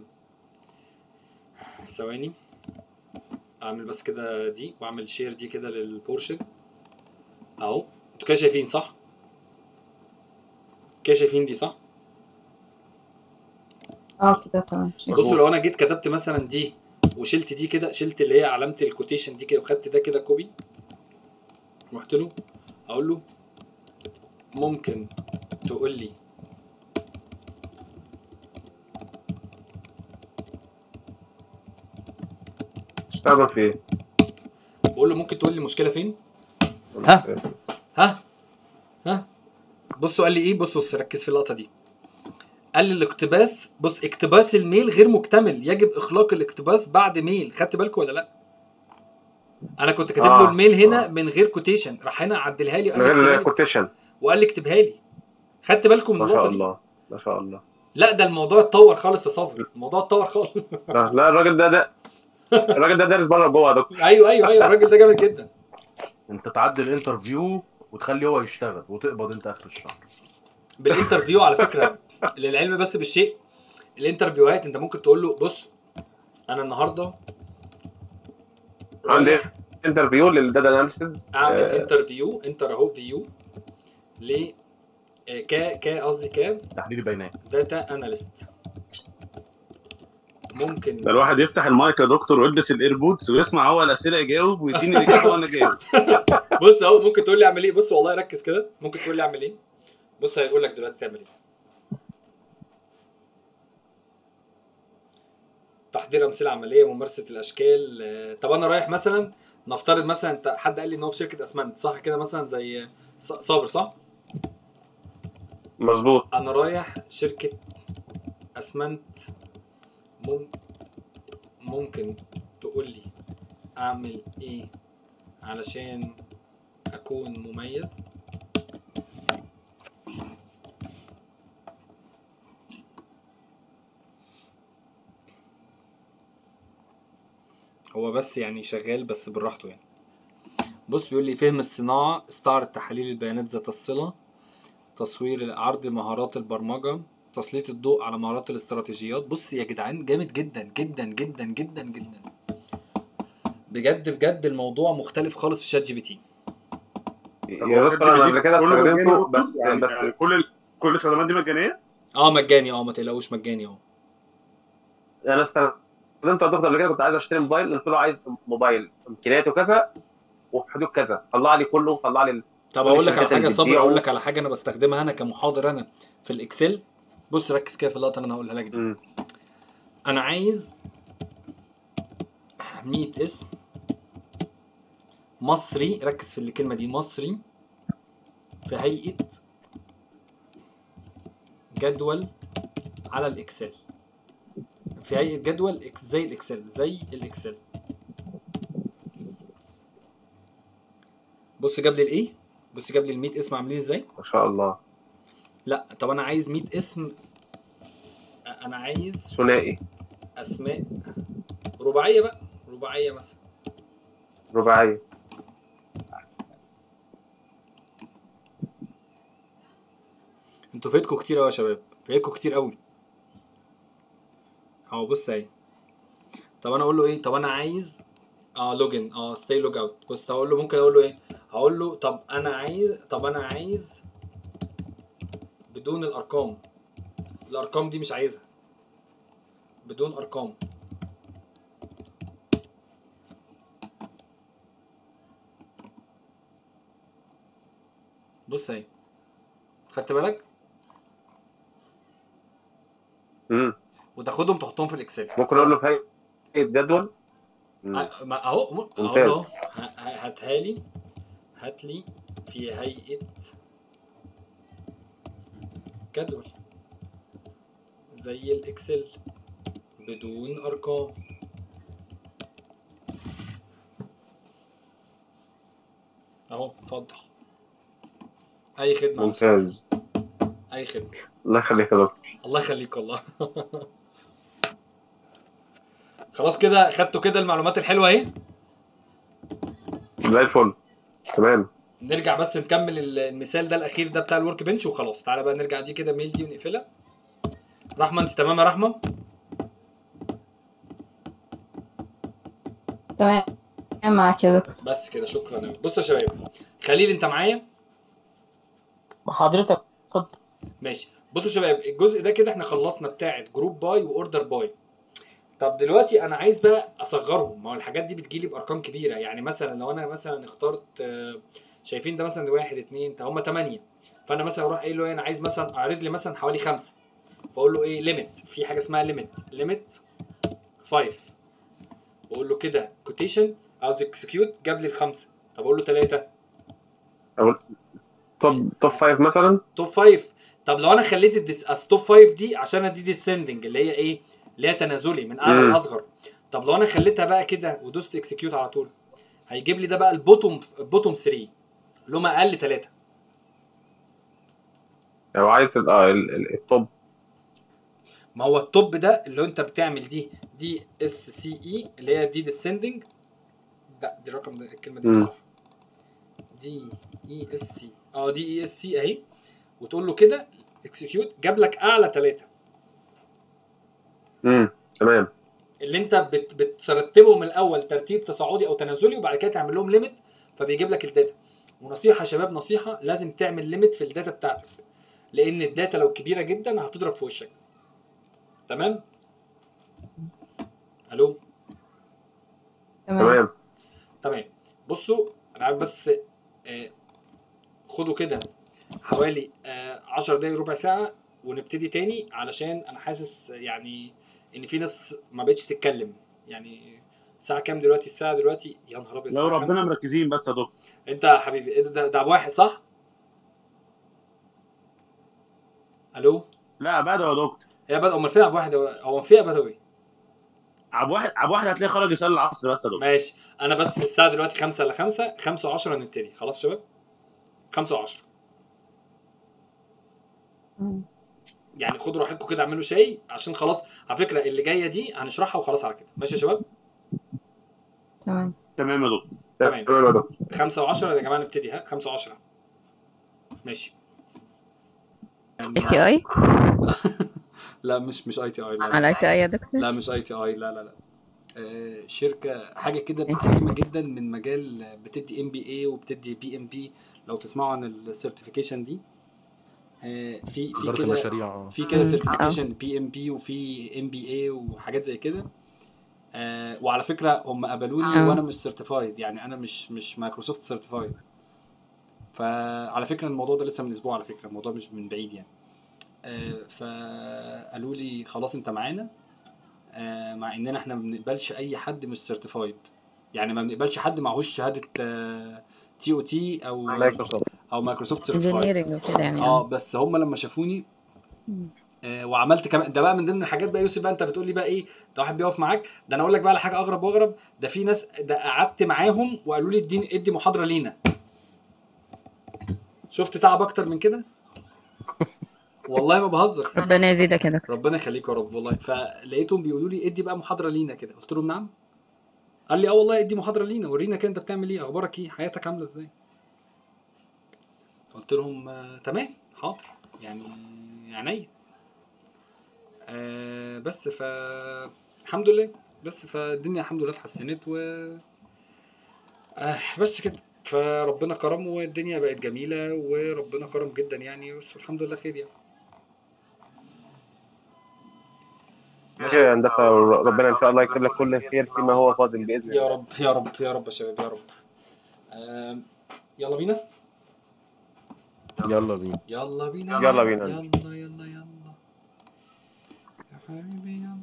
Speaker 1: ثواني اعمل بس كده دي واعمل شير دي كده للبورشن اهو انتوا كده شايفين صح كده شايفين دي صح
Speaker 2: اه كده تمام شايف.
Speaker 1: بصوا لو انا جيت كتبت مثلا دي وشلت دي كده شلت اللي هي علامه الكوتيشن دي كده وخدت ده كده كوبي رحت له اقول له ممكن تقول لي
Speaker 4: اشتغل في ايه؟
Speaker 1: بقول له ممكن تقول لي المشكله فين ها ها ها بصوا قال لي ايه بص بص ركز في اللقطه دي قال لي الاقتباس بص اقتباس الميل غير مكتمل يجب اخلاق الاقتباس بعد ميل خدت بالكم ولا لا انا كنت كاتب له
Speaker 4: آه،
Speaker 1: الميل هنا
Speaker 4: آه.
Speaker 1: من غير كوتيشن راح هنا عدلها لي
Speaker 4: من
Speaker 1: وقال لي
Speaker 4: غير
Speaker 1: اكتبها لي
Speaker 4: الكوتيشن
Speaker 1: وقال لي اكتبها لي خدت بالكم من
Speaker 4: ما شاء
Speaker 1: النقطه دي
Speaker 4: الله ما شاء الله
Speaker 1: لا ده الموضوع اتطور خالص يا صبري الموضوع اتطور خالص
Speaker 4: لا لا الراجل ده ده الراجل ده دارس بره جوه يا دكتور
Speaker 1: ايوه ايوه ايوه الراجل ده جامد جدا
Speaker 6: انت تعدل الانترفيو وتخلي هو يشتغل وتقبض انت اخر الشهر
Speaker 1: بالانترفيو على فكره للعلم بس بالشيء الانترفيوهات انت ممكن تقول له بص انا النهارده
Speaker 4: عندي
Speaker 1: رايح
Speaker 4: انترفيو للداتا اناليسيز
Speaker 1: اعمل
Speaker 4: آه.
Speaker 1: انترفيو انتر اهو فيو ل آه، ك ك قصدي ك
Speaker 6: تحليل بيانات
Speaker 1: داتا اناليست ممكن
Speaker 9: ده الواحد يفتح المايك يا دكتور ويلبس الايربودز ويسمع هو الاسئله يجاوب ويديني الاجابه وانا جاوب
Speaker 1: بص اهو ممكن تقول لي اعمل ايه بص والله ركز كده ممكن تقول لي اعمل ايه بص هيقول لك دلوقتي تعمل ايه تحضير امثله عمليه ممارسه الاشكال آه، طب انا رايح مثلا نفترض مثلا انت حد قال لي ان هو في شركه اسمنت صح كده مثلا زي ص- صابر صح
Speaker 4: مظبوط
Speaker 1: انا رايح شركه اسمنت مم... ممكن تقول لي اعمل ايه علشان اكون مميز هو بس يعني شغال بس براحته يعني بص بيقول لي فهم الصناعة استعرض تحاليل البيانات ذات الصلة تصوير عرض مهارات البرمجة تسليط الضوء على مهارات الاستراتيجيات بص يا جدعان جامد جدا جدا جدا جدا جدا بجد بجد الموضوع مختلف خالص في شات جي بي تي
Speaker 9: طب
Speaker 4: يا
Speaker 9: هو
Speaker 4: دكتور انا قبل كده
Speaker 9: كله مجاني
Speaker 4: استخدمته
Speaker 9: برضه؟
Speaker 4: بس يعني بس
Speaker 9: يعني كل ال- كل الاستخدامات دي مجانيه؟
Speaker 1: اه مجاني اه ما تقلقوش مجاني اه
Speaker 4: انا استخدمته يا دكتور قبل كده كنت عايز اشتري موبايل قلت له عايز موبايل امكانياته كذا وفي حدود كذا طلع لي كله طلع لي
Speaker 1: طب اقول لك على
Speaker 4: الشركات
Speaker 1: حاجه
Speaker 4: اللي
Speaker 1: صبر
Speaker 4: بتبيعه.
Speaker 1: اقول لك على حاجه انا بستخدمها انا كمحاضر انا في الاكسل بص ركز كده في اللقطه اللي انا هقولها لك دي
Speaker 4: مم.
Speaker 1: انا عايز 100 اسم مصري ركز في الكلمه دي مصري في هيئه جدول على الاكسل في هيئه جدول إكس- زي الاكسل زي الاكسل بص جاب لي الايه بص جاب لي ال 100 اسم عاملين ازاي
Speaker 4: ما شاء الله
Speaker 1: لا طب انا عايز 100 اسم انا عايز
Speaker 4: ثنائي
Speaker 1: اسماء رباعيه بقى رباعيه مثلا
Speaker 4: رباعيه
Speaker 1: انتوا فايتكم كتير قوي يا شباب فايتكم كتير قوي اهو بص اهي طب انا اقول له ايه طب انا عايز اه لوجن اه ستي لوج اوت بص هقول له ممكن اقول له ايه هقول له طب انا عايز طب انا عايز بدون الارقام الارقام دي مش عايزها بدون ارقام بص اهي خدت بالك
Speaker 4: امم
Speaker 1: وتاخدهم تحطهم في الاكسل
Speaker 4: ممكن اقول له في هيئه جدول مم.
Speaker 1: ه- ما- اهو اهو
Speaker 4: ممتاز.
Speaker 1: اهو ه- ه- هاتها لي هات لي في هيئة جدول زي الاكسل بدون ارقام اهو اتفضل اي خدمة يا مصطفى.
Speaker 4: ممتاز
Speaker 1: اي خدمة
Speaker 4: الله يخليك يا دكتور
Speaker 1: الله يخليك والله خلاص كده خدتوا كده المعلومات الحلوة اهي
Speaker 4: زي الفل تمام
Speaker 1: نرجع بس نكمل ال- المثال ده الاخير ده بتاع الورك بنش وخلاص تعالى بقى نرجع دي كده ميل دي ونقفلها رحمه انت تمام يا رحمه
Speaker 2: تمام معاك يا دكتور
Speaker 1: بس كده شكرا أوي. بصوا يا شباب خليل انت معايا
Speaker 5: حضرتك اتفضل
Speaker 1: ماشي بصوا يا شباب الجزء ده كده احنا خلصنا بتاعه جروب باي واوردر باي طب دلوقتي انا عايز بقى اصغرهم ما هو الحاجات دي بتجيلي بارقام كبيره يعني مثلا لو انا مثلا اخترت آه، شايفين ده مثلا واحد اتنين هم تمانية فانا مثلا اروح قايل له إيه، انا عايز مثلا اعرض لي مثلا حوالي خمسه بقول له ايه ليميت في حاجه اسمها ليميت ليميت 5 بقول له كده كوتيشن قصدي اكسكيوت جاب لي الخمسه طب اقول له ثلاثه
Speaker 4: أقول توب توب فايف مثلا
Speaker 1: توب 5 طب لو انا خليت الديس التوب 5 دي عشان دي ديسندنج اللي هي ايه اللي هي تنازلي من اعلى
Speaker 4: مم.
Speaker 1: لاصغر طب لو انا خليتها بقى كده ودوست اكسكيوت على طول هيجيب لي ده بقى البوتوم البوتوم 3 اللي هم اقل ثلاثه
Speaker 4: لو عايز ال- اه ال- ال- التوب
Speaker 1: ما هو التوب ده اللي انت بتعمل دي دي اس سي اي اللي هي دي ديسندنج لا دي الرقم ده الكلمه دي مش
Speaker 4: مم.
Speaker 1: صح دي اي اس سي اه دي اي اس سي اهي وتقول له كده اكسكيوت جاب لك اعلى ثلاثه
Speaker 4: امم تمام
Speaker 1: اللي انت بت بترتبهم الاول ترتيب تصاعدي او تنازلي وبعد كده تعمل لهم ليميت فبيجيب لك الداتا ونصيحه يا شباب نصيحه لازم تعمل ليميت في الداتا بتاعتك لان الداتا لو كبيره جدا هتضرب في وشك تمام الو
Speaker 2: تمام
Speaker 4: تمام
Speaker 1: تمام بصوا انا عايز بس آه، خدوا كده حوالي 10 دقايق ربع ساعه ونبتدي تاني علشان انا حاسس يعني ان في ناس ما بقتش تتكلم يعني الساعه كام دلوقتي الساعه دلوقتي يا نهار ابيض
Speaker 9: لو
Speaker 1: الساعة
Speaker 9: ربنا
Speaker 1: خمسة.
Speaker 9: مركزين بس يا دكتور
Speaker 1: انت يا حبيبي ايه ده ده, ده واحد صح الو
Speaker 9: لا بدوي يا دكتور
Speaker 1: يا بدوي امال فين ابو واحد هو فين يا بدوي
Speaker 9: عب واحد عب واحد هتلاقيه خرج يصلي العصر بس يا دكتور
Speaker 1: ماشي انا بس الساعه دلوقتي 5 ل 5 5 و10 نبتدي خلاص يا شباب 5 و10
Speaker 2: مم.
Speaker 1: يعني خدوا راحتكم كده اعملوا شاي عشان خلاص على فكره اللي جايه دي هنشرحها وخلاص على كده ماشي يا شباب
Speaker 2: تمام
Speaker 9: تمام يا دكتور
Speaker 1: تمام.
Speaker 4: تمام يا دكتور
Speaker 1: 5 و10 يا جماعه نبتدي ها 5 و10 ماشي
Speaker 11: اي تي اي
Speaker 1: لا مش مش اي تي اي لا
Speaker 11: على اي تي اي يا دكتور
Speaker 1: لا مش اي تي اي لا لا لا آه، شركه حاجه كده
Speaker 11: إيه؟
Speaker 1: قديمه جدا من مجال بتدي ام بي اي وبتدي بي ام بي لو تسمعوا عن السيرتيفيكيشن دي آه، في في
Speaker 6: اداره
Speaker 1: كده
Speaker 6: المشاريع اه
Speaker 1: في كده
Speaker 11: مم.
Speaker 1: سيرتيفيكيشن بي ام بي وفي ام بي اي وحاجات زي كده آه، وعلى فكره هم قبلوني
Speaker 11: آه.
Speaker 1: وانا مش سيرتيفايد يعني انا مش مش مايكروسوفت سيرتيفايد فعلى فكره الموضوع ده لسه من اسبوع على فكره الموضوع مش من بعيد يعني آه، فقالوا لي خلاص انت معانا آه، مع اننا احنا ما بنقبلش اي حد مش سيرتيفايد يعني ما بنقبلش حد معهوش شهاده تي او تي او
Speaker 4: مايكروسوفت
Speaker 1: او مايكروسوفت سيرتيفايد
Speaker 11: انجينيرنج وكده يعني
Speaker 1: اه بس هم لما شافوني
Speaker 11: مم.
Speaker 1: آه وعملت كمان ده بقى من ضمن الحاجات بقى يوسف بقى انت بتقول لي بقى ايه ده واحد بيقف معاك ده انا اقول لك بقى على حاجه اغرب واغرب ده في ناس ده قعدت معاهم وقالوا لي اديني ادي محاضره لينا شفت تعب اكتر من كده والله ما بهزر
Speaker 11: ربنا يزيدك يا دكتور
Speaker 1: ربنا يخليك يا رب والله فلقيتهم بيقولوا لي ادي بقى محاضره لينا كده قلت لهم نعم قال لي اه والله ادي محاضره لينا ورينا كده انت بتعمل ايه اخبارك ايه حياتك عامله ازاي قلت لهم آه تمام حاضر يعني عينيا آه بس ف الحمد لله بس فالدنيا الحمد لله اتحسنت و آه بس كده فربنا كرم والدنيا بقت جميله وربنا كرم جدا يعني بس الحمد لله خير يعني
Speaker 4: ماشي يا هندسه ربنا ان شاء الله يكتب لك كل خير فيما هو فاضل باذن الله
Speaker 1: يا رب يا رب يا رب يا شباب يا رب آم، يلا بينا
Speaker 6: يلا بينا
Speaker 1: يلا بينا
Speaker 4: يلا بينا.
Speaker 1: يلا يلا يلا يا حبيبي يلا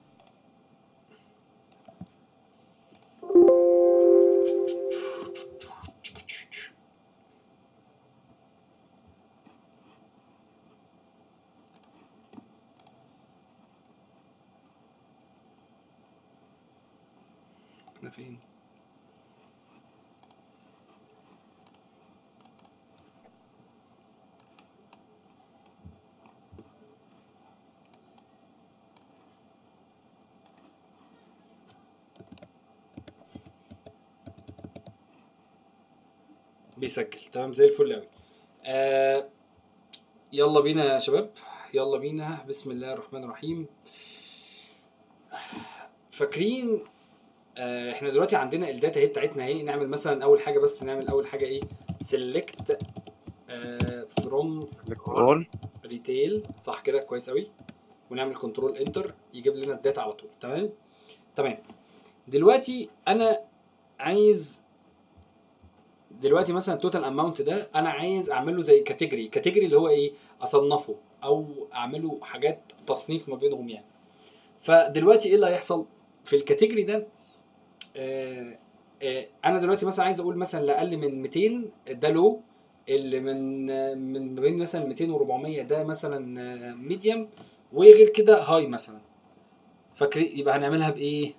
Speaker 1: احنا فين بيسجل تمام زي الفل قوي آه يلا بينا يا شباب يلا بينا بسم الله الرحمن الرحيم فاكرين آه احنا دلوقتي عندنا الداتا اهي بتاعتنا اهي نعمل مثلا اول حاجه بس نعمل اول حاجه ايه سيلكت فروم
Speaker 4: كنترول
Speaker 1: ريتيل صح كده كويس قوي ونعمل كنترول انتر يجيب لنا الداتا على طول تمام تمام دلوقتي انا عايز دلوقتي مثلا التوتال اماونت ده انا عايز اعمل له زي كاتيجوري كاتيجوري اللي هو ايه اصنفه او اعمله حاجات تصنيف ما بينهم يعني فدلوقتي ايه اللي هيحصل في الكاتيجوري ده آه آه انا دلوقتي مثلا عايز اقول مثلا اللي اقل من 200 ده لو اللي من آه، من ما بين مثلا 200 و400 ده مثلا ميديوم وغير كده هاي مثلا فاكرين يبقى هنعملها بايه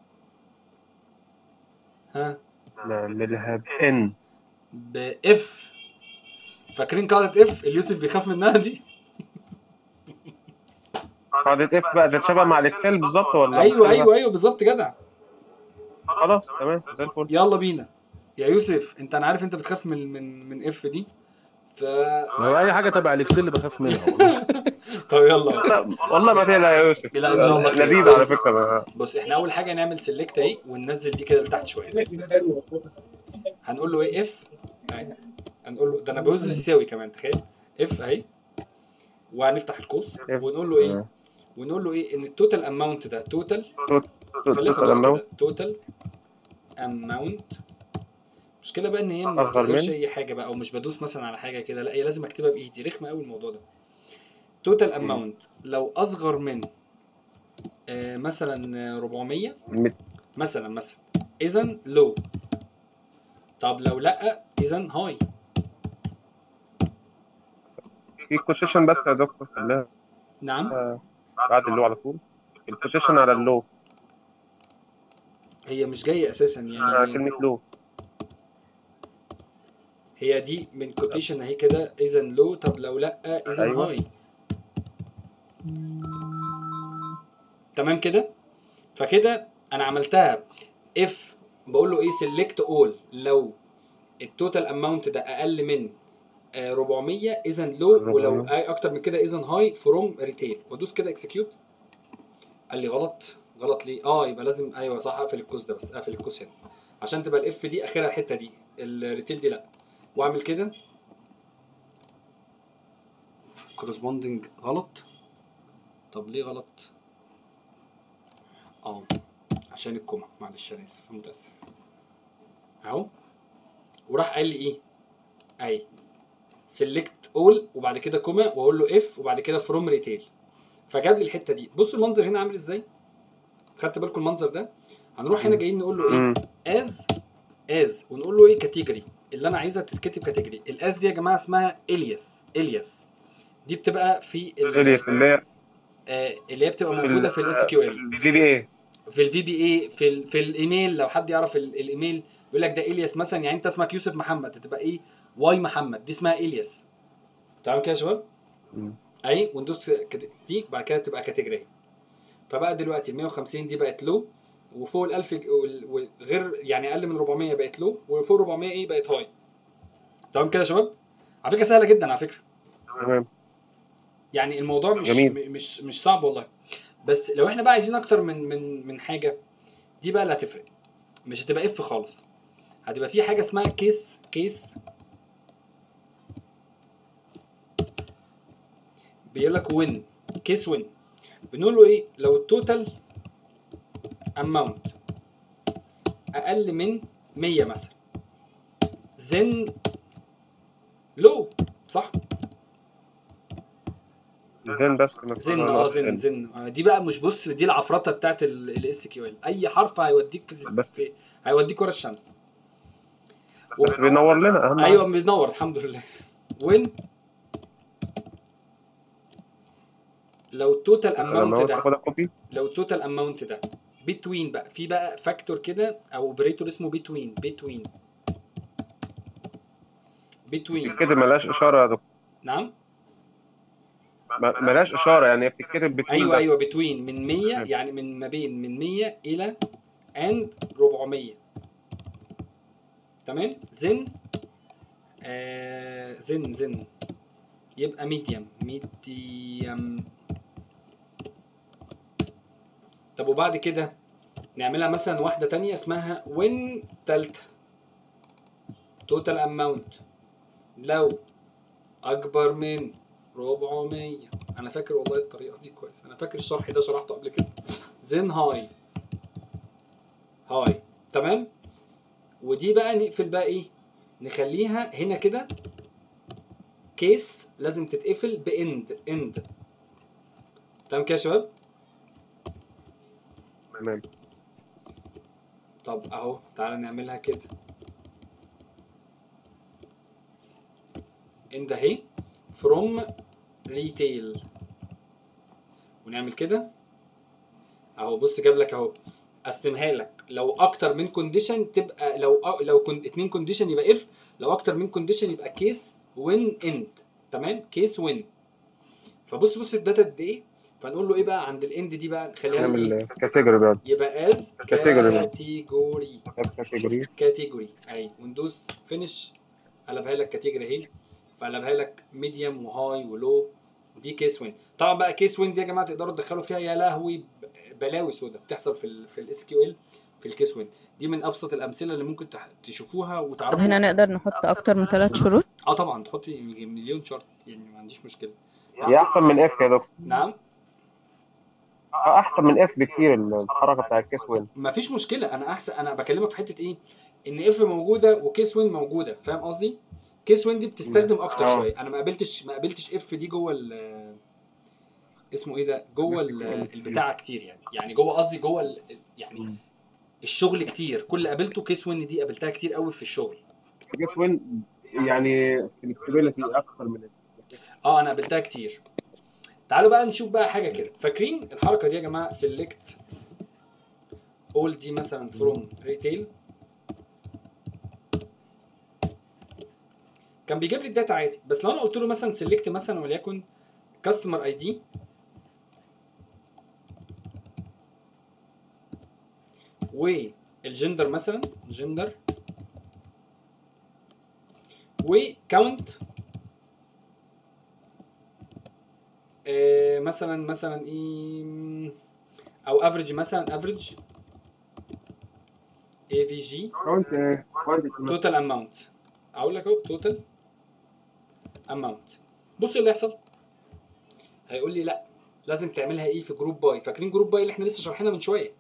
Speaker 1: ها
Speaker 4: نعملها بان
Speaker 1: باف فاكرين قاعده اف اللي يوسف بيخاف منها دي
Speaker 4: قاعدة اف بقى ده شبه مع الاكسل بالظبط ولا
Speaker 1: ايوه ايوه ايوه بالظبط جدع
Speaker 4: خلاص تمام زي الفل
Speaker 1: يلا بينا يا يوسف انت انا عارف انت بتخاف من من من اف دي ف
Speaker 6: لو اي حاجه تبع الاكسل اللي بخاف منها والله.
Speaker 1: طب يلا
Speaker 4: لا، والله ما تقلق يا يوسف
Speaker 1: لا ان شاء الله خير.
Speaker 4: لذيذ على
Speaker 1: بص-
Speaker 4: فكره
Speaker 1: بص احنا اول حاجه نعمل سيلكت اهي وننزل دي كده لتحت شويه هنقول له ايه اف هنقول له ده انا بوز يساوي كمان تخيل اف اهي وهنفتح القوس ونقول له ايه ونقول له ايه ان التوتال اماونت ده توتال خليها في
Speaker 4: total
Speaker 1: النص
Speaker 4: amount.
Speaker 1: كده توتال اماونت المشكله بقى ان هي ما
Speaker 4: أصغر
Speaker 1: بتظهرش
Speaker 4: من؟
Speaker 1: اي حاجه بقى او مش بدوس مثلا على حاجه كده لا هي لازم اكتبها بايدي رخمه قوي الموضوع ده توتال اماونت لو اصغر من آه مثلا آه، 400
Speaker 4: مت-
Speaker 1: مثلا مثلا اذا لو طب لو لا اذا هاي
Speaker 4: في كوتيشن بس يا دكتور خليها
Speaker 1: نعم
Speaker 4: بعد اللو على طول الكوتيشن على اللو
Speaker 1: هي مش جايه اساسا
Speaker 4: على
Speaker 1: يعني
Speaker 4: كلمه لو
Speaker 1: هي دي من كوتيشن اهي كده اذا لو طب لو لا اذا
Speaker 4: أيوة.
Speaker 1: هاي تمام كده فكده انا عملتها اف بقول له ايه سيلكت اول لو التوتال اماونت ده اقل من آه، 400 اذا لو ولو
Speaker 4: 400.
Speaker 1: اكتر من كده اذا هاي فروم ريتيل وادوس كده اكسكيوت قال لي غلط غلط ليه اه يبقى لازم ايوه صح اقفل القوس ده بس اقفل القوس هنا عشان تبقى الاف دي اخرها الحته دي الريتيل دي لا واعمل كده كورسبوندنج غلط طب ليه غلط اه عشان الكوما معلش انا اسف متاسف اهو وراح قال لي ايه اهي سيلكت اول وبعد كده كوما واقول له اف وبعد كده فروم ريتيل فجاب لي الحته دي بصوا المنظر هنا عامل ازاي خدت بالكم المنظر ده هنروح هنا جايين نقول له
Speaker 4: مم.
Speaker 1: ايه از از ونقول له ايه كاتيجوري اللي انا عايزها تتكتب كاتيجوري الاز دي يا جماعه اسمها الياس الياس دي بتبقى في ال-
Speaker 4: اليس اللي هي
Speaker 1: آه، اللي هي بتبقى موجوده في الاس كيو ال
Speaker 4: الفي بي اي
Speaker 1: في الفي بي اي في ال في الايميل لو حد يعرف ال- الايميل يقول لك ده الياس مثلا يعني انت اسمك يوسف محمد هتبقى ايه واي محمد دي اسمها الياس تمام كده يا شباب اي وندوس كده دي بعد كده تبقى كاتيجوري فبقى دلوقتي ال 150 دي بقت لو وفوق ال 1000 وال- وغير يعني اقل من 400 بقت لو وفوق 400 ايه بقت هاي تمام كده يا شباب على فكره سهله جدا على فكره
Speaker 4: تمام
Speaker 1: يعني الموضوع مش
Speaker 4: جميل.
Speaker 1: م- مش مش صعب والله بس لو احنا بقى عايزين اكتر من من من حاجه دي بقى اللي هتفرق مش هتبقى اف خالص هتبقى في حاجه اسمها كيس كيس بيقول لك وين كيس وين بنقول له ايه لو التوتال اماونت اقل من 100 مثلا زن لو صح
Speaker 4: زين بس
Speaker 1: زن اه زن زن آه، دي بقى مش بص دي العفرطه بتاعت الاس كيو ال اي حرف هيوديك في,
Speaker 4: بس.
Speaker 1: في هيوديك ورا الشمس
Speaker 4: بس بينور لنا اهم
Speaker 1: ايوه بينور الحمد لله وين لو التوتال
Speaker 4: حاجة. لما هو
Speaker 1: اماونت ده
Speaker 4: تاخدها كوبي
Speaker 1: لو التوتال اماونت ده بتوين بقى في بقى فاكتور كده او اوبريتور اسمه بتوين بتوين بتوين
Speaker 4: كده ملهاش اشاره يا دكتور
Speaker 1: نعم
Speaker 4: ما- ملهاش اشاره يعني هي بتتكتب بتوين
Speaker 1: ايوه
Speaker 4: بس.
Speaker 1: ايوه بتوين من 100 يعني من ما بين من 100 الى اند 400 تمام زن آه زن زن يبقى ميديم ميديم طب وبعد كده نعملها مثلا واحده تانية اسمها وين تالتة توتال اماونت لو اكبر من 400 انا فاكر والله الطريقه دي كويس انا فاكر الشرح ده شرحته قبل كده زين هاي هاي تمام ودي بقى نقفل بقى ايه نخليها هنا كده كيس لازم تتقفل باند اند تمام كده يا شباب
Speaker 4: تمام
Speaker 1: طب اهو تعالى نعملها كده اند اهي فروم ريتيل ونعمل كده اهو بص جاب لك اهو قسمها لك لو اكتر من كونديشن تبقى لو لو كنت اتنين كونديشن يبقى اف لو اكتر من كونديشن يبقى كيس وين اند تمام كيس وين فبص بص الداتا قد ايه فنقول له ايه بقى عند الاند دي بقى نخليها من ايه
Speaker 4: نعمل كاتيجوري بقى
Speaker 1: يبقى از
Speaker 4: كاتيجوري بقى.
Speaker 1: كاتيجوري
Speaker 4: كاتيجوري
Speaker 1: كاتيجوري اي وندوس فينش قلبها لك كاتيجوري اهي فقلبها لك ميديوم وهاي ولو دي كيس وين طبعا بقى كيس وين دي يا جماعه تقدروا تدخلوا فيها يا لهوي ب- بلاوي سودا بتحصل في ال في الاس كيو ال في الكيس وين دي من ابسط الامثله اللي ممكن تح- تشوفوها
Speaker 11: طب
Speaker 1: وتعرفوا
Speaker 11: هنا نقدر نحط اكتر من ثلاث شروط
Speaker 1: اه طبعا تحطي مليون شرط يعني ما عنديش مشكله
Speaker 4: هي احسن من اف يا دكتور
Speaker 1: نعم
Speaker 4: آه، احسن من اف بكتير الحركه بتاع الكيس وين
Speaker 1: ما فيش مشكله انا احسن انا بكلمك في حته ايه ان اف موجوده وكيس وين موجوده فاهم قصدي كيس وين دي بتستخدم اكتر
Speaker 4: آه.
Speaker 1: شويه انا ما قابلتش ما قابلتش اف دي جوه ال اسمه ايه ده جوه ال- البتاع كتير يعني يعني جوه قصدي جوه ال- يعني الشغل كتير كل اللي قابلته كيس وين دي قابلتها كتير قوي في الشغل
Speaker 4: الكيس وين يعني فلكسبيليتي اكتر من ال
Speaker 1: اه انا قابلتها كتير تعالوا بقى نشوف بقى حاجه كده فاكرين الحركه دي يا جماعه سيلكت اول دي مثلا فروم ريتيل كان بيجيب لي الداتا عادي بس لو انا قلت له مثلا سيلكت مثلا وليكن كاستمر اي دي والجندر مثلا جندر وكاونت آه، مثلا مثلا ايه او افريج مثلا افريج اي في جي
Speaker 4: كونت
Speaker 1: توتال اماونت اقول لك اهو توتال اماونت بص إيه اللي هيحصل هيقول لي لا لازم تعملها ايه في جروب باي فاكرين جروب باي اللي احنا لسه شارحينها من شويه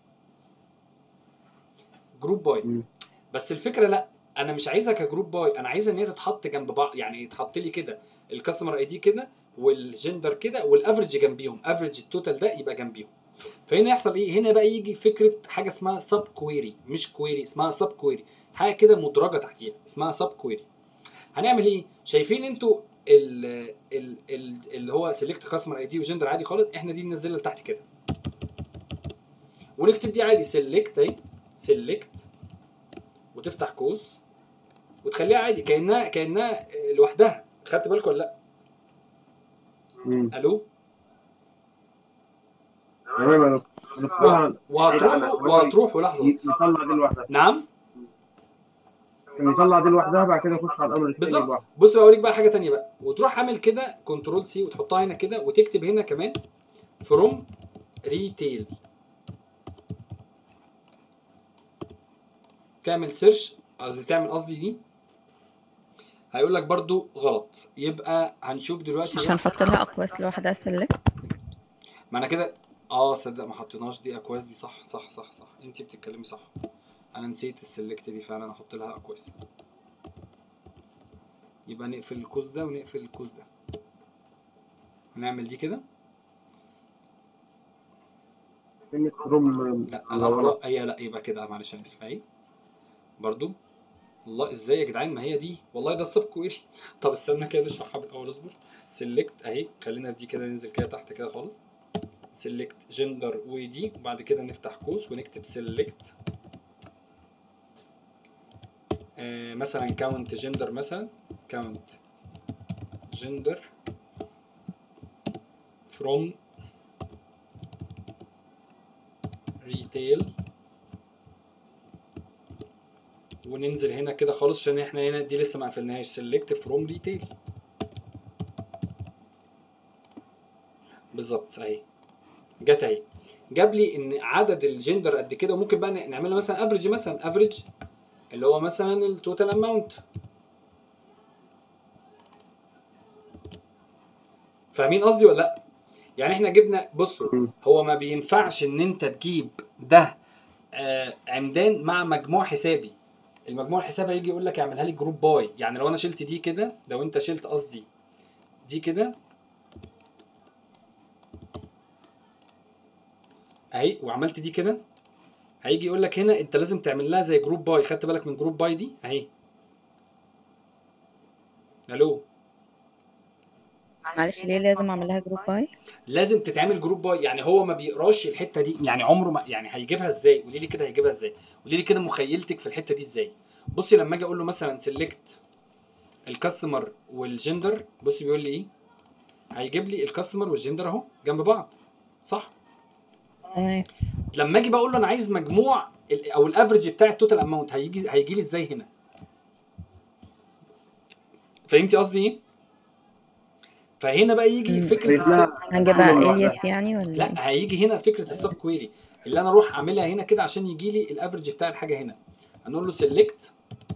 Speaker 1: جروب باي بس الفكره لا انا مش عايزها كجروب باي انا عايزها ان هي تتحط جنب بعض يعني يتحط لي كده الكاستمر اي دي كده والجندر كده والافرج جنبيهم افرج التوتال ده يبقى جنبيهم فهنا يحصل ايه هنا بقى يجي فكره حاجه اسمها سب كويري مش كويري اسمها سب كويري حاجه كده مدرجه تحتيها اسمها سب كويري هنعمل ايه شايفين انتوا ال ال ال اللي هو سيلكت كاستمر اي دي وجندر عادي خالص احنا دي ننزلها لتحت كده ونكتب دي عادي سيلكت اهي سيلكت وتفتح قوس وتخليها عادي كانها كانها لوحدها خدت بالكم ولا لا
Speaker 12: مم.
Speaker 1: الو
Speaker 12: تمام يا دكتور دكتور
Speaker 1: وهتروحوا وهتروحوا لحظه
Speaker 12: يطلع دي لوحدها
Speaker 1: نعم
Speaker 12: يطلع دي لوحدها بعد كده يخش على الامر الثاني
Speaker 1: بالظبط
Speaker 12: لوحده
Speaker 1: بص بقى اوريك بقى حاجه تانية بقى وتروح عامل كده كنترول سي وتحطها هنا كده وتكتب هنا كمان فروم ريتيل تعمل سيرش قصدي تعمل قصدي دي هيقول لك برضو غلط يبقى هنشوف دلوقتي
Speaker 11: مش هنحط لها اقواس لوحدها سلكت
Speaker 1: ما انا كده اه صدق ما حطيناش دي اكواس دي صح صح صح صح انت بتتكلمي صح انا نسيت السلكت دي فعلا احط لها اكواس يبقى نقفل القوس ده ونقفل القوس ده هنعمل دي كده
Speaker 12: كلمة روم
Speaker 1: لا لحظه هي لا يبقى كده معلش انا اسف اهي برضو والله ازاي يا جدعان ما هي دي والله ده السب كويري طب استنى كده نشرحها بالاول اصبر سيلكت اهي خلينا دي كده ننزل كده تحت كده خالص سيلكت جندر ودي وبعد كده نفتح قوس ونكتب سيلكت آه مثلا كاونت جندر مثلا كاونت جندر from retail وننزل هنا كده خالص عشان احنا هنا دي لسه ما قفلناهاش سيلكت فروم ريتيل بالظبط اهي جت اهي جاب لي ان عدد الجندر قد كده وممكن بقى نعملها مثلا افريج مثلا افريج اللي هو مثلا التوتال اماونت فاهمين قصدي ولا لا يعني احنا جبنا بصوا هو ما بينفعش ان انت تجيب ده آه عمدان مع مجموع حسابي المجموع الحسابي هيجي يقول لك اعملها لي جروب باي يعني لو انا شلت دي كده لو انت شلت قصدي دي كده اهي وعملت دي كده هيجي يقول لك هنا انت لازم تعمل لها زي جروب باي خدت بالك من جروب باي دي اهي الو
Speaker 11: معلش ليه لازم اعمل لها جروب باي
Speaker 1: لازم تتعمل جروب باي يعني هو ما بيقراش الحته دي يعني عمره ما يعني هيجيبها ازاي قولي لي كده هيجيبها ازاي قولي لي كده مخيلتك في الحته دي ازاي بصي لما اجي اقول له مثلا سيلكت الكاستمر والجندر بصي بيقول لي ايه هيجيب لي الكاستمر والجندر اهو جنب بعض صح
Speaker 11: تمام
Speaker 1: لما اجي بقول له انا عايز مجموع ال- او الافرج بتاع التوتال اماونت هيجي هيجي لي ازاي هنا فهمتي قصدي ايه فهنا بقى يجي فكره السب
Speaker 11: هنجيبها الياس يعني ولا إيه؟
Speaker 1: لا هيجي هنا فكره السب كويري اللي انا اروح اعملها هنا كده عشان يجي لي الافرج بتاع الحاجه هنا هنقول له سيلكت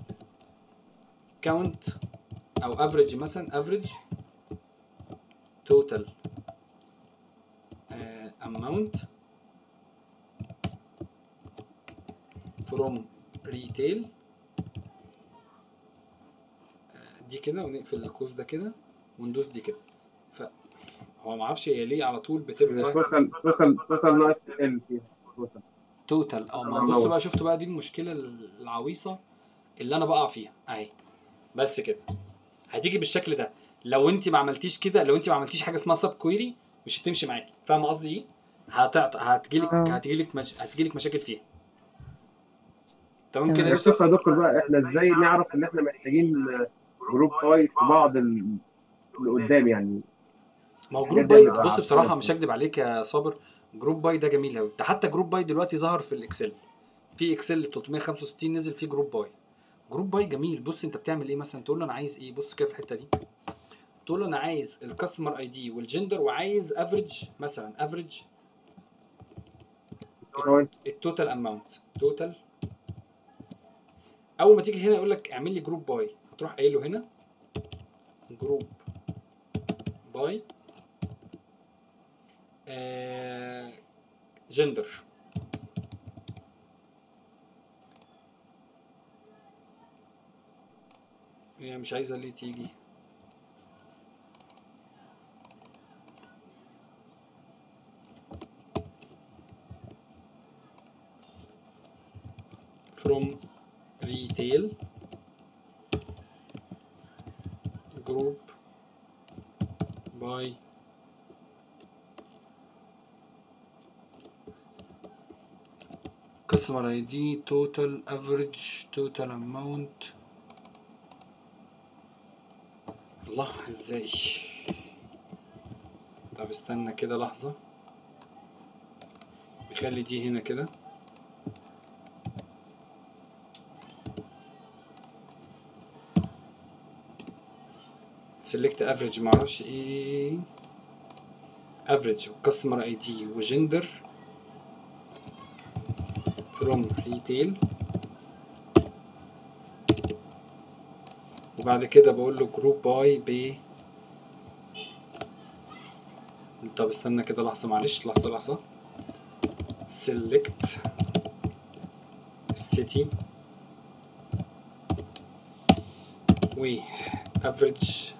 Speaker 1: كاونت او افريج مثلا افريج توتال اماونت فروم ريتيل دي كده ونقفل القوس ده كده وندوس دي كده ف هو ما اعرفش هي ليه على طول بتبقى
Speaker 12: توتال توتال توتال ناقص ال فيها توتال
Speaker 1: توتال اه ما بص بقى شفت بقى دي المشكله العويصه اللي انا بقع فيها اهي بس كده هتيجي بالشكل ده لو انت ما عملتيش كده لو انت ما عملتيش حاجه اسمها سب كويري مش هتمشي معاكي فاهمه قصدي ايه هتعط... هتجيلك
Speaker 11: آه.
Speaker 1: هتجيلك مش... هتجيلك مشاكل فيها تمام كده يا
Speaker 12: بس
Speaker 1: يوسف
Speaker 12: يا دكتور بقى احنا ازاي نعرف ان احنا محتاجين جروب باي في بعض ال- اللي قدام يعني
Speaker 1: ما هو
Speaker 12: الحاجات
Speaker 1: جروب
Speaker 12: دي
Speaker 1: باي
Speaker 12: بتبقى
Speaker 1: بص
Speaker 12: عارفة
Speaker 1: بصراحه
Speaker 12: نفسها.
Speaker 1: مش هكدب عليك يا صابر جروب باي ده جميل قوي ده حتى جروب باي دلوقتي ظهر في الاكسل في اكسل 365 نزل فيه جروب باي جروب باي جميل بص انت بتعمل ايه مثلا تقول له انا عايز ايه بص كده في الحته دي تقول له انا عايز الكاستمر اي دي والجندر وعايز افريج مثلا افريج التوتال اماونت توتال اول ما تيجي هنا يقول لك اعمل لي جروب باي هتروح قايل له هنا جروب باي جندر هي مش عايزه ليه تيجي from retail group باي customer ID total average total amount الله ازاي طب استنى كده لحظة نخلي دي هنا كده select average معرفش ايه average customer ID وجندر from retail وبعد كده بقول له جروب باي ب طب استنى كده لحظة معلش لحظة لحظة select city و average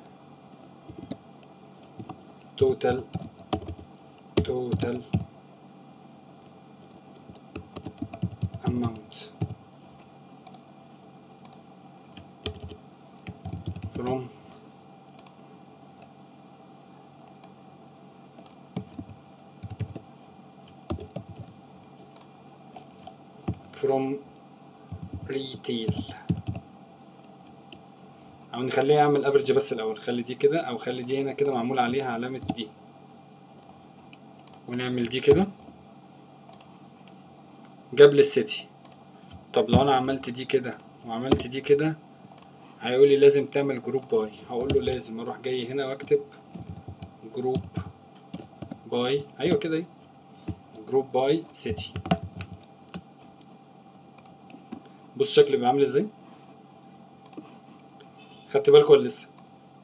Speaker 1: total total amount from from retail او نخليها يعمل افريج بس الاول خلي دي كده او خلي دي هنا كده معمول عليها علامة دي ونعمل دي كده جاب لي السيتي طب لو انا عملت دي كده وعملت دي كده هيقول لي لازم تعمل جروب باي هقول له لازم اروح جاي هنا واكتب جروب باي ايوه كده اهي جروب باي سيتي بص شكل بيبقى عامل ازاي خدت بالكم ولا لسه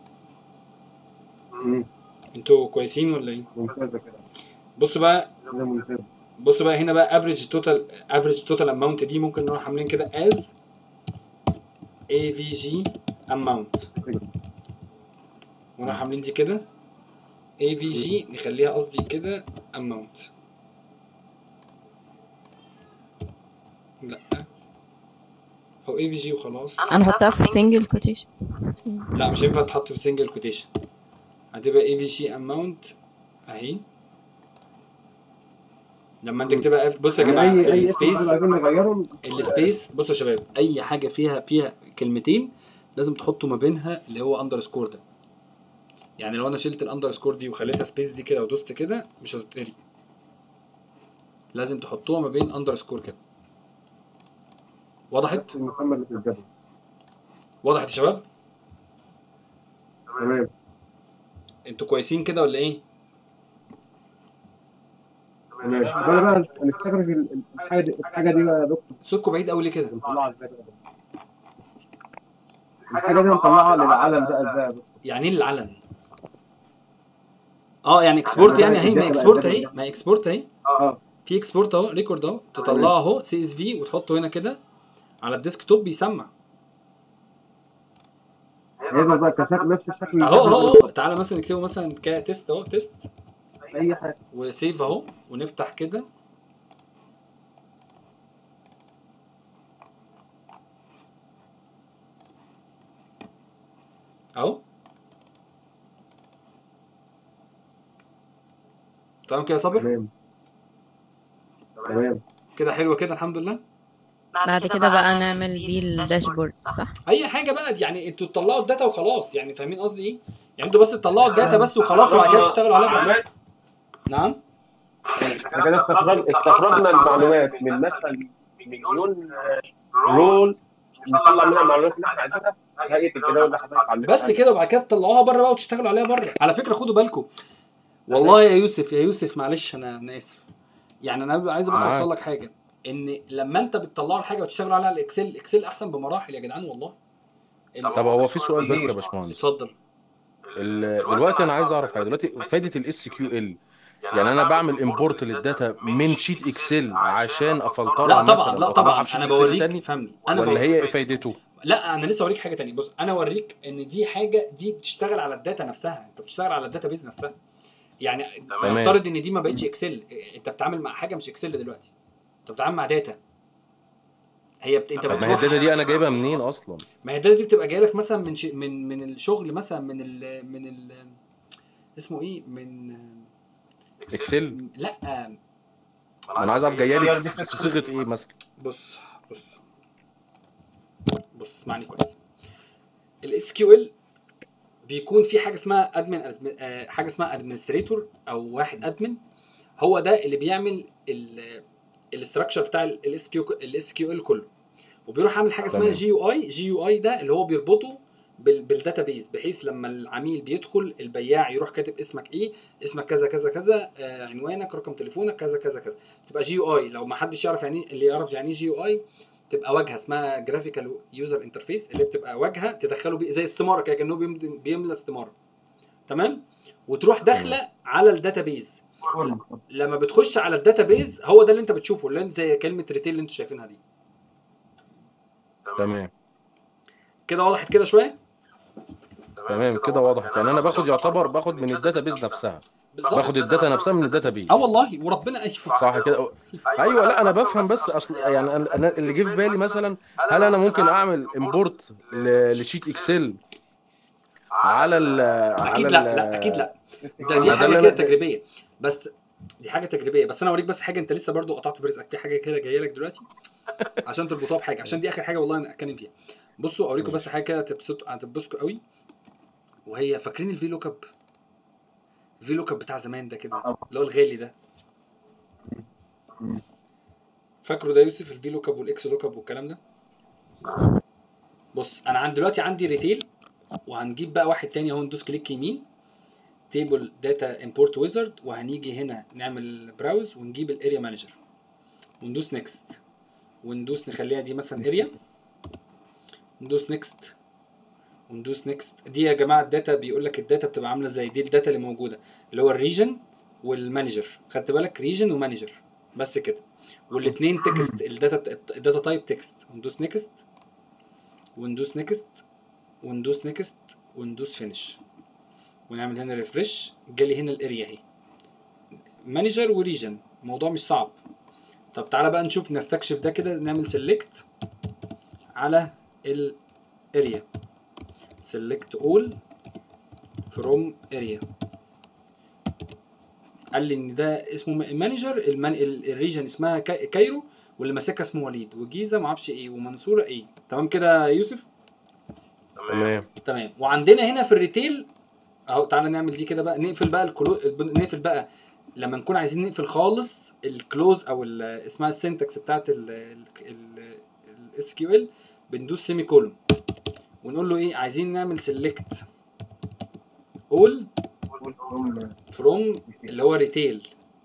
Speaker 12: مم.
Speaker 1: انتوا كويسين ولا ايه
Speaker 12: ممتازه كده
Speaker 1: بص بقى
Speaker 12: كده ممتاز
Speaker 1: بص بقى هنا بقى افريج توتال افريج توتال اماونت دي ممكن نروح عاملين كده از اي في جي اماونت ونروح عاملين دي كده اي في جي نخليها قصدي كده اماونت لا او اي في جي وخلاص
Speaker 11: هنحطها في single quotation
Speaker 1: لا مش هينفع تحط في سنجل كوتيشن هتبقى اي في جي اماونت اهي لما انت تكتبها F- بص يا جماعه
Speaker 12: يعني
Speaker 1: في
Speaker 12: اي اي اسم
Speaker 1: السبيس
Speaker 12: عايزين نغيره
Speaker 1: السبيس بصوا يا شباب اي حاجه فيها فيها كلمتين لازم تحطوا ما بينها اللي هو اندر سكور ده يعني لو انا شلت الاندر سكور دي وخليتها سبيس دي كده ودوست كده مش هتتقري لازم تحطوها ما بين اندر سكور كده وضحت
Speaker 12: المسمى اللي في الجدول
Speaker 1: وضحت يا شباب
Speaker 12: تمام
Speaker 1: انتوا كويسين كده ولا ايه
Speaker 12: تمام طب انا بقى نفتكر في ال- الحاجه دي الحاجه دي بقى يا دكتور
Speaker 1: صوتكم بعيد قوي ليه كده
Speaker 12: نطلعها ازاي بقى؟ الحاجه دي نطلعها للعلم بقى ازاي يا دكتور؟
Speaker 1: يعني ايه العلن اه يعني اكسبورت يعني اهي ما اكسبورت اهي ما اكسبورت اهي
Speaker 12: اه
Speaker 1: في اكسبورت اهو ريكورد اهو تطلعه اهو سي اس في وتحطه هنا كده على الديسك توب بيسمع
Speaker 12: هيبقى بقى كشكل نفس الشكل
Speaker 1: اهو اهو اهو تعالى مثلا نكتبه مثلا كتيست اهو تيست
Speaker 12: اي حاجه
Speaker 1: وسيف اهو ونفتح كده اهو تمام كده يا صابر
Speaker 12: تمام تمام
Speaker 1: كده حلوه كده الحمد لله
Speaker 11: بعد كده بقى نعمل بيه الداشبورد صح
Speaker 1: اي حاجه بقى يعني انتوا تطلعوا الداتا وخلاص يعني فاهمين قصدي ايه يعني انتوا بس تطلعوا الداتا بس وخلاص وبعد كده تشتغلوا عليها بقى. نعم
Speaker 4: احنا كده استخرج استخرجنا المعلومات من مثلا مليون رول نطلع منها المعلومات اللي احنا عايزينها هيئه الجداول اللي حضرتك علمتها
Speaker 1: بس كده وبعد كده تطلعوها بره بقى وتشتغلوا عليها بره على فكره خدوا بالكم والله يا يوسف يا يوسف معلش انا انا اسف يعني انا ببقى عايز بس
Speaker 6: معاك.
Speaker 1: اوصل لك حاجه ان لما انت بتطلعوا الحاجه وتشتغلوا عليها على الاكسل الاكسل احسن بمراحل يا جدعان والله ال-
Speaker 6: طب هو في سؤال بس يا باشمهندس
Speaker 1: اتفضل
Speaker 6: ال- دلوقتي انا عايز اعرف حاجه دلوقتي فايده الاس كيو ال يعني انا بعمل امبورت للداتا من شيت اكسل عشان افلترها
Speaker 1: لا
Speaker 6: مثلا
Speaker 1: طبعا لا
Speaker 6: وأطلعها
Speaker 1: طبعا
Speaker 6: في شيت
Speaker 1: انا
Speaker 6: إكسل
Speaker 1: بوريك
Speaker 6: تاني
Speaker 1: فهمني انا
Speaker 6: ولا
Speaker 1: بوريك
Speaker 6: هي ايه فايدته
Speaker 1: لا انا لسه اوريك حاجه تانية بص انا اوريك ان دي حاجه دي بتشتغل على الداتا نفسها انت بتشتغل على الداتا بيز نفسها يعني
Speaker 6: تمام.
Speaker 1: نفترض ان دي ما بقتش اكسل انت بتتعامل مع حاجه مش اكسل دلوقتي انت بتتعامل مع داتا هي بت... انت
Speaker 6: طب ما هي
Speaker 1: بتروح
Speaker 6: الداتا دي انا جايبها منين اصلا
Speaker 1: ما هي الداتا دي بتبقى جايه لك مثلا من ش... من من الشغل مثلا من ال... من ال... اسمه ايه من
Speaker 6: اكسل
Speaker 1: لا
Speaker 6: ما انا عايز اعرف جايه لي في في صيغه ايه مثلا
Speaker 1: بص بص بص اسمعني كويس الاس كيو ال بيكون في حاجه اسمها ادمن حاجه اسمها ادمنستريتور او واحد ادمن هو ده اللي بيعمل الاستراكشر بتاع الاس كيو الاس كيو ال كله وبيروح عامل حاجه اسمها
Speaker 6: تمام.
Speaker 1: جي يو اي جي يو اي ده اللي هو بيربطه بال- بالداتابيز بحيث لما العميل بيدخل البياع يروح كاتب اسمك ايه اسمك كذا كذا كذا آه عنوانك رقم تليفونك كذا كذا كذا تبقى جي يو اي لو ما حدش يعرف يعني اللي يعرف يعني جي يو اي تبقى واجهه اسمها جرافيكال يوزر انترفيس اللي بتبقى واجهه تدخله بيه زي استماره كده كانه بيمضي- بيملى استماره تمام وتروح داخله على الداتابيز لما بتخش على الداتابيز هو ده اللي انت بتشوفه اللي انت زي كلمه ريتيل اللي انتوا شايفينها دي
Speaker 6: تمام
Speaker 1: كده وضحت كده شويه
Speaker 6: تمام كده وضحت يعني انا باخد يعتبر باخد من الداتابيز نفسها
Speaker 1: بالظبط.
Speaker 6: باخد الداتا نفسها من الداتابيز
Speaker 1: اه والله وربنا ايوه
Speaker 6: صح كده ايوه لا انا بفهم بس اصل يعني انا أنا اللي جه في بالي مثلا هل انا ممكن اعمل امبورت لشيت اكسل على ال على
Speaker 1: اكيد
Speaker 6: ال-
Speaker 1: لا لا اكيد لا ده دي
Speaker 6: ده
Speaker 1: حاجه
Speaker 6: اللي
Speaker 1: كده
Speaker 6: أنا-
Speaker 1: تجريبيه بس دي حاجه تجريبيه بس انا اوريك بس حاجه انت لسه برضو قطعت في رزقك في حاجه كده جايه لك دلوقتي عشان تربطوها بحاجه عشان دي اخر حاجه والله انا اتكلم فيها بصوا اوريكم بس حاجه كده تبسطوا هتبسطوا قوي وهي فاكرين الفي لوك اب الفي لوك اب بتاع زمان ده كده اللي هو الغالي ده فاكره ده يوسف الفي لوك اب والاكس لوك اب والكلام ده بص انا عندي دلوقتي عندي ريتيل وهنجيب بقى واحد تاني اهو ندوس كليك يمين تيبل داتا امبورت ويزرد وهنيجي هنا نعمل براوز ونجيب الاريا مانجر وندوس نيكست وندوس نخليها دي مثلا اريا ندوس نيكست وندوس نيكست دي يا جماعه الداتا بيقول لك الداتا بتبقى عامله ازاي دي الداتا اللي موجوده اللي هو الريجن والمانجر خدت بالك ريجن ومانجر بس كده والاثنين تكست الداتا الداتا تايب تكست وندوس نيكست وندوس نيكست وندوس نيكست وندوس فينش ونعمل هنا ريفرش جالي هنا الاريا اهي مانجر وريجن الموضوع مش صعب طب تعالى بقى نشوف نستكشف ده كده نعمل سيلكت على الاريا سيلكت اول فروم اريا قال لي ان ده اسمه مانجر المن... الريجن اسمها كا- كايرو واللي ماسكها اسمه وليد وجيزه ما اعرفش ايه ومنصوره ايه تمام كده يا يوسف
Speaker 6: تمام
Speaker 1: تمام وعندنا هنا في الريتيل اهو تعالى نعمل دي كده بقى نقفل بقى الكلو... نقفل بقى لما نكون عايزين نقفل خالص الكلوز او ال- اسمها السنتكس بتاعت الاس كيو ال بندوس سيمي كولون ونقول له ايه عايزين نعمل سيلكت اول فروم اللي هو ريتيل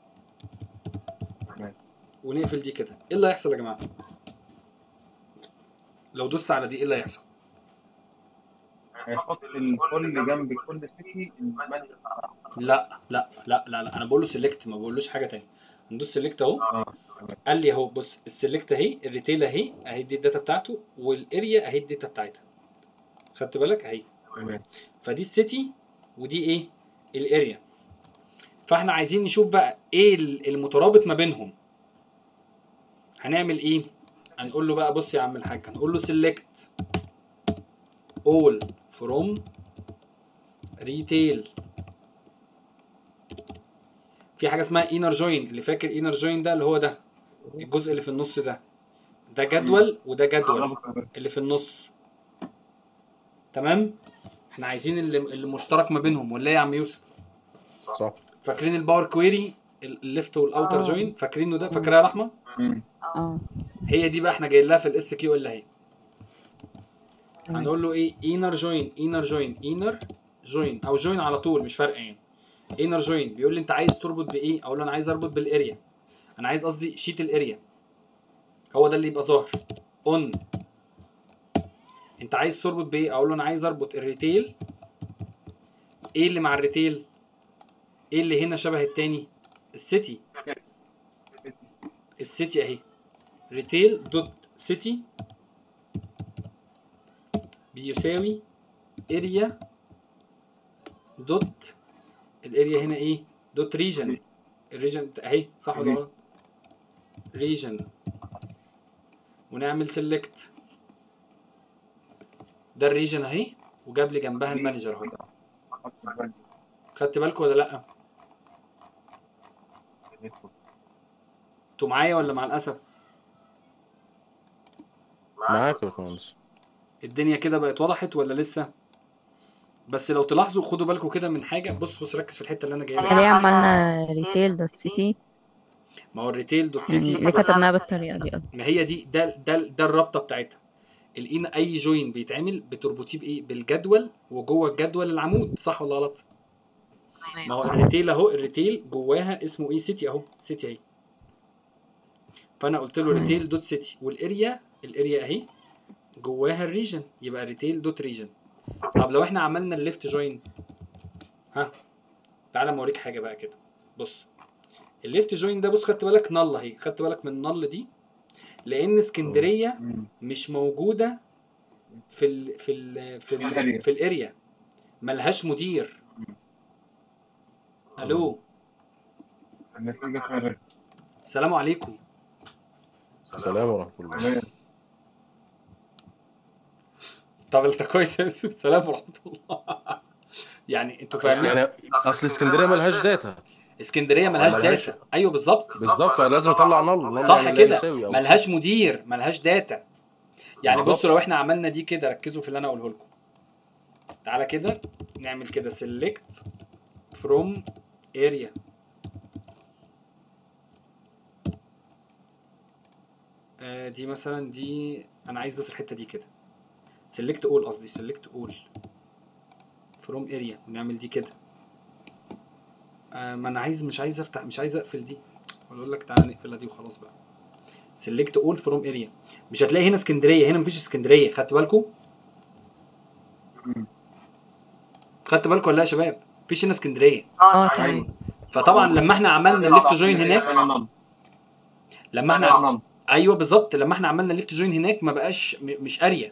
Speaker 1: ونقفل دي كده ايه اللي هيحصل يا جماعه لو دوست على دي ايه اللي هيحصل
Speaker 12: هيحط الكل جنب كل سيتي المانجر
Speaker 1: لا لا لا لا لا انا بقول له سيلكت ما بقولوش حاجه تاني ندوس سيلكت اهو قال لي اهو بص السيلكت اهي الريتيل اهي اهي دي الداتا بتاعته والاريا اهي الداتا بتاعتها خدت بالك اهي فدي السيتي ودي ايه الاريا فاحنا عايزين نشوف بقى ايه المترابط ما بينهم هنعمل ايه هنقول له بقى بص يا عم الحاج هنقول له سيلكت all from retail في حاجه اسمها inner join اللي فاكر inner join ده اللي هو ده الجزء اللي في النص ده ده جدول وده جدول اللي في النص تمام احنا عايزين اللي, اللي مشترك ما بينهم ولا ايه يا عم يوسف
Speaker 6: صح
Speaker 1: فاكرين الباور كويري الليفت والاوتر
Speaker 2: آه.
Speaker 1: جوين فاكرينه ده فاكرها يا رحمه
Speaker 2: اه
Speaker 1: هي دي بقى احنا جايين لها في الاس كيو ال اهي هنقول له ايه انر جوين انر جوين انر جوين او جوين على طول مش فارقه يعني انر جوين بيقول لي انت عايز تربط بايه اقول له انا عايز اربط بالاريا انا عايز قصدي شيت الاريا هو ده اللي يبقى ظاهر اون انت عايز تربط بايه اقول له انا عايز اربط الريتيل ايه اللي مع الريتيل ايه اللي هنا شبه التاني السيتي السيتي اهي ريتيل دوت سيتي بيساوي اريا دوت الاريا هنا ايه دوت ريجن الريجن اهي صح ولا غلط ريجن ونعمل سيلكت ده الريجن اهي وجاب لي جنبها المانجر اهو خدت بالكم ولا لا انتوا معايا ولا مع الاسف
Speaker 6: معاك يا باشمهندس
Speaker 1: الدنيا كده بقت وضحت ولا لسه بس لو تلاحظوا خدوا بالكم كده من حاجه بص بص ركز في الحته اللي انا جايبها
Speaker 11: ليه عملنا ريتيل دوت سي تي
Speaker 1: ما هو الريتيل دوت
Speaker 11: يعني
Speaker 1: سيتي
Speaker 11: ليه كتبناها بالطريقة دي أصلا
Speaker 1: ما هي دي ده ده ده الرابطه بتاعتها الإين اي جوين بيتعمل بتربطيه بايه بالجدول وجوه الجدول العمود صح ولا غلط ما هو الريتيل اهو الريتيل جواها اسمه ايه سيتي اهو سيتي اهي فانا قلت له ريتيل دوت سيتي والاريا الاريا اهي جواها الريجن يبقى ريتيل دوت ريجن طب لو احنا عملنا الليفت جوين ها تعالى ما اوريك حاجه بقى كده بص الليفت جوين ده بص خدت بالك نل اهي خدت بالك من النل دي لان اسكندريه مش موجوده في ال في ال في ال
Speaker 12: الأريا.
Speaker 1: في الاريا ملهاش مدير الو
Speaker 12: النتيجة خارج
Speaker 1: السلام عليكم
Speaker 6: سلام ورحمه الله
Speaker 1: طب انت كويس يا يوسف سلام ورحمه الله يعني انتوا فاهمين
Speaker 6: يعني اصل اسكندريه ملهاش داتا
Speaker 1: اسكندريه ملهاش
Speaker 6: ملهاش-
Speaker 1: داتا ايوه بالظبط
Speaker 6: بالظبط فلازم اطلع نل نل
Speaker 1: صح
Speaker 6: يعني لا
Speaker 1: كده
Speaker 6: يساوي أو
Speaker 1: ملهاش مدير ملهاش داتا يعني
Speaker 6: بالظبط.
Speaker 1: بصوا لو احنا عملنا دي كده ركزوا في اللي انا اقوله لكم تعالى كده نعمل كده select from area آه دي مثلا دي انا عايز بس الحته دي كده select all قصدي select all from area ونعمل دي كده آه ما انا عايز مش عايز افتح مش عايز اقفل دي اقول لك تعالى نقفلها دي وخلاص بقى سيلكت اول فروم اريا مش هتلاقي هنا اسكندريه هنا مفيش اسكندريه خدت بالكم خدت بالكم ولا لا يا شباب مفيش هنا اسكندريه
Speaker 11: اه تمام
Speaker 1: فطبعا لما احنا عملنا الليفت جوين هناك لما احنا ايوه بالظبط لما احنا عملنا الليفت جوين هناك ما بقاش م- مش اريا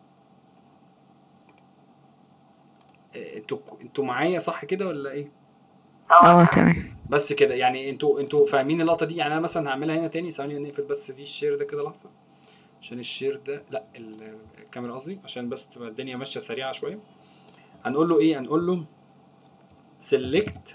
Speaker 1: إيه، انتوا انتوا معايا صح كده ولا ايه
Speaker 11: اه تمام
Speaker 1: بس كده يعني انتوا انتوا فاهمين اللقطه دي يعني انا مثلا هعملها هنا تاني ثواني نقفل بس دي الشير ده كده لحظه عشان الشير ده لا ال- الكاميرا قصدي عشان بس تبقى الدنيا ماشيه سريعه شويه هنقول له ايه هنقول له سيلكت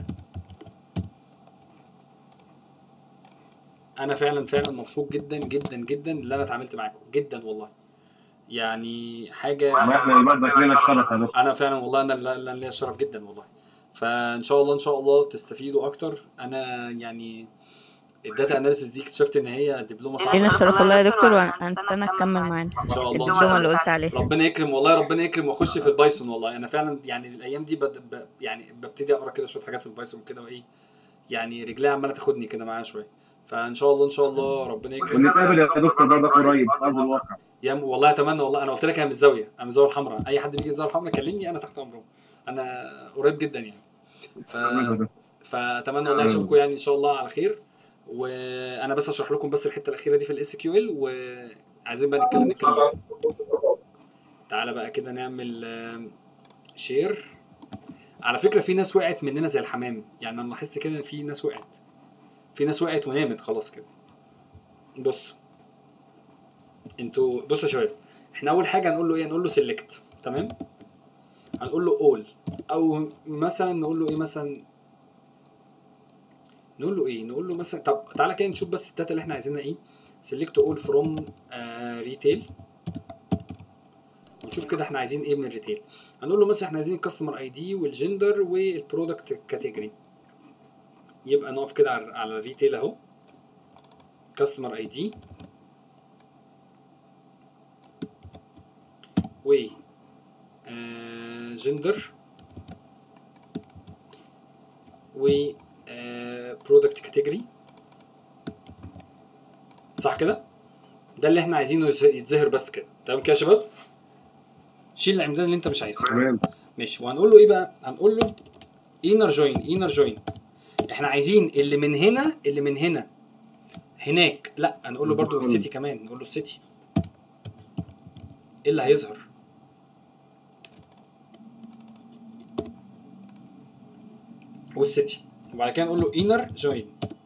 Speaker 1: انا فعلا فعلا مبسوط جدا جدا جدا اللي انا اتعاملت معاكم جدا والله يعني حاجه
Speaker 12: ما احنا اللي برضك لنا الشرف يا دكتور
Speaker 1: انا فعلا والله انا اللي اللي ليا الشرف جدا والله فان شاء الله ان شاء الله تستفيدوا اكتر انا يعني الداتا اناليسيس دي اكتشفت ان هي دبلومه صعبه
Speaker 11: لينا الشرف والله يا دكتور وهنستنى تكمل معانا
Speaker 1: ان شاء الله ان شاء
Speaker 11: الدبلومة اللي
Speaker 1: الله
Speaker 11: قلت عليها
Speaker 1: ربنا يكرم والله ربنا يكرم واخش في البايثون والله انا فعلا يعني الايام دي بد... ب... يعني ببتدي اقرا كده شويه حاجات في البايثون كده وايه يعني رجلي عماله تاخدني كده معاها شويه فان شاء الله ان شاء الله ربنا يكرم
Speaker 12: ونتقابل يا دكتور برضك قريب في ارض الواقع
Speaker 1: يا م- والله اتمنى والله انا قلت لك انا من الزاويه انا من الزاويه الحمراء اي حد بيجي الزاويه الحمراء كلمني انا تحت امره انا قريب جدا يعني ف... فاتمنى والله اشوفكم يعني ان شاء الله على خير وانا بس اشرح لكم بس الحته الاخيره دي في الاس كيو ال وعايزين بقى نتكلم نتكلم بقى. تعالى بقى كده نعمل شير على فكره في ناس وقعت مننا زي الحمام يعني انا لاحظت كده ان في ناس وقعت في ناس وقعت ونامت خلاص كده بص انتوا بصوا يا شباب احنا اول حاجه هنقول له ايه هنقول له سيلكت تمام هنقول له اول او مثلا نقول له ايه مثلا نقول له ايه نقول له مثلا طب تعالى كده نشوف بس الداتا اللي احنا عايزينها ايه سيلكت اول فروم ريتيل ونشوف كده احنا عايزين ايه من الريتيل هنقول له مثلا احنا عايزين الكاستمر اي دي والجندر والبرودكت كاتيجوري يبقى نقف كده على على الريتيل اهو كاستمر اي دي و جندر و برودكت كاتيجوري صح كده ده اللي احنا عايزينه يس- يتظهر بس كده تمام كده يا شباب شيل العمدان اللي انت مش عايزها
Speaker 12: تمام
Speaker 1: ماشي وهنقول له ايه بقى هنقول له انر جوين انر جوين احنا عايزين اللي من هنا اللي من هنا هناك لا هنقول له برضو السيتي كمان نقول له السيتي ايه اللي هيظهر والسيتي وبعد كده نقول له انر جوين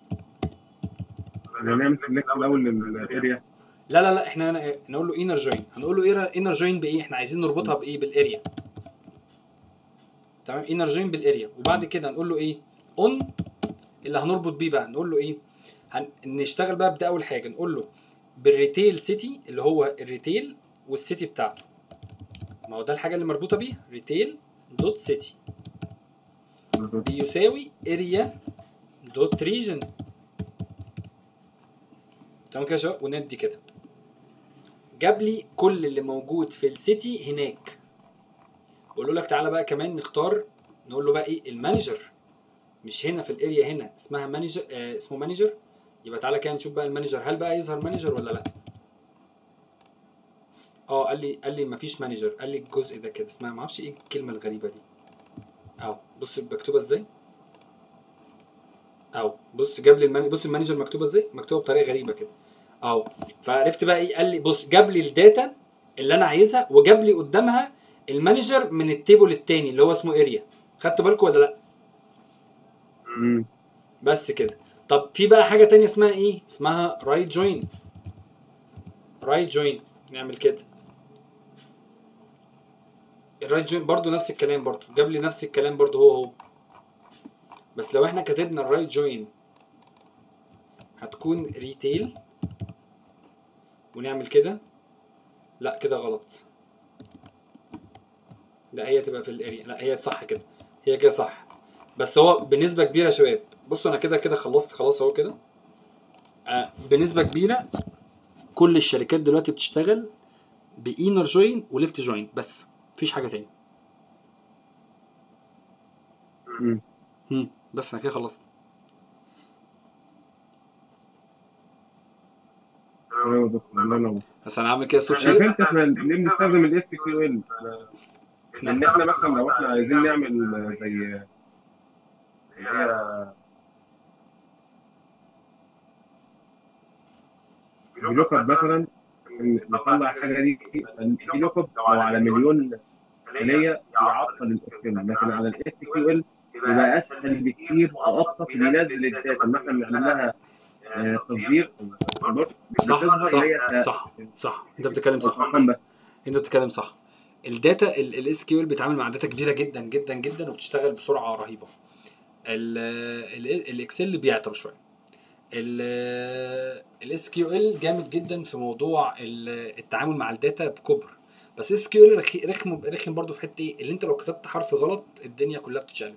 Speaker 12: يعني نعمل سيلكت الاول للاريا
Speaker 1: لا لا لا احنا هنا نقول له انر جوين هنقول له انر جوين بايه احنا عايزين نربطها بايه بالاريا تمام انر جوين بالاريا وبعد كده نقول له ايه اون اللي هنربط بيه بقى نقول له ايه هن... نشتغل بقى بده اول حاجه نقول له بالريتيل سيتي اللي هو الريتيل والسيتي بتاعته ما هو ده الحاجه اللي مربوطه بيها ريتيل دوت سيتي بيساوي اريا دوت ريجن تمام كده يا شباب وندي كده جاب لي كل اللي موجود في السيتي هناك بقول له لك تعالى بقى كمان نختار نقول له بقى ايه المانجر مش هنا في الاريا هنا اسمها مانجر آه اسمه مانجر يبقى تعالى كده نشوف بقى المانجر هل بقى يظهر مانجر ولا لا اه قال لي قال لي مفيش مانجر قال لي الجزء ده كده اسمها ما اعرفش ايه الكلمه الغريبه دي اهو بص مكتوبه ازاي اهو بص جاب لي المانجر بص المانجر مكتوبه ازاي مكتوبه بطريقه غريبه كده اهو فعرفت بقى ايه قال لي بص جاب لي الداتا اللي انا عايزها وجاب لي قدامها المانجر من التيبل التاني اللي هو اسمه اريا خدتوا بالكم ولا لا
Speaker 12: مم.
Speaker 1: بس كده طب في بقى حاجه تانية اسمها ايه اسمها رايت جوين رايت جوين نعمل كده الرايت جوين برضو نفس الكلام برضو جاب لي نفس الكلام برضو هو هو بس لو احنا كتبنا الرايت جوين هتكون ريتيل ونعمل كده لا كده غلط لا هي تبقى في الاريا لا هي صح كده هي كده صح بس هو بنسبه كبيره يا شباب بصوا انا كده كده خلصت خلاص اهو كده آه بنسبه كبيره كل الشركات دلوقتي بتشتغل بإينر جوين وليفت جوين بس مفيش حاجه تاني
Speaker 12: مم.
Speaker 1: مم. بس انا كده خلصت
Speaker 12: تمام يا دكتور الله ينور
Speaker 1: بس انا هعمل كده صوت
Speaker 12: انا
Speaker 1: شيء
Speaker 12: فهمت احنا ليه بنستخدم الاس كيو ال لان احنا مثلا لو احنا عايزين نعمل زي اللي هي لوك اب مثلا نطلع الحاجه دي في لوك اب لو على مليون خليه يعطل الاكسل لكن على الاس كيو ال يبقى اسهل بكتير وابسط بينزل الداتا ان احنا بنعمل لها آه، تصدير
Speaker 1: صح
Speaker 12: بتظهر
Speaker 1: صح
Speaker 12: اللي هي
Speaker 1: صح صح انت بتتكلم صح
Speaker 12: ارقام بس
Speaker 1: انت بتتكلم صح الداتا الاس كيو ال بيتعامل مع داتا كبيره جدا جدا جدا وبتشتغل بسرعه رهيبه ال- ال- الاكسل بيعطل شويه الاس كيو ال جامد جدا في موضوع ال- التعامل مع الداتا بكبر بس اس كيو ال رخم رخم برضه في حته ايه اللي انت لو كتبت حرف غلط الدنيا كلها بتتشقلب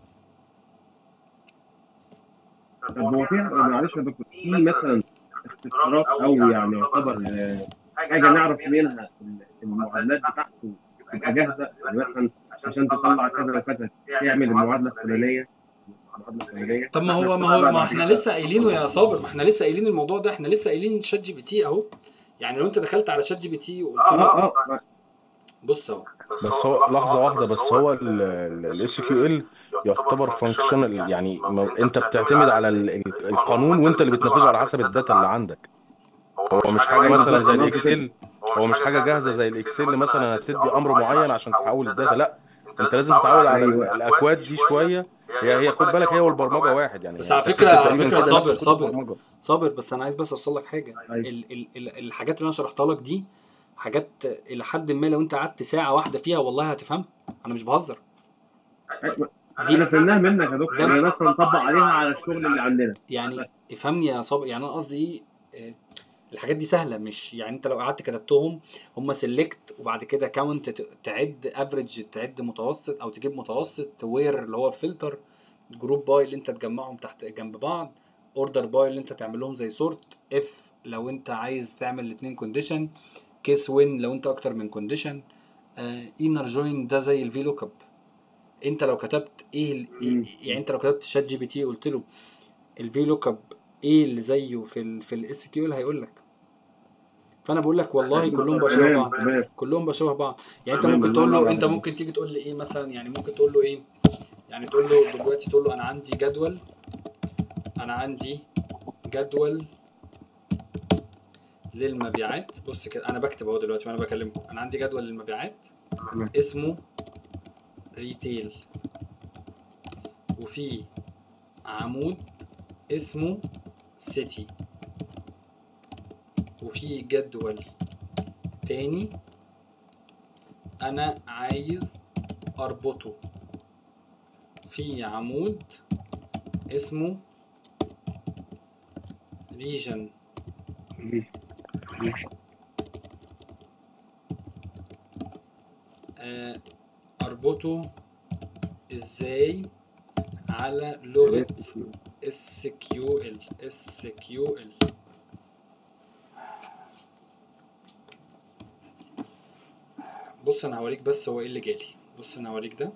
Speaker 12: طب هو في معلش يا دكتور في مثلا اختصارات او يعني يعتبر آه، حاجه نعرف منها المعادلات بتاعته تبقى جاهزه يعني مثلا عشان تطلع كذا وكذا تعمل المعادله الفلانيه المعادله الفلانيه
Speaker 1: طب ما هو ما هو ما احنا لسه قايلينه يا صابر ما احنا لسه قايلين الموضوع ده احنا لسه قايلين شات جي بي تي اهو يعني لو انت دخلت على شات جي بي تي وقلت له
Speaker 12: اه اه
Speaker 1: بص اهو
Speaker 6: بس هو لحظة واحدة بس هو الاس كيو ال يعتبر فانكشنال يعني ما- انت بتعتمد على ال- ال- القانون وانت اللي بتنفذه على حسب الداتا اللي عندك هو مش حاجة مثلا زي الاكسل هو مش حاجة جاهزة زي الاكسل مثلا هتدي امر معين عشان تحول الداتا لا انت لازم تتعود على ال- الاكواد دي شوية هي هي خد بالك هي والبرمجة واحد يعني
Speaker 1: بس على
Speaker 6: هي
Speaker 1: فكره على
Speaker 6: تقريباً
Speaker 1: فكره
Speaker 6: كده
Speaker 1: صابر
Speaker 6: نفس كل
Speaker 1: صابر
Speaker 6: البرمجة.
Speaker 1: صابر بس انا عايز بس اوصل لك حاجه ال ال ال الحاجات اللي انا شرحتها لك دي حاجات الى حد ما لو انت قعدت ساعه واحده فيها والله هتفهمها انا مش بهزر
Speaker 12: احنا فهمناها منك يا دكتور يعني مثلا نطبق عليها على الشغل اللي عندنا
Speaker 1: يعني افهمني يا صابر يعني انا قصدي ايه آه، الحاجات دي سهله مش يعني انت لو قعدت كتبتهم هم سيلكت وبعد كده كاونت تعد افريج تعد متوسط او تجيب متوسط وير اللي هو الفلتر جروب باي اللي انت تجمعهم تحت جنب بعض اوردر باي اللي انت تعمل لهم زي سورت اف لو انت عايز تعمل الاثنين كونديشن كيس وين لو انت اكتر من كونديشن انر جوين ده زي الفي لوك اب انت لو كتبت ايه ال- إيه- يعني انت لو كتبت شات جي بي تي قلت له الفي لوك اب ايه اللي زيه في ال في الاس كيو ال هيقول لك فانا بقول لك والله كلهم بقى شبه
Speaker 12: تمام،
Speaker 1: بعض
Speaker 12: تمام.
Speaker 1: كلهم بقى شبه بعض يعني انت
Speaker 12: تمام،
Speaker 1: ممكن تقول
Speaker 12: الله
Speaker 1: له
Speaker 12: ينور
Speaker 1: انت
Speaker 12: عليك.
Speaker 1: ممكن تيجي تقول لي ايه مثلا يعني ممكن تقول له ايه يعني تقول له دلوقتي تقول له انا عندي جدول انا عندي جدول للمبيعات بص كده انا بكتب اهو دلوقتي وانا بكلمكم انا عندي جدول للمبيعات اسمه ريتيل وفي عمود اسمه سيتي وفي جدول تاني انا عايز اربطه في عمود اسمه ريجن آه، اربطه ازاي على لغة SQL SQL بص انا هوريك بس هو ايه اللي جالي بص انا هوريك ده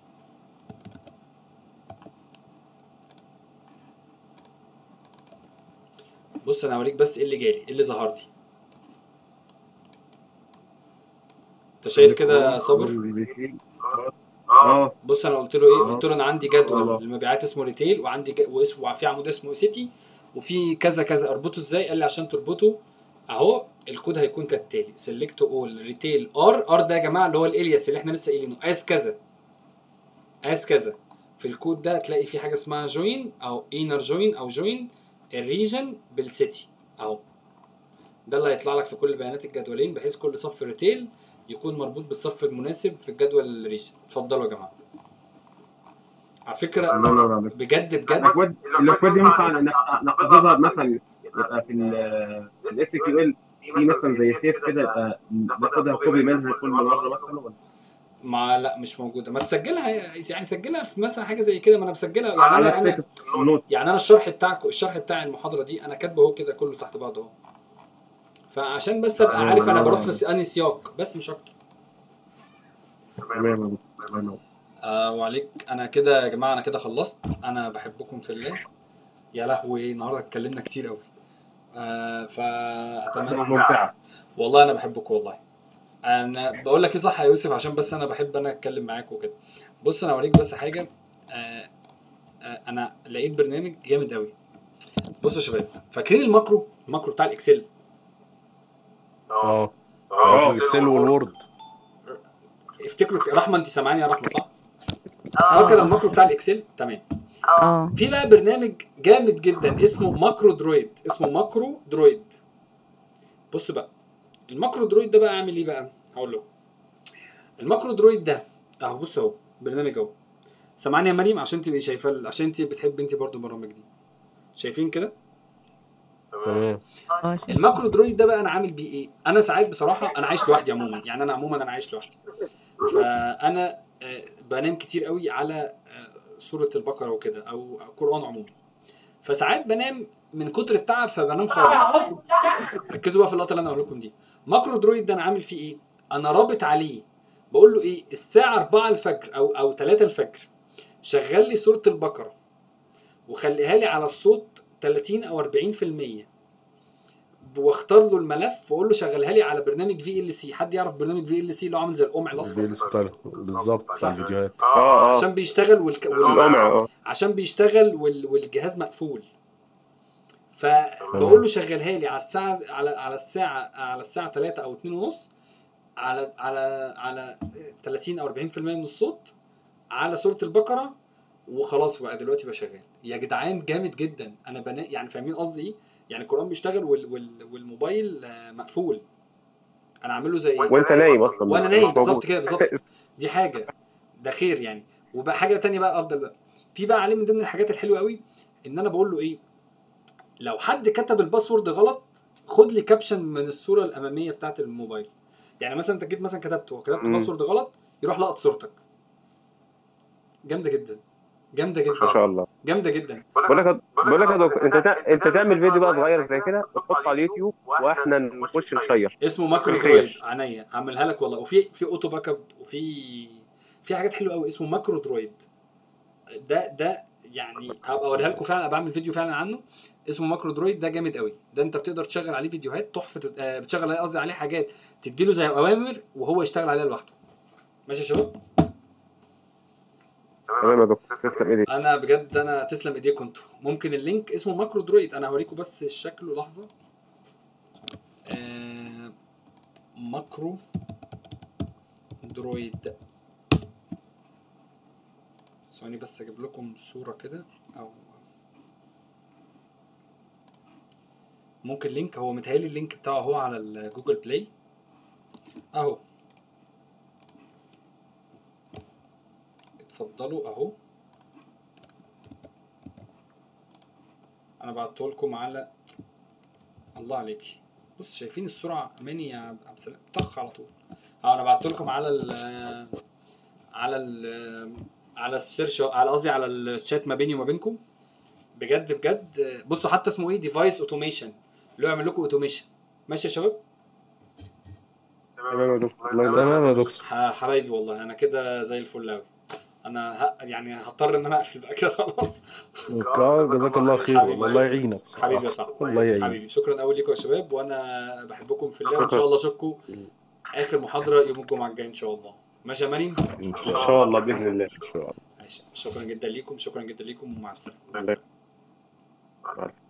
Speaker 1: بص انا هوريك بس ايه اللي جالي ايه اللي ظهر لي انت شايف كده يا صابر
Speaker 12: اه
Speaker 1: بص انا قلت له ايه
Speaker 12: آه.
Speaker 1: قلت له انا عندي جدول
Speaker 12: آه.
Speaker 1: المبيعات اسمه ريتيل وعندي ج... واسمه وفي عمود اسمه سيتي وفي كذا كذا اربطه ازاي قال لي عشان تربطه اهو الكود هيكون كالتالي سيلكت اول ريتيل ار ار ده يا جماعه اللي هو الالياس اللي احنا لسه قايلينه اس كذا اس كذا في الكود ده تلاقي في حاجه اسمها جوين او انر جوين او جوين الريجن بالسيتي اهو ده اللي هيطلع لك في كل بيانات الجدولين بحيث كل صف ريتيل يكون مربوط بالصف المناسب في الجدول الريجن اتفضلوا يا جماعه على فكره
Speaker 12: الله ينور عليك.
Speaker 1: بجد بجد
Speaker 12: الاكواد الاكواد ينفع نح- نحفظها مثلا يبقى في الاس كيو ال في مثلا زي سيف كده يبقى ناخدها كوبي منها كل مره مثلا ولا
Speaker 1: ما لا مش موجوده ما تسجلها يعني سجلها في مثلا حاجه زي كده ما انا مسجلها يعني
Speaker 12: على
Speaker 1: انا انا
Speaker 12: التكست النوت
Speaker 1: يعني انا الشرح بتاعكم الشرح بتاع المحاضره دي انا كاتبه اهو كده كله تحت بعضه اهو فعشان بس ابقى عارف انا بروح في انهي سياق بس مش اكتر
Speaker 12: تمام يا دكتور. تمام
Speaker 1: آه وعليك انا كده يا جماعه انا كده خلصت انا بحبكم في الله يا لهوي النهارده اتكلمنا كتير قوي آه فاتمنى
Speaker 12: ممتعه
Speaker 1: والله انا بحبك والله انا بقول لك ايه صح يا يوسف عشان بس انا بحب انا اتكلم معاك وكده بص انا اوريك بس حاجه آه آه انا لقيت برنامج جامد قوي بصوا يا شباب فاكرين الماكرو الماكرو بتاع الاكسل
Speaker 6: اه اه في الاكسل والوورد
Speaker 1: افتكروا ك- رحمه انت سامعاني يا رحمه صح فاكر الماكرو بتاع الاكسل تمام
Speaker 11: اه
Speaker 1: في بقى برنامج جامد جدا اسمه ماكرو درويد اسمه ماكرو درويد بص بقى الماكرو درويد ده بقى اعمل ايه بقى هقول لكم الماكرو درويد ده اهو بص اهو برنامج اهو سامعني يا مريم عشان تبقي شايفاه عشان انت بتحبي انت برضو البرامج دي شايفين كده
Speaker 6: تمام
Speaker 11: اه شايف.
Speaker 1: الماكرو درويد ده بقى انا عامل بيه ايه انا ساعات بصراحه انا عايش لوحدي عموما يعني انا عموما انا عايش لوحدي فانا آه، بنام كتير قوي على آه، سوره البقره وكده او القران عموما فساعات بنام من كتر التعب فبنام خالص ركزوا بقى في اللقطه اللي انا هقول لكم دي ماكرو درويد ده انا عامل فيه ايه انا رابط عليه بقول له ايه الساعه 4 الفجر او او 3 الفجر شغل لي سوره البقره وخليها لي على الصوت 30 او 40% واختار له الملف واقول له شغلها لي على برنامج في ال سي حد يعرف برنامج في ال سي اللي هو عامل زي القمع الاصفر
Speaker 6: بالظبط بتاع الفيديوهات
Speaker 4: اه اه
Speaker 1: عشان بيشتغل والك... وال...
Speaker 4: القمع اه
Speaker 1: عشان بيشتغل وال... والجهاز مقفول فبقول له شغلها لي على الساعه على على الساعه على الساعه 3 او 2 ونص على على على 30 او 40% من الصوت على سوره البقره وخلاص بقى دلوقتي بقى شغال يا جدعان جامد جدا انا بنا يعني فاهمين قصدي ايه يعني القران بيشتغل وال... وال... والموبايل آه، مقفول انا عامله زي
Speaker 4: وانت نايم اصلا
Speaker 1: وانا
Speaker 4: مش
Speaker 1: نايم
Speaker 4: موجود.
Speaker 1: بالظبط كده بالظبط دي حاجه ده خير يعني وبقى حاجه تانية بقى افضل بقى في بقى عليه من ضمن الحاجات الحلوه قوي ان انا بقول له ايه لو حد كتب الباسورد غلط خد لي كابشن من الصوره الاماميه بتاعه الموبايل يعني مثلا انت جيت مثلا كتبت وكتبت
Speaker 4: مم.
Speaker 1: باسورد غلط يروح لقط صورتك جامده جدا جامده جدا
Speaker 4: ما شاء الله
Speaker 1: جامده جدا
Speaker 4: بقول لك بقول لك يا دكتور انت تع- انت تعمل فيديو بقى صغير زي كده وتحطه على اليوتيوب واحنا نخش نشير
Speaker 1: اسمه ماكرو
Speaker 4: خير.
Speaker 1: درويد عينيا هعملها لك والله وفي في اوتو باك اب وفي في حاجات حلوه قوي اسمه ماكرو درويد ده ده يعني هبقى اوريها لكم فعلا بعمل فيديو فعلا عنه اسمه ماكرو درويد ده جامد قوي ده انت بتقدر تشغل عليه فيديوهات تحفه آه، بتشغل عليه قصدي عليه حاجات تديله زي اوامر وهو يشتغل عليها لوحده ماشي يا شباب
Speaker 4: تمام يا دكتور تسلم ايديك
Speaker 1: انا بجد انا تسلم ايديكم انتوا ممكن اللينك اسمه ماكرو درويد انا هوريكم بس شكله لحظه آه ماكرو درويد ثواني بس اجيب لكم صوره كده او ممكن لينك هو متهيألي اللينك بتاعه هو على الجوجل بلاي اهو اتفضلوا اهو انا بعته لكم على الله عليكي بص شايفين السرعه ماني يا عبد السلام طخ على طول اه انا بعته لكم على ال على ال على السيرش على قصدي على الشات ما بيني وما بينكم بجد بجد بصوا حتى اسمه ايه ديفايس اوتوميشن اللي هو يعمل لكم اوتوميشن ماشي يا شباب
Speaker 3: تمام يا دكتور الله يبارك
Speaker 6: تمام يا دكتور
Speaker 1: ح- حبايبي والله انا كده زي الفل قوي انا ه... يعني هضطر ان انا اقفل بقى كده خلاص
Speaker 6: آه، جزاك الله خير
Speaker 1: حبيبي.
Speaker 6: والله يعينك بصراحة.
Speaker 1: حبيبي يا صاحبي
Speaker 6: الله يعينك
Speaker 1: حبيبي شكرا قوي ليكم يا شباب وانا بحبكم في الله وان شاء الله اشوفكم اخر محاضره يوم الجمعه الجاي ان شاء الله ماشي يا مريم
Speaker 6: ان
Speaker 3: ان شاء الله باذن الله
Speaker 6: ان شاء الله
Speaker 1: ماشي شكرا جدا ليكم شكرا جدا ليكم ومع السلامه
Speaker 3: الله.